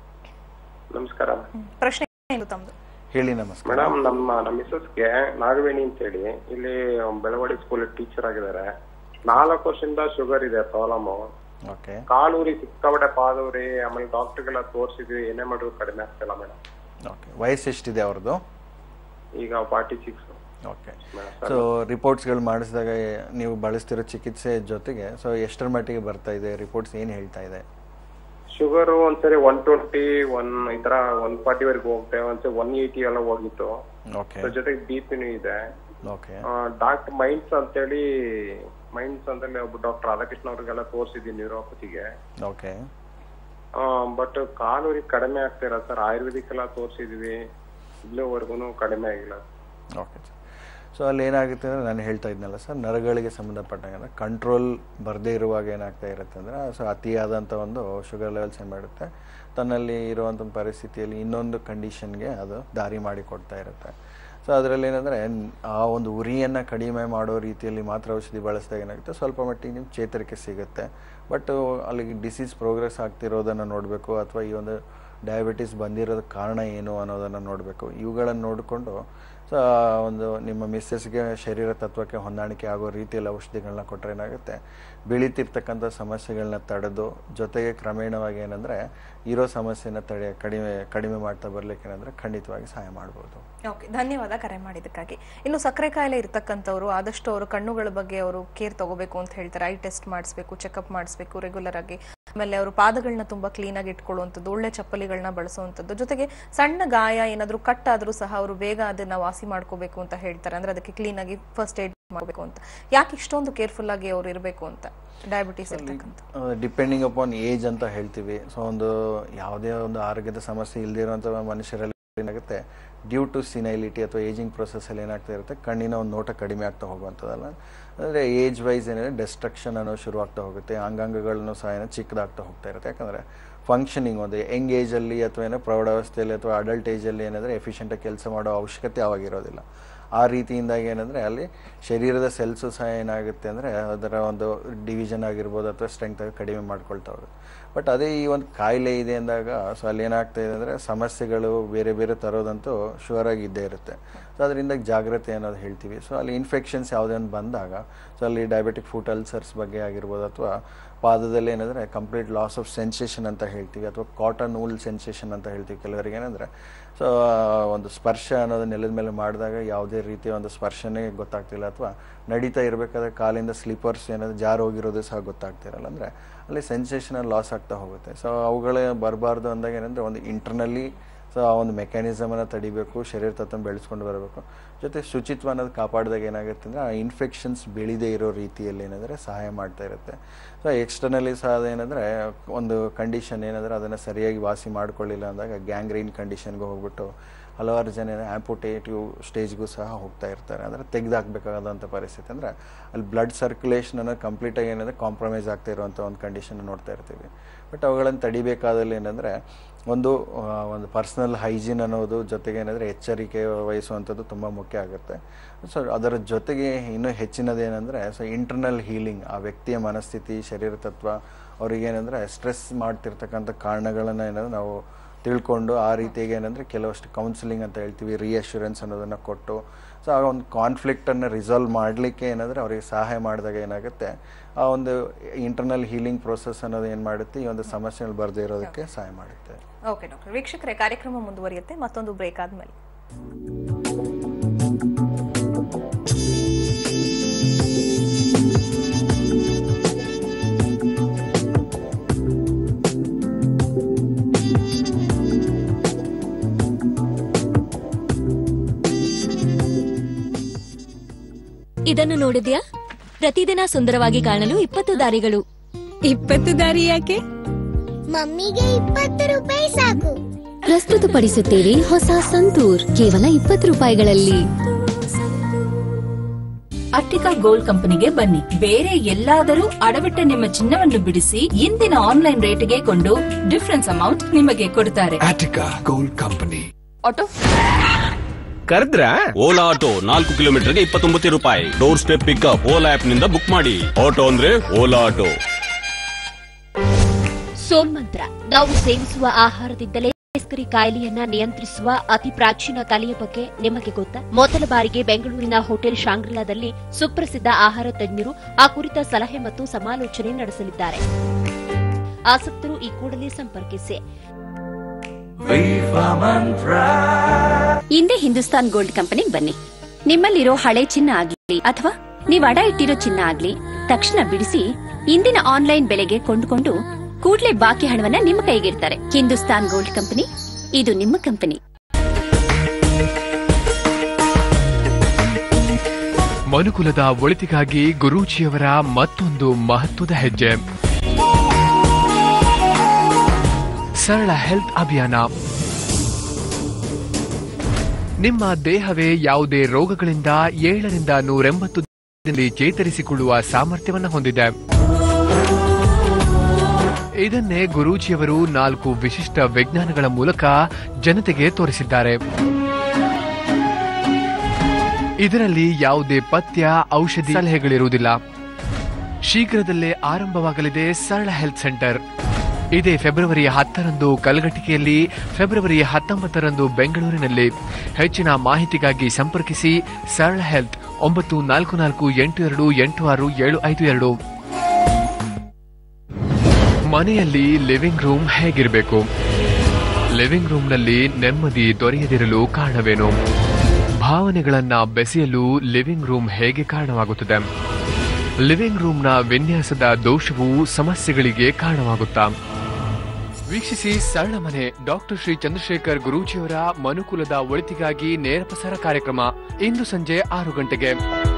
ನಮಸ್ಕಾರ ಪ್ರಶ್ನೆ ಏನು ತಮ್ದು ಹೇಳಿ ನಮಸ್ಕಾರ ಮೇಡಮ್ ನಮ್ಮ ನಮ್ಮ ಮಿಸಸ್ಗೆ ನಾಗವೇಣಿ ಅಂತ ಹೇಳಿ ಇಲ್ಲಿ ಬೆಳವಾಡಿ ಸ್ಕೂಲ್ ಟೀಚರ್ ಆಗಿದ್ದಾರೆ ನಾಲ್ಕು ವರ್ಷದಿಂದ ಶುಗರ್ ಇದೆ ಪ್ರಾಬ್ಲಮ್ ಓಕೆ ಕಾಲೂರಿ ಸಿಕ್ಕಾಪಟ್ಟೆ ಪಾದೂರಿ ಆಮೇಲೆ ಡಾಕ್ಟರ್ಗೆಲ್ಲ ತೋರಿಸಿದ್ವಿ ಏನೇ ಮಾಡಿದ್ರು ಕಡಿಮೆ ಆಗ್ತಿಲ್ಲ ಮೇಡಮ್ ಓಕೆ ವಯಸ್ಸು ಎಷ್ಟಿದೆ ಅವ್ರದ್ದು ಈಗ ಫಾರ್ಟಿ ಸಿಕ್ಸ್ ಓಕೆ ಸೊ ರಿಪೋರ್ಟ್ಸ್ಗಳು ಮಾಡಿಸಿದಾಗ ನೀವು ಬಳಸ್ತಿರೋ ಚಿಕಿತ್ಸೆ ಜೊತೆಗೆ ಸೊ ಎಷ್ಟರ ಮಟ್ಟಿಗೆ ಬರ್ತಾ ಇದೆ ರಿಪೋರ್ಟ್ಸ್ ಏನು ಹೇಳ್ತಾ ಇದೆ ಶುಗರ್ ಒಂದ್ಸರಿ ಒನ್ ಟ್ವೆಂಟಿ ಒನ್ ಈ ತರ ಒನ್ ಫಾರ್ಟಿ ವರೆಗೂ ಹೋಗುತ್ತೆ ಒಂದ್ಸರಿ ಒನ್ ಏಯ್ಟಿ ಎಲ್ಲ ಹೋಗಿತ್ತು ಓಕೆ ಅದ್ರ ಜೊತೆಗೆ ಬಿ ಪಿನೂ ಇದೆ ಓಕೆ ಡಾಕ್ಟರ್ ಮೈಂಡ್ಸ್ ಅಂತೇಳಿ ಮೈಂಡ್ಸ್ ಅಂತೇಳಿ ಒಬ್ಬ ಡಾಕ್ಟರ್ ರಾಧಾಕೃಷ್ಣ ಅವ್ರಿಗೆಲ್ಲ ತೋರಿಸಿದ್ವಿ ನ್ಯೂರೋಪತಿಗೆ ಓಕೆ ಬಟ್ ಕಾಲೂರಿ ಕಡಿಮೆ ಆಗ್ತಿಲ್ಲ ಸರ್ ಆಯುರ್ವೇದಿಕ್ ಎಲ್ಲ ತೋರಿಸಿದ್ವಿ ಇಲ್ಲಿವರೆಗೂ ಕಡಿಮೆ ಆಗಿಲ್ಲ ಓಕೆ ಸರ್ ಸೊ ಅಲ್ಲಿ ಏನಾಗುತ್ತೆ ಅಂದರೆ ನಾನು ಹೇಳ್ತಾ ಇದ್ನಲ್ಲ ಸರ್ ನರಗಳಿಗೆ ಸಂಬಂಧಪಟ್ಟಂಗೆ ಕಂಟ್ರೋಲ್ ಬರದೇ ಇರುವಾಗ ಏನಾಗ್ತಾ ಇರುತ್ತೆ ಅಂದರೆ ಸೊ ಅತಿಯಾದಂಥ ಒಂದು ಶುಗರ್ ಲೆವೆಲ್ಸ್ ಏನು ಮಾಡುತ್ತೆ ತನ್ನಲ್ಲಿ ಇರುವಂಥ ಪರಿಸ್ಥಿತಿಯಲ್ಲಿ ಇನ್ನೊಂದು ಕಂಡೀಷನ್ಗೆ ಅದು ದಾರಿ ಮಾಡಿ ಕೊಡ್ತಾ ಇರುತ್ತೆ ಸೊ ಅದರಲ್ಲಿ ಏನಂದರೆ ಆ ಒಂದು ಉರಿಯನ್ನು ಕಡಿಮೆ ಮಾಡೋ ರೀತಿಯಲ್ಲಿ ಮಾತ್ರ ಔಷಧಿ ಬಳಸಿದಾಗ ಏನಾಗುತ್ತೆ ಸ್ವಲ್ಪ ಮಟ್ಟಿಗೆ ನಿಮ್ಗೆ ಚೇತರಿಕೆ ಸಿಗುತ್ತೆ ಬಟ್ ಅಲ್ಲಿಗೆ ಡಿಸೀಸ್ ಪ್ರೋಗ್ರೆಸ್ ಆಗ್ತಿರೋದನ್ನು ನೋಡಬೇಕು ಅಥವಾ ಈ ಒಂದು ಡಯಾಬಿಟಿಸ್ ಬಂದಿರೋದಕ್ಕೆ ಕಾರಣ ಏನು ಅನ್ನೋದನ್ನು ನೋಡಬೇಕು ಇವುಗಳನ್ನು ನೋಡಿಕೊಂಡು ಸೊ ಒಂದು ನಿಮ್ಮ ಮಿಸ್ಸಸ್ಗೆ ಶರೀರ ತತ್ವಕ್ಕೆ ಹೊಂದಾಣಿಕೆ ಆಗೋ ರೀತಿಯಲ್ಲಿ ಔಷಧಿಗಳನ್ನ ಕೊಟ್ಟರೆ ಏನಾಗುತ್ತೆ ಬೆಳೀತಿರ್ತಕ್ಕಂಥ ಸಮಸ್ಯೆಗಳನ್ನ ತಡೆದು ಜೊತೆಗೆ ಕ್ರಮೇಣವಾಗಿ ಏನಂದರೆ ಇರೋ ಸಮಸ್ಯೆನ ತಡೆ ಕಡಿಮೆ ಕಡಿಮೆ ಮಾಡ್ತಾ ಬರ್ಲಿಕ್ಕೆ ಏನಂದರೆ ಖಂಡಿತವಾಗಿ ಸಹಾಯ ಮಾಡ್ಬೋದು ಓಕೆ ಧನ್ಯವಾದ ಕರೆ ಮಾಡಿದ್ದಕ್ಕಾಗಿ ಇನ್ನು ಸಕ್ಕರೆ ಕಾಯಿಲೆ ಇರ್ತಕ್ಕಂಥವ್ರು ಆದಷ್ಟು ಅವರು ಕಣ್ಣುಗಳ ಬಗ್ಗೆ ಅವರು ಕೇರ್ ತಗೋಬೇಕು ಅಂತ ಹೇಳ್ತಾರೆ ಐ ಟೆಸ್ಟ್ ಮಾಡಿಸ್ಬೇಕು ಚೆಕಪ್ ಮಾಡಿಸ್ಬೇಕು ರೆಗ್ಯುಲರ್ ಆಗಿ ಆಮೇಲೆ ಅವರು ಪಾದಗಳನ್ನ ತುಂಬಾ ಕ್ಲೀನ್ ಆಗಿ ಇಟ್ಕೊಳ್ಳುವಂಥದ್ದು ಒಳ್ಳೆ ಚಪ್ಪಲಿಗಳನ್ನ ಬಳಸುವಂಥದ್ದು ಜೊತೆಗೆ ಸಣ್ಣ ಗಾಯ ಏನಾದರೂ ಕಟ್ ಆದ್ರೂ ಸಹ ಅವರು ಬೇಗ ಅದನ್ನ ವಾಸಿ ಮಾಡ್ಕೋಬೇಕು ಅಂತ ಹೇಳ್ತಾರೆ ಅಂದ್ರೆ ಅದಕ್ಕೆ ಕ್ಲೀನ್ ಆಗಿ ಫಸ್ಟ್ ಏಡ್ ಮಾಡಬೇಕು ಅಂತ ಯಾಕೆ ಇಷ್ಟೊಂದು ಕೇರ್ಫುಲ್ ಆಗಿ ಅವ್ರು ಇರಬೇಕು ಅಂತ ಡಯಾಬಿಟಿಸ್ ಇರ್ತಕ್ಕಂಥ ಡಿಪೆಂಡಿಂಗ್ ಅಪಾನ್ ಏಜ್ ಅಂತ ಹೇಳ್ತೀವಿ ಸೊ ಒಂದು ಯಾವುದೇ ಒಂದು ಆರೋಗ್ಯದ ಸಮಸ್ಯೆ ಇಲ್ಲದೇ ಇರುವಂಥ ಮನುಷ್ಯರಲ್ಲಿ ಏನಾಗುತ್ತೆ ಡ್ಯೂ ಟು ಸಿನೈಲಿಟಿ ಅಥವಾ ಏಜಿಂಗ್ ಪ್ರೊಸೆಸ್ಸಲ್ಲಿ ಏನಾಗ್ತಾ ಇರುತ್ತೆ ಕಣ್ಣಿನ ಒಂದು ನೋಟ ಕಡಿಮೆ ಆಗ್ತಾ ಹೋಗುವಂಥದ್ದಲ್ಲ ಅಂದರೆ ಏಜ್ ವೈಸ್ ಏನಿದೆ ಡೆಸ್ಟ್ರಕ್ಷನ್ ಅನ್ನೋ ಶುರು ಆಗ್ತಾ ಹೋಗುತ್ತೆ ಅಂಗಾಂಗಗಳನ್ನು ಸಹ ಏನೋ ಚಿಕ್ಕದಾಗ್ತಾ ಹೋಗ್ತಾ ಇರುತ್ತೆ ಯಾಕಂದರೆ ಫಂಕ್ಷನಿಂಗ್ ಒಂದು ಯಂಗ್ ಏಜಲ್ಲಿ ಅಥವಾ ಏನೋ ಪ್ರೌಢಾವಸ್ಥೆಯಲ್ಲಿ ಅಥವಾ ಅಡಲ್ಟ್ ಏಜಲ್ಲಿ ಏನಂದರೆ ಎಫಿಷಿಯೆಂಟಾಗಿ ಕೆಲಸ ಮಾಡೋ ಅವಶ್ಯಕತೆ ಅವಾಗಿರೋದಿಲ್ಲ ಆ ರೀತಿಯಿಂದಾಗಿ ಏನಂದರೆ ಅಲ್ಲಿ ಶರೀರದ ಸೆಲ್ಸು ಸಹ ಏನಾಗುತ್ತೆ ಅಂದರೆ ಅದರ ಒಂದು ಡಿವಿಷನ್ ಆಗಿರ್ಬೋದು ಅಥವಾ ಸ್ಟ್ರೆಂತ್ ಆಗಿ ಕಡಿಮೆ ಮಾಡ್ಕೊಳ್ತಾ ಹೋಗುತ್ತೆ ಬಟ್ ಅದೇ ಈ ಒಂದು ಕಾಯಿಲೆ ಇದೆ ಅಂದಾಗ ಸೊ ಅಲ್ಲಿ ಏನಾಗ್ತಾ ಇದೆ ಅಂದರೆ ಸಮಸ್ಯೆಗಳು ಬೇರೆ ಬೇರೆ ತರೋದಂತೂ ಶುವರ್ ಆಗಿ ಇದ್ದೇ ಇರುತ್ತೆ ಸೊ ಅದರಿಂದ ಜಾಗ್ರತೆ ಅನ್ನೋದು ಹೇಳ್ತೀವಿ ಸೊ ಅಲ್ಲಿ ಇನ್ಫೆಕ್ಷನ್ಸ್ ಯಾವುದೇ ಒಂದು ಬಂದಾಗ ಸೊ ಅಲ್ಲಿ ಡಯಾಬಿಟಿಕ್ ಫುಟ್ ಅಲ್ಸರ್ಸ್ ಬಗ್ಗೆ ಆಗಿರ್ಬೋದು ಅಥವಾ ಪಾದದಲ್ಲಿ ಏನಂದರೆ ಕಂಪ್ಲೀಟ್ ಲಾಸ್ ಆಫ್ ಸೆನ್ಸೇಷನ್ ಅಂತ ಹೇಳ್ತೀವಿ ಅಥವಾ ಕಾಟನ್ ಊಲ್ ಸೆನ್ಸೇಷನ್ ಅಂತ ಹೇಳ್ತೀವಿ ಕೆಲವರಿಗೆ ಏನಂದರೆ ಸೊ ಒಂದು ಸ್ಪರ್ಶ ಅನ್ನೋದು ನೆಲದ ಮೇಲೆ ಮಾಡಿದಾಗ ಯಾವುದೇ ರೀತಿಯ ಒಂದು ಸ್ಪರ್ಶನೇ ಗೊತ್ತಾಗ್ತಿಲ್ಲ ಅಥವಾ ನಡೀತಾ ಇರಬೇಕಾದ್ರೆ ಕಾಲಿಂದ ಸ್ಲೀಪರ್ಸ್ ಏನಾದರೂ ಜಾರು ಹೋಗಿರೋದು ಸಹ ಗೊತ್ತಾಗ್ತಿರಲ್ಲ ಅಂದರೆ ಅಲ್ಲಿ ಸೆನ್ಸೇಷನ್ ಲಾಸ್ ಆಗ್ತಾ ಹೋಗುತ್ತೆ ಸೊ ಅವುಗಳೇ ಬರಬಾರ್ದು ಅಂದಾಗ ಏನಂದರೆ ಒಂದು ಇಂಟರ್ನಲ್ಲಿ ಸೊ ಆ ಒಂದು ಮೆಕ್ಯಾನಿಸಮನ್ನು ತಡಿಬೇಕು ಶರೀರ ತತ್ವ ಬೆಳೆಸ್ಕೊಂಡು ಬರಬೇಕು ಜೊತೆ ಶುಚಿತ್ವ ಅನ್ನೋದು ಕಾಪಾಡಿದಾಗ ಏನಾಗುತ್ತೆ ಅಂದರೆ ಆ ಇನ್ಫೆಕ್ಷನ್ಸ್ ಬೆಳೀದೇ ಇರೋ ರೀತಿಯಲ್ಲಿ ಏನಂದರೆ ಸಹಾಯ ಮಾಡ್ತಾ ಇರುತ್ತೆ ಸೊ ಎಕ್ಸ್ಟರ್ನಲಿ ಸಹ ಅದೇನೆಂದರೆ ಒಂದು ಕಂಡೀಷನ್ ಏನಂದರೆ ಅದನ್ನು ಸರಿಯಾಗಿ ವಾಸಿ ಮಾಡ್ಕೊಳ್ಳಿಲ್ಲ ಅಂದಾಗ ಗ್ಯಾಂಗ್ರೀನ್ ಕಂಡೀಷನ್ಗೆ ಹೋಗ್ಬಿಟ್ಟು ಹಲವಾರು ಜನ ಆ್ಯಂಪುಟೇಟಿವ್ ಸ್ಟೇಜ್ಗೂ ಸಹ ಹೋಗ್ತಾ ಇರ್ತಾರೆ ಅಂದರೆ ತೆಗೆದಾಕಬೇಕಾದಂಥ ಪರಿಸ್ಥಿತಿ ಅಂದರೆ ಅಲ್ಲಿ ಬ್ಲಡ್ ಸರ್ಕ್ಯುಲೇಷನ್ ಅನ್ನೋದು ಕಂಪ್ಲೀಟಾಗಿ ಏನಂದರೆ ಕಾಂಪ್ರಮೈಸ್ ಆಗ್ತಾ ಇರುವಂಥ ಒಂದು ಕಂಡೀಷನ್ ನೋಡ್ತಾ ಇರ್ತೀವಿ ಬಟ್ ಅವುಗಳನ್ನು ತಡಿಬೇಕಾದಲ್ಲಿ ಏನಂದರೆ ಒಂದು ಆ, ಒಂದು ಪರ್ಸ್ನಲ್ ಹೈಜೀನ್ ಅನ್ನೋದು ಜೊತೆಗೆ ಏನಂದರೆ ಎಚ್ಚರಿಕೆ ವಹಿಸುವಂಥದ್ದು ತುಂಬ ಮುಖ್ಯ ಆಗುತ್ತೆ ಸೊ ಅದರ ಜೊತೆಗೆ ಇನ್ನೂ ಹೆಚ್ಚಿನದೇನೆಂದರೆ ಸೊ ಇಂಟರ್ನಲ್ ಹೀಲಿಂಗ್ ಆ ವ್ಯಕ್ತಿಯ ಮನಸ್ಥಿತಿ ಶರೀರ ತತ್ವ ಅವ್ರಿಗೇನೆಂದರೆ ಸ್ಟ್ರೆಸ್ ಮಾಡ್ತಿರ್ತಕ್ಕಂಥ ಕಾರಣಗಳನ್ನು ಏನಂದ್ರೆ ನಾವು ತಿಳ್ಕೊಂಡು ಆ ರೀತಿಯಾಗಿ ಏನಂದರೆ ಕೆಲವಷ್ಟು ಕೌನ್ಸಿಲಿಂಗ್ ಅಂತ ಹೇಳ್ತೀವಿ ರಿಯಶ್ಯೂರೆನ್ಸ್ ಅನ್ನೋದನ್ನು ಕೊಟ್ಟು ಸೊ ಆ ಒಂದು ಕಾನ್ಫ್ಲಿಕ್ಟನ್ನು ರಿಸಾಲ್ವ್ ಮಾಡಲಿಕ್ಕೆ ಏನಂದರೆ ಅವರಿಗೆ ಸಹಾಯ ಮಾಡಿದಾಗ ಏನಾಗುತ್ತೆ ಆ ಒಂದು ಇಂಟರ್ನಲ್ ಹೀಲಿಂಗ್ ಪ್ರೋಸೆಸ್ ಅನ್ನೋದು ಏನು ಮಾಡುತ್ತೆ ಈ ಒಂದು ಸಮಸ್ಯೆಗಳು ಬರದೇ ಇರೋದಕ್ಕೆ ಸಹಾಯ ಮಾಡುತ್ತೆ ಓಕೆ ಡಾಕ್ಟರ್ ವೀಕ್ಷಕರೇ ಕಾರ್ಯಕ್ರಮ ಮುಂದುವರಿಯುತ್ತೆ ಮತ್ತೊಂದು ಬ್ರೇಕ್ ಆದ್ಮೇಲೆ ಇದನ್ನು ನೋಡಿದ್ಯಾ ಪ್ರತಿದಿನ ಸುಂದರವಾಗಿ ಕಾಣಲು ಇಪ್ಪತ್ತು ದಾರಿಗಳು ಇಪ್ಪತ್ತು ದಾರಿ ಯಾಕೆ ಮಮ್ಮಿಗೆ ಇಪ್ಪತ್ತು ರೂಪಾಯಿ ಸಾಕು ಪ್ರಸ್ತುತಪಡಿಸುತ್ತೇವೆ ಹೊಸ ಸಂತೂರ್ ಕೇವಲ ಇಪ್ಪತ್ತು ರೂಪಾಯಿಗಳಲ್ಲಿ ಅಟ್ಟಿಕಾ ಗೋಲ್ಡ್ ಕಂಪನಿಗೆ ಬನ್ನಿ ಬೇರೆ ಎಲ್ಲಾದರೂ ಅಡವಿಟ್ಟ ನಿಮ್ಮ ಚಿನ್ನವನ್ನು ಬಿಡಿಸಿ ಇಂದಿನ ಆನ್ಲೈನ್ ರೇಟ್ಗೆ ಕೊಂಡು ಡಿಫರೆನ್ಸ್ ಅಮೌಂಟ್ ನಿಮಗೆ ಕೊಡ್ತಾರೆ ಆಟಿಕಾ ಗೋಲ್ಡ್ ಕಂಪನಿ ಆಟೋ ಕರೆದ್ರ ಓಲಾ ಆಟೋ ನಾಲ್ಕು ಕಿಲೋಮೀಟರ್ಗೆ ಇಪ್ಪತ್ತೊಂಬತ್ತು ರೂಪಾಯಿ door step pickup Ola app ನಿಂದ ಬುಕ್ ಮಾಡಿ ಆಟೋ ಅಂದ್ರೆ ಓಲಾ ಆಟೋ ಸೋನ್ಮಂತ್ರ ನಾವು ಸೇವಿಸುವ ಆಹಾರದಿಂದಲೇ ಬೇಸ್ಕರಿ ಕಾಯಿಲೆಯನ್ನ ನಿಯಂತ್ರಿಸುವ ಅತಿ ಪ್ರಾಚೀನ ಕಲೆಯ ಬಗ್ಗೆ ನಿಮಗೆ ಗೊತ್ತಾ ಮೊದಲ ಬಾರಿಗೆ ಬೆಂಗಳೂರಿನ ಹೋಟೆಲ್ ಶಾಂಗ್ರಿಲಾದಲ್ಲಿ ಸುಪ್ರಸಿದ್ಧ ಆಹಾರ ತಜ್ಞರು ಆ ಕುರಿತ ಸಲಹೆ ಮತ್ತು ಸಮಾಲೋಚನೆ ನಡೆಸಲಿದ್ದಾರೆ ಆಸಕ್ತರು ಈ ಕೂಡಲೇ ಸಂಪರ್ಕಿಸಿ ಹಿಂದೆ ಹಿಂದೂಸ್ತಾನ್ ಗೋಲ್ಡ್ ಕಂಪನಿಗೆ ಬನ್ನಿ ನಿಮ್ಮಲ್ಲಿರೋ ಹಳೆ ಚಿನ್ನ ಆಗ್ಲಿ ಅಥವಾ ನೀವು ಅಡ ಇಟ್ಟಿರೋ ಚಿನ್ನ ಆಗ್ಲಿ ತಕ್ಷಣ ಬಿಡಿಸಿ ಇಂದಿನ ಆನ್ಲೈನ್ ಬೆಲೆಗೆ ಕೊಂಡುಕೊಂಡು ಕೂಡ್ಲೆ ಬಾಕಿ ಹಣವನ್ನ ನಿಮ್ಮ ಕೈಗಿರ್ತಾರೆ ಹಿಂದೂಸ್ತಾನ್ ಗೋಲ್ಡ್ ಕಂಪನಿ ಇದು ನಿಮ್ಮ ಕಂಪನಿ ಮನುಕುಲದ ಒಳಿತಿಗಾಗಿ ಗುರೂಜಿಯವರ ಮತ್ತೊಂದು ಮಹತ್ವದ ಹೆಜ್ಜೆ ಸರಳ ಹೆಲ್ತ್ ಅಭಿಯಾನ ನಿಮ್ಮ ದೇಹವೇ ಯಾವುದೇ ರೋಗಗಳಿಂದ ಏಳರಿಂದ ನೂರೆಂಬತ್ತು ದಿನದಲ್ಲಿ ಚೇತರಿಸಿಕೊಳ್ಳುವ ಸಾಮರ್ಥ್ಯವನ್ನು ಹೊಂದಿದೆ ಇದನ್ನೇ ಗುರೂಜಿಯವರು ನಾಲ್ಕು ವಿಶಿಷ್ಟ ವಿಜ್ಞಾನಗಳ ಮೂಲಕ ಜನತೆಗೆ ತೋರಿಸಿದ್ದಾರೆ ಇದರಲ್ಲಿ ಯಾವುದೇ ಪಥ್ಯ ಔಷಧಿ ಸಲಹೆಗಳಿರುವುದಿಲ್ಲ ಶೀಘ್ರದಲ್ಲೇ ಆರಂಭವಾಗಲಿದೆ ಸರಳ ಹೆಲ್ತ್ ಸೆಂಟರ್ ಇದೇ ಫೆಬ್ರವರಿ ಹತ್ತರಂದು ಕಲಘಟಕಿಯಲ್ಲಿ ಫೆಬ್ರವರಿ ಹತ್ತೊಂಬತ್ತರಂದು ಬೆಂಗಳೂರಿನಲ್ಲಿ ಹೆಚ್ಚಿನ ಮಾಹಿತಿಗಾಗಿ ಸಂಪರ್ಕಿಸಿ ಸರಳ ಹೆಲ್ತ್ ಒಂಬತ್ತು ನಾಲ್ಕು ನಾಲ್ಕು ಎಂಟು ಎರಡು ಎಂಟು ಆರು ಏಳು ಐದು ಎರಡು ಮನೆಯಲ್ಲಿ ಲಿವಿಂಗ್ ರೂಮ್ ಹೇಗಿರಬೇಕು ಲಿವಿಂಗ್ ರೂಮ್ನಲ್ಲಿ ನೆಮ್ಮದಿ ದೊರೆಯದಿರಲು ಕಾರಣವೇನು ಭಾವನೆಗಳನ್ನ ಬೆಸೆಯಲು ಲಿವಿಂಗ್ ರೂಮ್ ಹೇಗೆ ಕಾರಣವಾಗುತ್ತದೆ ಲಿವಿಂಗ್ ರೂಮ್ನ ವಿನ್ಯಾಸದ ದೋಷವು ಸಮಸ್ಯೆಗಳಿಗೆ ಕಾರಣವಾಗುತ್ತಾ ವೀಕ್ಷಿಸಿ ಸರಳ ಮನೆ ಡಾಕ್ಟರ್ ಶ್ರೀ ಚಂದ್ರಶೇಖರ್ ಗುರೂಜಿಯವರ ಮನುಕುಲದ ಒಳಿತಿಗಾಗಿ ನೇರ ಪ್ರಸಾರ ಕಾರ್ಯಕ್ರಮ ಇಂದು ಸಂಜೆ ಆರು ಗಂಟೆಗೆ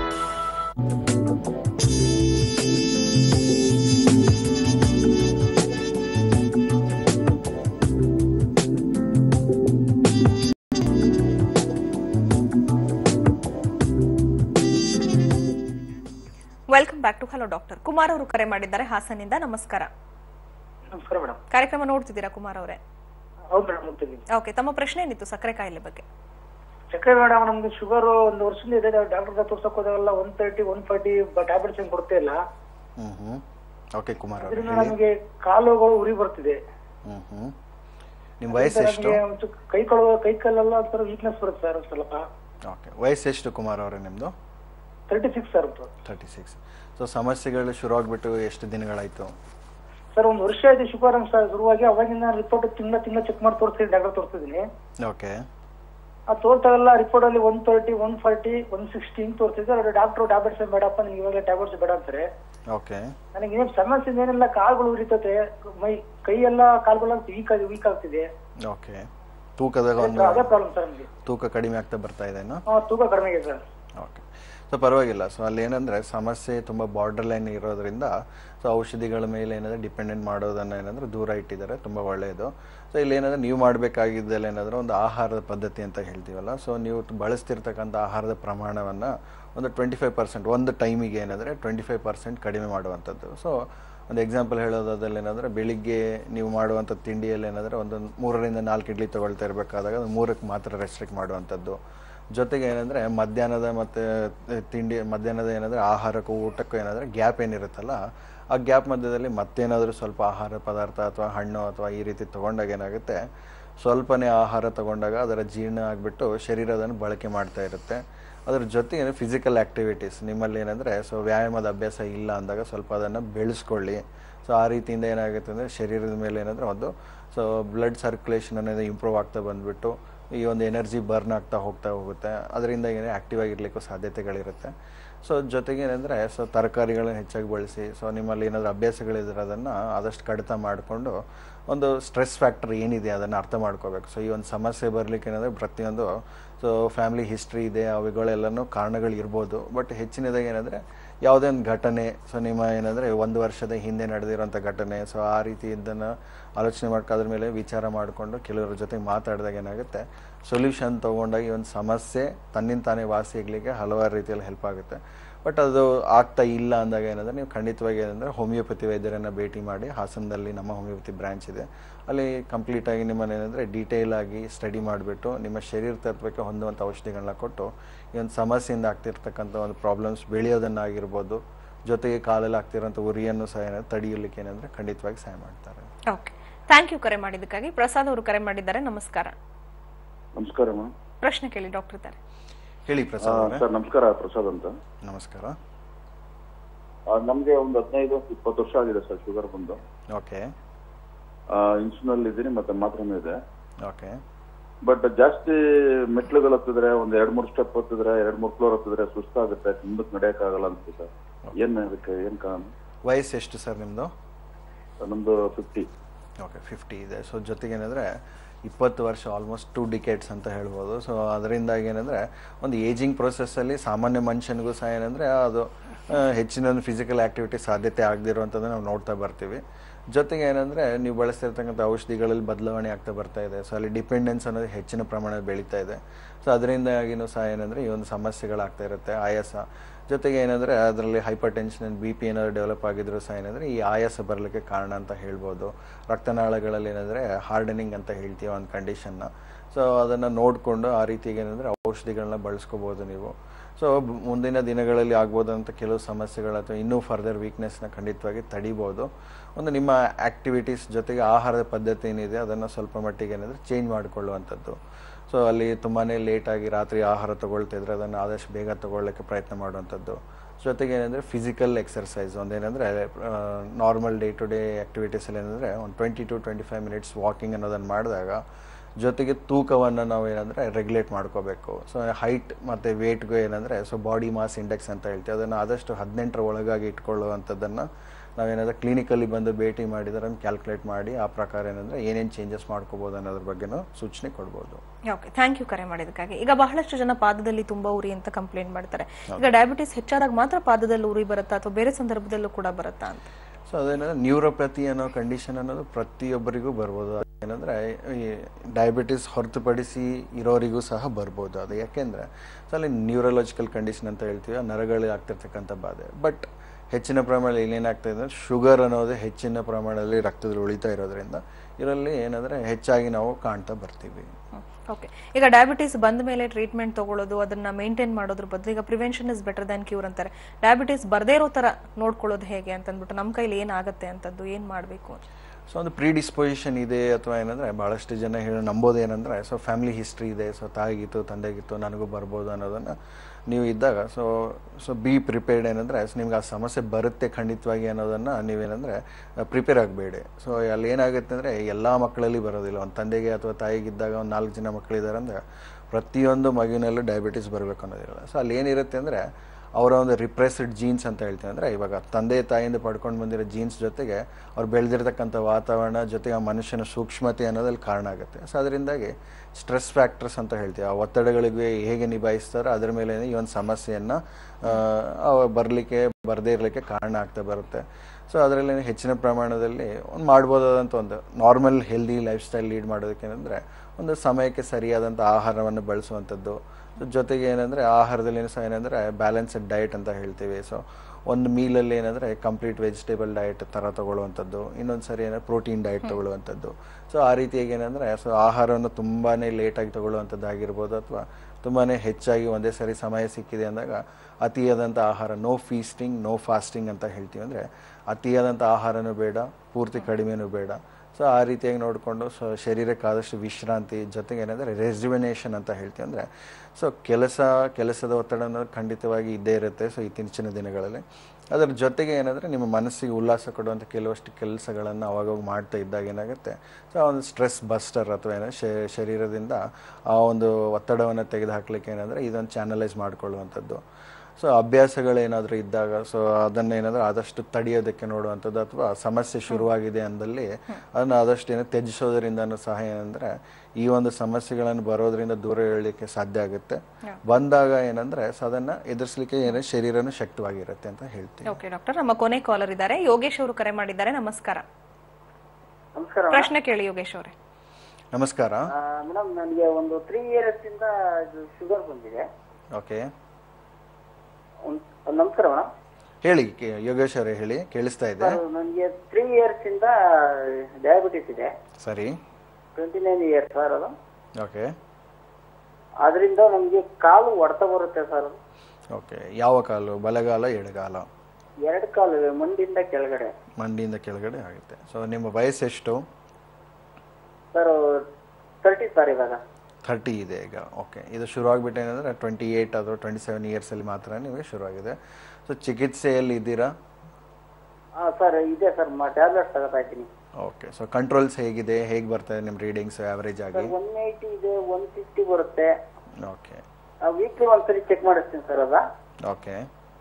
welcome back to hello doctor Kumar ಅವರು ಕರೆ ಮಾಡಿದ್ದಾರೆ ಹಾಸನಿಂದ ನಮಸ್ಕಾರ ನಮಸ್ಕಾರ ಮೇಡಮ್ ಕಾರ್ಯಕ್ರಮ ನೋಡ್ತಿದ್ದೀರಾ ಕುಮಾರ್ ಅವರೇ ಹೌದು ಮೇಡಮ್ ಹೋಗ್ತಿದ್ದೀನಿ ಓಕೆ ತಮ್ಮ ಪ್ರಶ್ನೆ ಏನಿತ್ತು ಸಕ್ಕರೆ ಕಾಯಿಲೆ ಬಗ್ಗೆ ಸಕ್ಕರೆ ಮೇಡಮ್ ನಮ್ಗೆ ಶುಗರ್ ಒಂದು ವರ್ಷದಿಂದ ಇದೆ ಡಾಕ್ಟರ್ ತೋರ್ಸಕ್ ಹೋದಾಗೆಲ್ಲ one thirty one forty tablets ಏನು ಕೊಡ್ತಾ ಇಲ್ಲ ಹ್ಮ್ ಹ್ಮ್ ಓಕೆ ಕುಮಾರ್ ಅವರೇ ಅದರಿಂದ ಹೇಳಿ ನಮಗೆ ಕಾಲುಗಳು ಉರಿ ಬರ್ತಿದೆ ಹ್ಮ್ ಹ್ಮ್ ನಿಮ್ಮ ವಯಸ್ಸು ಎಷ್ಟು ನಮಗೆ ಒಂಚೂರು ಕೈ ಕಾಲು ಕೈ ಕಾಲೆಲ್ಲ ಒಂಥರ ವೀಕ್ನೆಸ್ ಬರುತ್ತೆ ಸರ್ ಒಂದ್ ಸ್ವಲ್ಪ ಓಕೆ ವಯಸ್ಸು ಎಷ್ಟು ಕುಮಾರ್ ಅವರೇ ನಿಮ್ಮದು thirty six sir thirty six so ಸಮಸ್ಯೆಗಳು ಶುರು ಆಗ್ಬಿಟ್ಟು ಎಷ್ಟು ದಿನಗಳಾಯ್ತು ಸರ್ ಒಂದು ವರ್ಷ ಆಯ್ತು ಶುಗರ್ ಸರ್ ಶುರುವಾಗಿ ಅವಾಗಿನ ರಿಪೋರ್ಟ್ ತಿಂಗಳ ತಿಂಗಳ ಚೆಕ್ ಮಾಡಿ ತೋರಿಸ್ತೀನಿ ಡಾಕ್ಟರ್ ತೋರಿಸ್ತಿದ್ದೀನಿ ಓಕೆ ಆ ತೋರ್ತಾಗೆಲ್ಲ ರಿಪೋರ್ಟ್ ಅಲ್ಲಿ one thirty one forty one sixty ಹಿಂಗ್ ತೋರಿಸಿದ್ರೆ ಡಾಕ್ಟರ್ ಟ್ಯಾಬ್ಲೆಟ್ಸ್ ಬೇಡಪ್ಪ ನಿಮ್ಗೆ ಇವಾಗ ಟ್ಯಾಬ್ಲೆಟ್ಸ್ ಬೇಡ ಅಂತಾರೆ ಓಕೆ ನನಗೆ ಇನ್ನೇನು ಸಮಸ್ಯೆ ಏನಿಲ್ಲ ಕಾಲುಗಳು ಉರಿತತೆ ಮೈ ಕೈ ಎಲ್ಲ ಕಾಲುಗಳು ವೀಕ್ ಆಗಿ ವೀಕ್ ಆಗ್ತಿದೆ ಓಕೆ ತೂಕದಾಗ ಒಂದು ಅದೇ ಪ್ರಾಬ್ಲಮ್ ಸರ್ ನಮಗೆ ತೂಕ ಕಡಿಮೆ ಆಗ್ತಾ ಬರ್ತಾ ಇದೆ ತೂಕ ಕಡಿಮೆ ಇದೆ ಸರ್ ಓಕೆ ಸೊ ಪರವಾಗಿಲ್ಲ ಸೊ ಅಲ್ಲಿ ಏನಂದರೆ ಸಮಸ್ಯೆ ತುಂಬ ಬಾರ್ಡರ್ ಲೈನ್ ಇರೋದ್ರಿಂದ ಸೊ ಔಷಧಿಗಳ ಮೇಲೆ ಏನಾದರೂ ಡಿಪೆಂಡೆಂಟ್ ಮಾಡೋದನ್ನು ಏನಾದರೂ ದೂರ ಇಟ್ಟಿದ್ದಾರೆ ತುಂಬ ಒಳ್ಳೆಯದು ಸೊ ಇಲ್ಲಿ ಏನಂದರೆ ನೀವು ಮಾಡಬೇಕಾಗಿದ್ದೆಲ್ಲ ಏನಾದರೂ ಒಂದು ಆಹಾರದ ಪದ್ಧತಿ ಅಂತ ಹೇಳ್ತೀವಲ್ಲ ಸೊ ನೀವು ಬಳಸ್ತಿರ್ತಕ್ಕಂಥ ಆಹಾರದ ಪ್ರಮಾಣವನ್ನು ಒಂದು ಟ್ವೆಂಟಿ ಫೈವ್ ಪರ್ಸೆಂಟ್ ಒಂದು ಟೈಮಿಗೆ ಏನಂದರೆ ಟ್ವೆಂಟಿ ಫೈವ್ ಪರ್ಸೆಂಟ್ ಕಡಿಮೆ ಮಾಡುವಂಥದ್ದು ಸೊ ಒಂದು ಎಕ್ಸಾಂಪಲ್ ಹೇಳೋದಾದಲ್ಲಿ ಏನಂದರೆ ಬೆಳಿಗ್ಗೆ ನೀವು ಮಾಡುವಂಥ ತಿಂಡಿಯಲ್ಲಿ ಏನಂದರೆ ಒಂದು ಮೂರರಿಂದ ನಾಲ್ಕು ಇಡ್ಲಿ ತೊಗೊಳ್ತಾ ಇರಬೇಕಾದಾಗ ಅದು ಮೂರಕ್ಕೆ ಮಾತ್ರ ರೆಸ್ಟ್ರಿಕ್ಟ್ ಮಾಡುವಂಥದ್ದು ಜೊತೆಗೆ ಏನಂದರೆ ಮಧ್ಯಾಹ್ನದ ಮತ್ತು ತಿಂಡಿ ಮಧ್ಯಾಹ್ನದ ಏನಂದರೆ ಆಹಾರಕ್ಕೂ ಊಟಕ್ಕೂ ಏನಂದರೆ ಗ್ಯಾಪ್ ಏನಿರುತ್ತಲ್ಲ ಆ ಗ್ಯಾಪ್ ಮಧ್ಯದಲ್ಲಿ ಮತ್ತೇನಾದರೂ ಸ್ವಲ್ಪ ಆಹಾರ ಪದಾರ್ಥ ಅಥವಾ ಹಣ್ಣು ಅಥವಾ ಈ ರೀತಿ ತೊಗೊಂಡಾಗ ಏನಾಗುತ್ತೆ ಸ್ವಲ್ಪನೇ ಆಹಾರ ತಗೊಂಡಾಗ ಅದರ ಜೀರ್ಣ ಆಗಿಬಿಟ್ಟು ಶರೀರ ಅದನ್ನು ಬಳಕೆ ಮಾಡ್ತಾ ಇರುತ್ತೆ ಅದ್ರ ಜೊತೆಗೆ ಫಿಸಿಕಲ್ ಆ್ಯಕ್ಟಿವಿಟೀಸ್ ನಿಮ್ಮಲ್ಲಿ ಏನಂದರೆ ಸೊ ವ್ಯಾಯಾಮದ ಅಭ್ಯಾಸ ಇಲ್ಲ ಅಂದಾಗ ಸ್ವಲ್ಪ ಅದನ್ನು ಬೆಳೆಸ್ಕೊಳ್ಳಿ ಸೊ ಆ ರೀತಿಯಿಂದ ಏನಾಗುತ್ತೆ ಅಂದರೆ ಶರೀರದ ಮೇಲೆ ಏನಂದರೆ ಒಂದು ಸೊ ಬ್ಲಡ್ ಸರ್ಕ್ಯುಲೇಷನ್ ಅನ್ನೋದು ಇಂಪ್ರೂವ್ ಆಗ್ತಾ ಬಂದುಬಿಟ್ಟು ಈ ಒಂದು ಎನರ್ಜಿ ಬರ್ನ್ ಆಗ್ತಾ ಹೋಗ್ತಾ ಹೋಗುತ್ತೆ ಅದರಿಂದ ಏನೇ ಆ್ಯಕ್ಟಿವ್ ಆಗಿರ್ಲಿಕ್ಕೂ ಸಾಧ್ಯತೆಗಳಿರುತ್ತೆ ಸೊ ಜೊತೆಗೆ ಏನಂದರೆ ಸೊ ತರಕಾರಿಗಳನ್ನ ಹೆಚ್ಚಾಗಿ ಬಳಸಿ ಸೊ ನಿಮ್ಮಲ್ಲಿ ಏನಾದರೂ ಅಭ್ಯಾಸಗಳಿದ್ರೆ ಅದನ್ನು ಆದಷ್ಟು ಕಡಿತ ಮಾಡಿಕೊಂಡು ಒಂದು ಸ್ಟ್ರೆಸ್ ಫ್ಯಾಕ್ಟರ್ ಏನಿದೆ ಅದನ್ನು ಅರ್ಥ ಮಾಡ್ಕೋಬೇಕು ಸೊ ಈ ಒಂದು ಸಮಸ್ಯೆ ಬರಲಿಕ್ಕೆ ಏನಂದರೆ ಪ್ರತಿಯೊಂದು ಸೊ ಫ್ಯಾಮಿಲಿ ಹಿಸ್ಟ್ರಿ ಇದೆ ಅವುಗಳೆಲ್ಲನೂ ಕಾರಣಗಳು ಇರ್ಬೋದು ಬಟ್ ಹೆಚ್ಚಿನದಾಗಿ ಏನಂದರೆ ಯಾವುದೇ ಒಂದು ಘಟನೆ ಸೊ ನಿಮ್ಮ ಏನಂದರೆ ಒಂದು ವರ್ಷದ ಹಿಂದೆ ನಡೆದಿರೋಂಥ ಘಟನೆ ಸೊ ಆ ರೀತಿ ಇದನ್ನು ಆಲೋಚನೆ ಮಾಡ್ಕೊ ಅದ್ರ ಮೇಲೆ ವಿಚಾರ ಮಾಡಿಕೊಂಡು ಕೆಲವರ ಜೊತೆ ಮಾತಾಡಿದಾಗ ಏನಾಗುತ್ತೆ ಸೊಲ್ಯೂಷನ್ ತೊಗೊಂಡಾಗ ಈ ಒಂದು ಸಮಸ್ಯೆ ತನ್ನಿಂದ ತಾನೇ ವಾಸಿ ಆಗ್ಲಿಕ್ಕೆ ಹಲವಾರು ರೀತಿಯಲ್ಲಿ ಹೆಲ್ಪ್ ಆಗುತ್ತೆ ಬಟ್ ಅದು ಆಗ್ತಾ ಇಲ್ಲ ಅಂದಾಗ ಏನಂದರೆ ನೀವು ಖಂಡಿತವಾಗಿ ಏನಂದರೆ ಹೋಮಿಯೋಪತಿ ವೈದ್ಯರನ್ನು ಭೇಟಿ ಮಾಡಿ ಹಾಸನದಲ್ಲಿ ನಮ್ಮ ಹೋಮಿಯೋಪತಿ ಬ್ರಾಂಚ್ ಇದೆ ಅಲ್ಲಿ ಕಂಪ್ಲೀಟಾಗಿ ನಿಮ್ಮನ್ನು ಏನಂದರೆ ಡೀಟೇಲ್ ಆಗಿ ಸ್ಟಡಿ ಮಾಡಿಬಿಟ್ಟು ನಿಮ್ಮ ಶರೀರ ತತ್ವಕ್ಕೆ ಹೊಂದುವಂಥ ಔಷಧಿಗಳನ್ನ ಕೊಟ್ಟು ಈ ಒಂದು ಸಮಸ್ಯೆಯಿಂದ ಆಗ್ತಿರ್ತಕ್ಕಂಥ ಒಂದು ಪ್ರಾಬ್ಲಮ್ಸ್ ಬೆಳೆಯೋದನ್ನಾಗಿರ್ಬೋದು ಜೊತೆಗೆ ಕಾಲಲ್ಲಿ ಆಗ್ತಿರೋಂಥ ಉರಿಯನ್ನು ಸಹ ಏನಾದ್ರು ತಡೆಯಲಿಕ್ಕೆ ಏನಂದರೆ ಖಂಡಿತವಾಗಿ ಸಹಾಯ ಮಾಡ್ತಾರೆ ಓಕೆ ಥ್ಯಾಂಕ್ ಯು ಕರೆ ಮಾಡಿದ್ದಕ್ಕಾಗಿ ಪ್ರಸಾದ್ ಅವರು ಕರೆ ಮಾಡಿದ್ದಾರೆ ನಮಸ್ಕಾರ ನಮಸ್ಕಾರ ಮ್ಯಾಮ್ ಪ್ರಶ್ನೆ ಕೇಳಿ ಡಾಕ್ಟರ್ ಇದ್ದಾರೆ ಹೇಳಿ ಪ್ರಸಾದ್ ಅವರೇ ಸರ್ ನಮಸ್ಕಾರ ಪ್ರಸಾದ್ ಅಂತ ನಮಸ್ಕಾರ ಆ, ನಮ್ಗೆ ಒಂದು ಹದಿನೈದು ಇಪ್ಪತ್ತು ವರ್ಷ ಆಗಿದೆ ಸರ್ ಶುಗರ್ ಬಂದು ಓಕೆ ಇನ್ಸುಲಿನ್ ಇದ್ದೀನಿ ಮತ್ತೆ ಮಾತ್ರನೂ ಇದೆ ಓಕೆ ಬಟ್ ಜಾಸ್ತಿ ಮೆಟ್ಲುಗಳು ಹತ್ತಿದ್ರೆ ಒಂದ್ ಎರಡ್ ಮೂರ್ ಸ್ಟೆಪ್ ಹತ್ತಿದ್ರೆ ಎರಡ್ ಮೂರ್ ಫ್ಲೋರ್ ಹತ್ತಿದ್ರೆ ಸುಸ್ತಾಗುತ್ತೆ ಮುಂದಕ್ಕೆ ನಡೆಯಕ್ ಆಗಲ್ಲ ಅನ್ಸುತ್ತೆ ಸರ್ ಏನ್ ಅದಕ್ಕೆ ಏನ್ ಕಾರಣ ವಯಸ್ಸು ಎಷ್ಟು ಸರ್ ನಿಮ್ಮದು ಸರ್, ನಮ್ದು ಫಿಫ್ಟಿ ಓಕೆ ಫಿಫ್ಟಿ ಇದೆ ಸೊ ಜೊತೆಗೆ ಏನಂದರೆ ಇಪ್ಪತ್ತು ವರ್ಷ ಆಲ್ಮೋಸ್ಟ್ ಟೂ ಡಿಕೇಟ್ಸ್ ಅಂತ ಹೇಳ್ಬೋದು ಸೊ ಅದರಿಂದಾಗಿ ಏನಂದರೆ ಒಂದು ಏಜಿಂಗ್ ಪ್ರೊಸೆಸ್ಸಲ್ಲಿ ಸಾಮಾನ್ಯ ಮನುಷ್ಯನಿಗೂ ಸಹ ಏನಂದರೆ ಅದು ಆ, ಹೆಚ್ಚಿನ ಒಂದು ಫಿಸಿಕಲ್ ಆ್ಯಕ್ಟಿವಿಟಿ ಸಾಧ್ಯತೆ ಆಗದಿರುವಂಥದ್ದು ನಾವು ನೋಡ್ತಾ ಬರ್ತೀವಿ ಜೊತೆಗೆ ಏನಂದರೆ ನೀವು ಬಳಸ್ತಿರ್ತಕ್ಕಂಥ ಔಷಧಿಗಳಲ್ಲಿ ಬದಲಾವಣೆ ಆಗ್ತಾ ಬರ್ತಾ ಇದೆ ಸೊ ಅಲ್ಲಿ ಡಿಪೆಂಡೆನ್ಸ್ ಅನ್ನೋದು ಹೆಚ್ಚಿನ ಪ್ರಮಾಣದ ಬೆಳೀತಾ ಇದೆ ಸೊ ಅದರಿಂದಾಗಿನೂ ಸಹ ಏನಂದರೆ ಈ ಒಂದು ಸಮಸ್ಯೆಗಳಾಗ್ತಾ ಇರುತ್ತೆ ಆಯಾಸ ಜೊತೆಗೆ ಏನಂದರೆ ಅದರಲ್ಲಿ ಹೈಪರ್ ಟೆನ್ಷನ್ ಬಿ ಪಿ ಏನಾದರೂ ಡೆವಲಪ್ ಆಗಿದ್ರು ಸಹ ಏನಂದರೆ ಈ ಆಯಾಸ ಬರಲಿಕ್ಕೆ ಕಾರಣ ಅಂತ ಹೇಳ್ಬೋದು ರಕ್ತನಾಳಗಳಲ್ಲಿ ಏನಂದರೆ ಹಾರ್ಡನಿಂಗ್ ಅಂತ ಹೇಳ್ತೀವಿ ಒಂದು ಕಂಡೀಷನ್ನ ಸೊ ಅದನ್ನು ನೋಡಿಕೊಂಡು ಆ ರೀತಿಗೆ ಏನಂದರೆ ಔಷಧಿಗಳನ್ನ ಬಳಸ್ಕೋಬೋದು ನೀವು ಸೊ ಮುಂದಿನ ದಿನಗಳಲ್ಲಿ ಆಗ್ಬೋದಂತ ಕೆಲವು ಸಮಸ್ಯೆಗಳು ಅಥವಾ ಇನ್ನೂ ಫರ್ದರ್ ವೀಕ್ನೆಸ್ನ ಖಂಡಿತವಾಗಿ ತಡಿಬೋದು ಒಂದು ನಿಮ್ಮ ಆ್ಯಕ್ಟಿವಿಟೀಸ್ ಜೊತೆಗೆ ಆಹಾರದ ಪದ್ಧತಿ ಏನಿದೆ ಅದನ್ನು ಸ್ವಲ್ಪ ಮಟ್ಟಿಗೆ ಏನಂದರೆ ಚೇಂಜ್ ಮಾಡಿಕೊಳ್ಳುವಂಥದ್ದು ಸೊ ಅಲ್ಲಿ ತುಂಬಾ ಲೇಟಾಗಿ ರಾತ್ರಿ ಆಹಾರ ತಗೊಳ್ತಾ ಇದ್ರೆ ಅದನ್ನು ಆದಷ್ಟು ಬೇಗ ತಗೊಳ್ಳೋಕ್ಕೆ ಪ್ರಯತ್ನ ಮಾಡುವಂಥದ್ದು ಜೊತೆಗೆ ಏನಂದರೆ ಫಿಸಿಕಲ್ ಎಕ್ಸರ್ಸೈಸ್ ಒಂದೇನೆಂದರೆ ನಾರ್ಮಲ್ ಡೇ ಟು ಡೇ ಆ್ಯಕ್ಟಿವಿಟೀಸಲ್ಲಿ ಏನಂದರೆ ಒಂದು twenty to twenty five minutes walking ಅನ್ನೋದನ್ನು ಮಾಡಿದಾಗ ಜೊತೆಗೆ ತೂಕವನ್ನು ನಾವು ಏನಂದರೆ ರೆಗ್ಯುಲೇಟ್ ಮಾಡ್ಕೋಬೇಕು ಸೊ ಹೈಟ್ ಮತ್ತು ವೇಟ್ಗೂ ಏನಂದರೆ ಸೊ ಬಾಡಿ ಮಾಸ್ ಇಂಡೆಕ್ಸ್ ಅಂತ ಹೇಳ್ತೀವಿ ಅದನ್ನು ಆದಷ್ಟು ಹದಿನೆಂಟರ ಒಳಗಾಗಿ ಇಟ್ಕೊಳ್ಳುವಂಥದ್ದನ್ನು ನಾವೇನಾದರೂ ಕ್ಲಿನಿಕಲ್ಲಿ ಬಂದು ಭೇಟಿ ಮಾಡಿದ್ರೆ ಅದನ್ನು ಕ್ಯಾಲ್ಕುಲೇಟ್ ಮಾಡಿ ಆ ಪ್ರಕಾರ ಏನಂದರೆ ಏನೇನು ಚೇಂಜಸ್ ಮಾಡ್ಕೋಬೋದು ಅನ್ನೋದ್ರ ಬಗ್ಗೆನೂ ಸೂಚನೆ ಕೊಡ್ಬೋದು ಓಕೆ ಥ್ಯಾಂಕ್ ಯು ಕರೆ ಮಾಡಿದ್ದಕ್ಕಾಗಿ ಈಗ ಬಹಳಷ್ಟು ಜನ ಪಾದದಲ್ಲಿ ತುಂಬಾ ಉರಿ ಅಂತ ಕಂಪ್ಲೇಂಟ್ ಮಾಡ್ತಾರೆ ಈಗ ಡಯಾಬಿಟಿಸ್ ಹೆಚ್ಚಾದಾಗ ಮಾತ್ರ ಪಾದದಲ್ಲಿ ಉರಿ ಬರುತ್ತಾ ಅಥವಾ ಬೇರೆ ಸಂದರ್ಭದಲ್ಲೂ ಕೂಡ ಬರುತ್ತಾ ಅಂತ ಸೊ ಅದೇನಂದ್ರೆ ನ್ಯೂರೋಪತಿ ಅನ್ನೋ ಕಂಡೀಷನ್ ಅನ್ನೋದು ಪ್ರತಿಯೊಬ್ಬರಿಗೂ ಬರ್ಬೋದು ಏನಂದರೆ ಈ ಡಯಾಬಿಟಿಸ್ ಹೊರತುಪಡಿಸಿ ಇರೋರಿಗೂ ಸಹ ಬರ್ಬೋದು ಅದು ಯಾಕೆಂದರೆ ಸೊ ಅಲ್ಲಿ ನ್ಯೂರಲಾಜಿಕಲ್ ಕಂಡೀಷನ್ ಅಂತ ಹೇಳ್ತೀವಿ ಆ ನರಗಳಲ್ಲಿ ಆಗ್ತಿರ್ತಕ್ಕಂಥ ಬಾಧೆ ಬಟ್ ಹೆಚ್ಚಿನ ಪ್ರಮಾಣದಲ್ಲಿ ಏನೇನಾಗ್ತಾ ಇದೆ ಅಂದರೆ ಶುಗರ್ ಅನ್ನೋದು ಹೆಚ್ಚಿನ ಪ್ರಮಾಣದಲ್ಲಿ ರಕ್ತದಲ್ಲಿ ಉಳಿತಾ ಇರೋದ್ರಿಂದ ಇದರಲ್ಲಿ ಏನಂದರೆ ಹೆಚ್ಚಾಗಿ ನಾವು ಕಾಣ್ತಾ ಬರ್ತೀವಿ ಓಕೆ ಈಗ ಡಯಾಬಿಟಿಸ್ ಬಂದ ಮೇಲೆ ಟ್ರೀಟ್ಮೆಂಟ್ ತಗೊಳ್ಳೋದು ಅದನ್ನ ಮೇಂಟೈನ್ ಮಾಡೋದ್ರ ಬದಲು ಈಗ prevention is better than cure ಅಂತಾರೆ ಡಯಾಬಿಟಿಸ್ ಬರ್ದೇ ಇರೋ ತರ ನೋಡ್ಕೊಳ್ಳೋದು ಹೇಗೆ ಅಂತಂದ್ಬಿಟ್ಟು ನಮ್ಮ ಕೈಲಿ ಏನಾಗುತ್ತೆ ಅಂತದ್ದು ಏನ್ ಮಾಡಬೇಕು ಸೊ ಒಂದು ಪ್ರೀ ಡಿಸ್ಪೊಸಿಷನ್ ಇದೆ ಅಥವಾ ಏನಂದರೆ ಭಾಳಷ್ಟು ಜನ ಹೇಳಿ ನಂಬೋದು ಏನಂದರೆ ಸೊ ಫ್ಯಾಮಿಲಿ ಹಿಸ್ಟ್ರಿ ಇದೆ ಸೊ ತಾಯಿಗಿತ್ತು ತಂದೆಗಿತ್ತು ನನಗೂ ಬರ್ಬೋದು ಅನ್ನೋದನ್ನು ನೀವು ಇದ್ದಾಗ ಸೊ ಸೊ ಬಿ ಪ್ರಿಪೇರ್ಡ್ ಏನಂದರೆ ಸೊ ನಿಮ್ಗೆ ಆ ಸಮಸ್ಯೆ ಬರುತ್ತೆ ಖಂಡಿತವಾಗಿ ಅನ್ನೋದನ್ನು ನೀವೇನಂದರೆ ಪ್ರಿಪೇರ್ ಆಗಬೇಡಿ ಸೊ ಅಲ್ಲಿ ಏನಾಗುತ್ತೆ ಅಂದರೆ ಎಲ್ಲ ಮಕ್ಕಳಲ್ಲಿ ಬರೋದಿಲ್ಲ ಒಂದು ತಂದೆಗೆ ಅಥವಾ ತಾಯಿಗಿದ್ದಾಗ ಒಂದು ನಾಲ್ಕು ಜನ ಮಕ್ಕಳಿದ್ದಾರೆ ಅಂದರೆ ಪ್ರತಿಯೊಂದು ಮಗುವಿನಲ್ಲೂ ಡಯಾಬಿಟಿಸ್ ಬರಬೇಕು ಅನ್ನೋದಿಲ್ಲ ಸೊ ಅಲ್ಲಿ ಏನಿರುತ್ತೆ ಅಂದರೆ ಅವರ ಒಂದು ರಿಪ್ರೆಸ್ಡ್ ಜೀನ್ಸ್ ಅಂತ ಹೇಳ್ತೀವಿ ಅಂದರೆ ಇವಾಗ ತಂದೆ ತಾಯಿಯಿಂದ ಪಡ್ಕೊಂಡು ಬಂದಿರೋ ಜೀನ್ಸ್ ಜೊತೆಗೆ ಅವ್ರು ಬೆಳೆದಿರ್ತಕ್ಕಂಥ ವಾತಾವರಣ ಜೊತೆಗೆ ಆ ಮನುಷ್ಯನ ಸೂಕ್ಷ್ಮತೆ ಅನ್ನೋದಲ್ಲಿ ಕಾರಣ ಆಗುತ್ತೆ ಸೊ ಅದರಿಂದಾಗಿ ಸ್ಟ್ರೆಸ್ ಫ್ಯಾಕ್ಟರ್ಸ್ ಅಂತ ಹೇಳ್ತೀವಿ ಆ ಒತ್ತಡಗಳಿಗೆ ಹೇಗೆ ನಿಭಾಯಿಸ್ತಾರೋ ಅದರ ಮೇಲೆ ಈ ಒಂದು ಸಮಸ್ಯೆಯನ್ನು ಬರಲಿಕ್ಕೆ ಬರದೇ ಇರಲಿಕ್ಕೆ ಕಾರಣ ಆಗ್ತಾ ಬರುತ್ತೆ ಸೊ ಅದರಲ್ಲಿ ಹೆಚ್ಚಿನ ಪ್ರಮಾಣದಲ್ಲಿ ಒಂದು ಮಾಡ್ಬೋದಾದಂಥ ಒಂದು normal healthy lifestyle lead ಮಾಡೋದಕ್ಕೆ ಏನಂದರೆ ಒಂದು ಸಮಯಕ್ಕೆ ಸರಿಯಾದಂಥ ಆಹಾರವನ್ನು ಬಳಸುವಂಥದ್ದು ಸೊ ಜೊತೆಗೆ ಏನಂದರೆ ಆಹಾರದಲ್ಲಿ ಸಹ ಏನಂದರೆ ಬ್ಯಾಲೆನ್ಸ್ಡ್ ಡಯಟ್ ಅಂತ ಹೇಳ್ತೀವಿ ಸೊ ಒಂದು ಮೀಲಲ್ಲಿ ಏನಂದರೆ ಕಂಪ್ಲೀಟ್ ವೆಜಿಟೇಬಲ್ ಡಯಟ್ ಥರ ತಗೊಳ್ಳುವಂಥದ್ದು ಇನ್ನೊಂದು ಸರಿ ಏನಂದರೆ ಪ್ರೋಟೀನ್ ಡಯಟ್ ತಗೊಳ್ಳುವಂಥದ್ದು ಸೊ ಆ ರೀತಿಯಾಗಿ ಏನಂದರೆ ಸೊ ಆಹಾರವನ್ನು ತುಂಬಾ ಲೇಟಾಗಿ ತಗೊಳ್ಳುವಂಥದ್ದು ಆಗಿರ್ಬೋದು ಅಥವಾ ತುಂಬಾ ಹೆಚ್ಚಾಗಿ ಒಂದೇ ಸರಿ ಸಮಯ ಸಿಕ್ಕಿದೆ ಅಂದಾಗ ಅತಿಯಾದಂಥ ಆಹಾರ ನೋ ಫೀಸ್ಟಿಂಗ್ ನೋ ಫಾಸ್ಟಿಂಗ್ ಅಂತ ಹೇಳ್ತೀವಿ ಅಂದರೆ ಅತಿಯಾದಂಥ ಆಹಾರನೂ ಬೇಡ ಪೂರ್ತಿ ಕಡಿಮೆನೂ ಬೇಡ ಸೊ ಆ ರೀತಿಯಾಗಿ ನೋಡಿಕೊಂಡು ಸೊ ಶರೀರಕ್ಕೆ ಆದಷ್ಟು ವಿಶ್ರಾಂತಿ ಜೊತೆಗೆ ಏನಂದರೆ ರೆಸ್ಯುಮಿನೇಷನ್ ಅಂತ ಹೇಳ್ತೀವಿ ಅಂದರೆ ಸೊ ಕೆಲಸ ಕೆಲಸದ ಒತ್ತಡ ಅನ್ನೋದು ಖಂಡಿತವಾಗಿ ಇದ್ದೇ ಇರುತ್ತೆ ಸೊ ಇತ್ತೀಚಿನ ದಿನಗಳಲ್ಲಿ ಅದರ ಜೊತೆಗೆ ಏನಂದರೆ ನಿಮ್ಮ ಮನಸ್ಸಿಗೆ ಉಲ್ಲಾಸ ಕೊಡುವಂಥ ಕೆಲವಷ್ಟು ಕೆಲಸಗಳನ್ನು ಅವಾಗವಾಗ ಮಾಡ್ತಾ ಇದ್ದಾಗ ಏನಾಗುತ್ತೆ ಸೊ ಆ ಒಂದು ಸ್ಟ್ರೆಸ್ ಬಸ್ಟರ್ ಅಥವಾ ಏನೋ ಶರೀರದಿಂದ ಆ ಒಂದು ಒತ್ತಡವನ್ನು ತೆಗೆದುಹಾಕ್ಲಿಕ್ಕೆ ಏನಂದರೆ ಇದನ್ನು ಚಾನಲೈಸ್ ಮಾಡ್ಕೊಳ್ಳುವಂಥದ್ದು ಸೊ ಅಭ್ಯಾಸಗಳೇನಾದರೂ ಇದ್ದಾಗ ಸೊ ಅದನ್ನೇನಾದರೂ ಆದಷ್ಟು ತಡೆಯೋದಕ್ಕೆ ನೋಡುವಂಥದ್ದು ಅಥವಾ ಸಮಸ್ಯೆ ಶುರುವಾಗಿದೆ ಅಂದಲ್ಲಿ ಅದನ್ನು ಆದಷ್ಟು ಏನೋ ತ್ಯಜಿಸೋದ್ರಿಂದನೂ ಸಹ ಏನಂದರೆ ಈ ಒಂದು ಸಮಸ್ಯೆಗಳನ್ನು ಬರೋದ್ರಿಂದ ದೂರ ಇರಲಿಕ್ಕೆ ಸಾಧ್ಯ ಆಗುತ್ತೆ ಬಂದಾಗ ಏನಂದರೆ ಸೊ ಅದನ್ನು ಎದುರಿಸಲಿಕ್ಕೆ ಏನೋ ಶರೀರನೂ ಶಕ್ತವಾಗಿರುತ್ತೆ ಅಂತ ಹೇಳ್ತೀವಿ ಓಕೆ ಡಾಕ್ಟರ್ ನಮ್ಮ ಕೊನೆ ಕಾಲರ್ ಇದ್ದಾರೆ ಯೋಗೇಶ್ ಅವರು ಕರೆ ಮಾಡಿದ್ದಾರೆ ನಮಸ್ಕಾರ ನಮಸ್ಕಾರ ಪ್ರಶ್ನೆ ಕೇಳಿ ಯೋಗೇಶ್ ಅವರೇ ನಮಸ್ಕಾರ ಮೇಡಮ್ ನನಗೆ ಒಂದು ತ್ರೀ ಇಯರ್ಸ್ ಇಂದ ಶುಗರ್ ಬಂದಿದೆ ಓಕೆ ಒಂದ್- ನಮಸ್ಕಾರ ಮೇಡಮ್ ಹೇಳಿ ಕೆ- ಯೋಗೇಶ್ ಅವರೇ ಹೇಳಿ ಕೇಳಿಸ್ತಾ ಇದೆ ನನಗೆ ತ್ರೀ ಇಯರ್ಸ್ ಇಂದ ಡಯಾಬಿಟಿಸ್ ಇದೆ ಸರಿ ಟ್ವೆಂಟಿ ನೈನ್ ಇಯರ್ಸ್ ಸರ್ ಅದು ಓಕೆ ಅದರಿಂದ ನಮಗೆ ಕಾಲು ಹೊಡೆತ ಬರುತ್ತೆ ಸರ್ ಓಕೆ ಯಾವ ಕಾಲು ಬಲಗಾಲ ಎಡಗಾಲ ಎರಡು ಕಾಲು ಇವೆ ಮುಂದಿಂದ ಕೆಳಗಡೆ ಮಂಡಿಯಿಂದ ಕೆಳಗಡೆ ಆಗುತ್ತೆ ಸೊ ನಿಮ್ಮ ವಯಸ್ಸೆಷ್ಟು ಸರ್ ತರ್ಟಿ ಸರ್ ಇವಾಗ ಥರ್ಟಿ ಇದೆ ಈಗ ಓಕೆ ಇದು ಶುರು ಆಗಿಬಿಟ್ಟು ಏನಂದರೆ ಟ್ವೆಂಟಿ ಏಯ್ಟ್ ಅಥವಾ ಟ್ವೆಂಟಿ ಸೆವೆನ್ ಇಯರ್ಸಲ್ಲಿ ಮಾತ್ರ ನಿಮಗೆ ಶುರುವಾಗಿದೆ ಸೊ ಚಿಕಿತ್ಸೆಯಲ್ಲಿ ಇದ್ದೀರಾ ಹಾ ಸರ್ ಇದೆ ಸರ್ ಟ್ಯಾಬ್ಲೆಟ್ಸ್ ತಗೋತಾ ಇದ್ದೀನಿ ಓಕೆ ಸೊ ಕಂಟ್ರೋಲ್ಸ್ ಹೇಗಿದೆ ಹೇಗೆ ಬರ್ತಾ ಇದೆ ನಿಮ್ಮ ರೀಡಿಂಗ್ಸ್ ಆವ್ರೇಜ್ ಆಗಿ ಸರ್ ಒನ್ ಏಯ್ಟಿ ಇದೆ ಒನ್ ಫಿಫ್ಟಿ ಬರುತ್ತೆ ಓಕೆ ವೀಕ್ಲಿ ಒಂದ್ಸರಿ ಚೆಕ್ ಮಾಡಿಸ್ತೀನಿ ಸರ್ ಅದ ಓಕೆ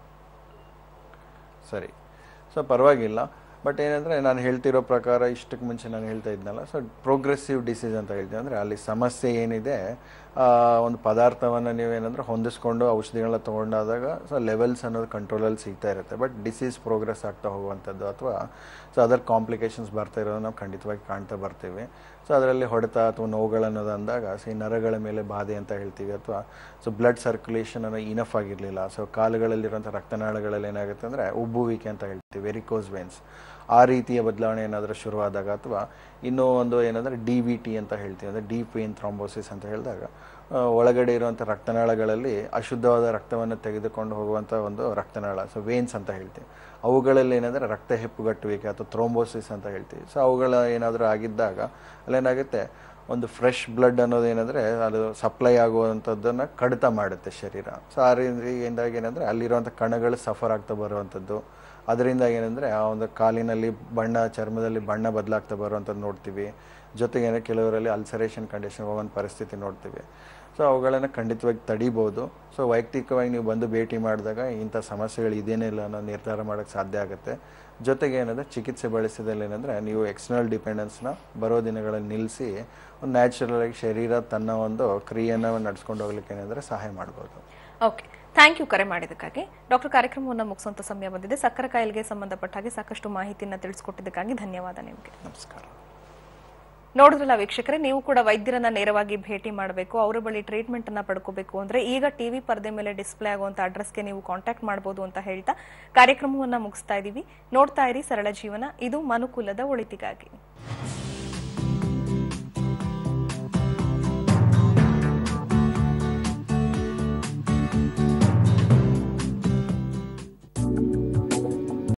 ಸರಿ ಸೊ ಪರವಾಗಿಲ್ಲ ಬಟ್ ಏನಂದರೆ ನಾನು ಹೇಳ್ತಿರೋ ಪ್ರಕಾರ ಇಷ್ಟಕ್ಕೆ ಮುಂಚೆ ನಾನು ಹೇಳ್ತಾ ಇದ್ನಲ್ಲ ಸೊ ಪ್ರೋಗ್ರೆಸಿವ್ ಡಿಸೀಸ್ ಅಂತ ಹೇಳ್ತೀವಿ ಅಂದರೆ ಅಲ್ಲಿ ಸಮಸ್ಯೆ ಏನಿದೆ ಆ, ಒಂದು ಪದಾರ್ಥವನ್ನು ನೀವೇನಂದ್ರೆ ಹೊಂದಿಸ್ಕೊಂಡು ಔಷಧಿಗಳನ್ನ ತೊಗೊಂಡಾದಾಗ ಸೊ ಲೆವೆಲ್ಸ್ ಅನ್ನೋದು ಕಂಟ್ರೋಲಲ್ಲಿ ಸಿಗ್ತಾ ಇರುತ್ತೆ ಬಟ್ ಡಿಸೀಸ್ ಪ್ರೋಗ್ರೆಸ್ ಆಗ್ತಾ ಹೋಗುವಂಥದ್ದು ಅಥವಾ ಸೊ ಅದರ್ ಕಾಂಪ್ಲಿಕೇಶನ್ಸ್ ಬರ್ತಾ ಇರೋದು ನಾವು ಖಂಡಿತವಾಗಿ ಕಾಣ್ತಾ ಬರ್ತೀವಿ ಸೊ ಅದರಲ್ಲಿ ಹೊಡೆತ ಅಥವಾ ನೋವುಗಳನ್ನೋದು ಅಂದಾಗ ಸೊ ಈ ನರಗಳ ಮೇಲೆ ಬಾಧೆ ಅಂತ ಹೇಳ್ತೀವಿ ಅಥವಾ ಸೊ ಬ್ಲಡ್ ಸರ್ಕ್ಯುಲೇಷನ್ ಅನ್ನೋ ಇನಫ್ ಆಗಿರಲಿಲ್ಲ ಸೊ ಕಾಲುಗಳಲ್ಲಿರುವಂಥ ರಕ್ತನಾಳಗಳಲ್ಲಿ ಏನಾಗುತ್ತೆ ಅಂದರೆ ಉಬ್ಬುವಿಕೆ ಅಂತ ಹೇಳ್ತೀವಿ ವೆರಿಕೋಸ್ ವೇನ್ಸ್ ಆ ರೀತಿಯ ಬದಲಾವಣೆ ಏನಾದರೂ ಶುರುವಾದಾಗ ಅಥವಾ ಇನ್ನೂ ಒಂದು ಏನಂದರೆ ಡಿ ವಿ ಟಿ ಅಂತ ಹೇಳ್ತೀವಿ ಅಂದರೆ ಡೀಪ್ ವೇನ್ ಥ್ರಾಂಬೋಸಿಸ್ ಅಂತ ಹೇಳಿದಾಗ ಆ, ಒಳಗಡೆ ಇರುವಂಥ ರಕ್ತನಾಳಗಳಲ್ಲಿ ಅಶುದ್ಧವಾದ ರಕ್ತವನ್ನು ತೆಗೆದುಕೊಂಡು ಹೋಗುವಂಥ ಒಂದು ರಕ್ತನಾಳ ಸೊ ವೇನ್ಸ್ ಅಂತ ಹೇಳ್ತೀವಿ ಅವುಗಳಲ್ಲಿ ಏನಂದರೆ ರಕ್ತ ಹೆಪ್ಪುಗಟ್ಟುವಿಕೆ ಅಥವಾ ಥ್ರೋಂಬೋಸಿಸ್ ಅಂತ ಹೇಳ್ತೀವಿ ಸೊ ಅವುಗಳ ಏನಾದರೂ ಆಗಿದ್ದಾಗ ಅಲ್ಲೇನಾಗುತ್ತೆ ಒಂದು ಫ್ರೆಶ್ ಬ್ಲಡ್ ಅನ್ನೋದು ಏನಂದರೆ ಅದು ಸಪ್ಲೈ ಆಗುವಂಥದ್ದನ್ನು ಕಡಿತ ಮಾಡುತ್ತೆ ಶರೀರ ಸೊ ಆ ರೀತಿಯಿಂದಾಗಿ ಏನಂದರೆ ಅಲ್ಲಿರುವಂಥ ಕಣಗಳು ಸಫರ್ ಆಗ್ತಾ ಬರುವಂಥದ್ದು ಅದರಿಂದ ಏನಂದರೆ ಆ ಒಂದು ಕಾಲಿನಲ್ಲಿ ಬಣ್ಣ ಚರ್ಮದಲ್ಲಿ ಬಣ್ಣ ಬದಲಾಗ್ತಾ ಬರುವಂಥದ್ದು ನೋಡ್ತೀವಿ ಜೊತೆಗೆ ಏನೋ ಕೆಲವರಲ್ಲಿ ಅಲ್ಸರೇಷನ್ ಕಂಡೀಷನ್ ಹೋಗುವಂಥ ಪರಿಸ್ಥಿತಿ ನೋಡ್ತೀವಿ ಸೊ ಅವುಗಳನ್ನು ಖಂಡಿತವಾಗಿ ತಡಿಬೋದು ಸೊ ವೈಯಕ್ತಿಕವಾಗಿ ನೀವು ಬಂದು ಭೇಟಿ ಮಾಡಿದಾಗ ಇಂಥ ಸಮಸ್ಯೆಗಳು ಇದೇನೇ ಇಲ್ಲ ಅನ್ನೋ ನಿರ್ಧಾರ ಮಾಡೋಕ್ಕೆ ಸಾಧ್ಯ ಆಗುತ್ತೆ ಜೊತೆಗೆ ಏನಂದರೆ ಚಿಕಿತ್ಸೆ ಬಳಸಿದಲ್ಲಿ ಏನಂದರೆ ನೀವು ಎಕ್ಸ್ಟರ್ನಲ್ ಡಿಪೆಂಡೆನ್ಸ್ನ ಬರೋ ದಿನಗಳಲ್ಲಿ ನಿಲ್ಲಿಸಿ ಒಂದು ನ್ಯಾಚುರಲ್ ಆಗಿ ಶರೀರ ತನ್ನ ಒಂದು ಕ್ರಿಯೆಯನ್ನು ನಡ್ಸ್ಕೊಂಡು ಹೋಗ್ಲಿಕ್ಕೆ ಏನಂದರೆ ಸಹಾಯ ಮಾಡ್ಬೋದು ಓಕೆ ಥ್ಯಾಂಕ್ ಯು ಕರೆ ಮಾಡಿದ್ದಕ್ಕಾಗಿ ಡಾಕ್ಟರ್ ಕಾರ್ಯಕ್ರಮವನ್ನು ಮುಗಿಸುವಂತ ಸಮಯ ಬಂದಿದೆ ಸಕ್ಕರೆ ಕಾಯಿಲೆಗೆ ಸಂಬಂಧಪಟ್ಟ ಹಾಗೆ ಸಾಕಷ್ಟು ಮಾಹಿತಿಯನ್ನು ತಿಳಿಸ್ಕೊಟ್ಟಿದ್ದಕ್ಕಾಗಿ ಧನ್ಯವಾದ ನಿಮಗೆ ನಮಸ್ಕಾರ ನೋಡಿದ್ರಲ್ಲ ವೀಕ್ಷಕರೇ ನೀವು ಕೂಡ ವೈದ್ಯರನ್ನ ನೇರವಾಗಿ ಭೇಟಿ ಮಾಡಬೇಕು ಅವರ ಬಳಿ ಟ್ರೀಟ್ಮೆಂಟ್ ಅನ್ನ ಪಡ್ಕೋಬೇಕು ಅಂದ್ರೆ ಈಗ ಟಿವಿ ಪರದೆ ಮೇಲೆ ಡಿಸ್ಪ್ಲೇ ಆಗುವಂತ ಅಡ್ರೆಸ್ಗೆ ನೀವು ಕಾಂಟ್ಯಾಕ್ಟ್ ಮಾಡಬಹುದು ಅಂತ ಹೇಳ್ತಾ ಕಾರ್ಯಕ್ರಮವನ್ನ ಮುಗಿಸ್ತಾ ಇದೀವಿ ನೋಡ್ತಾ ಇರಿ ಸರಳ ಜೀವನ ಇದು ಮನುಕುಲದ ಒಳಿತಿಗಾಗಿ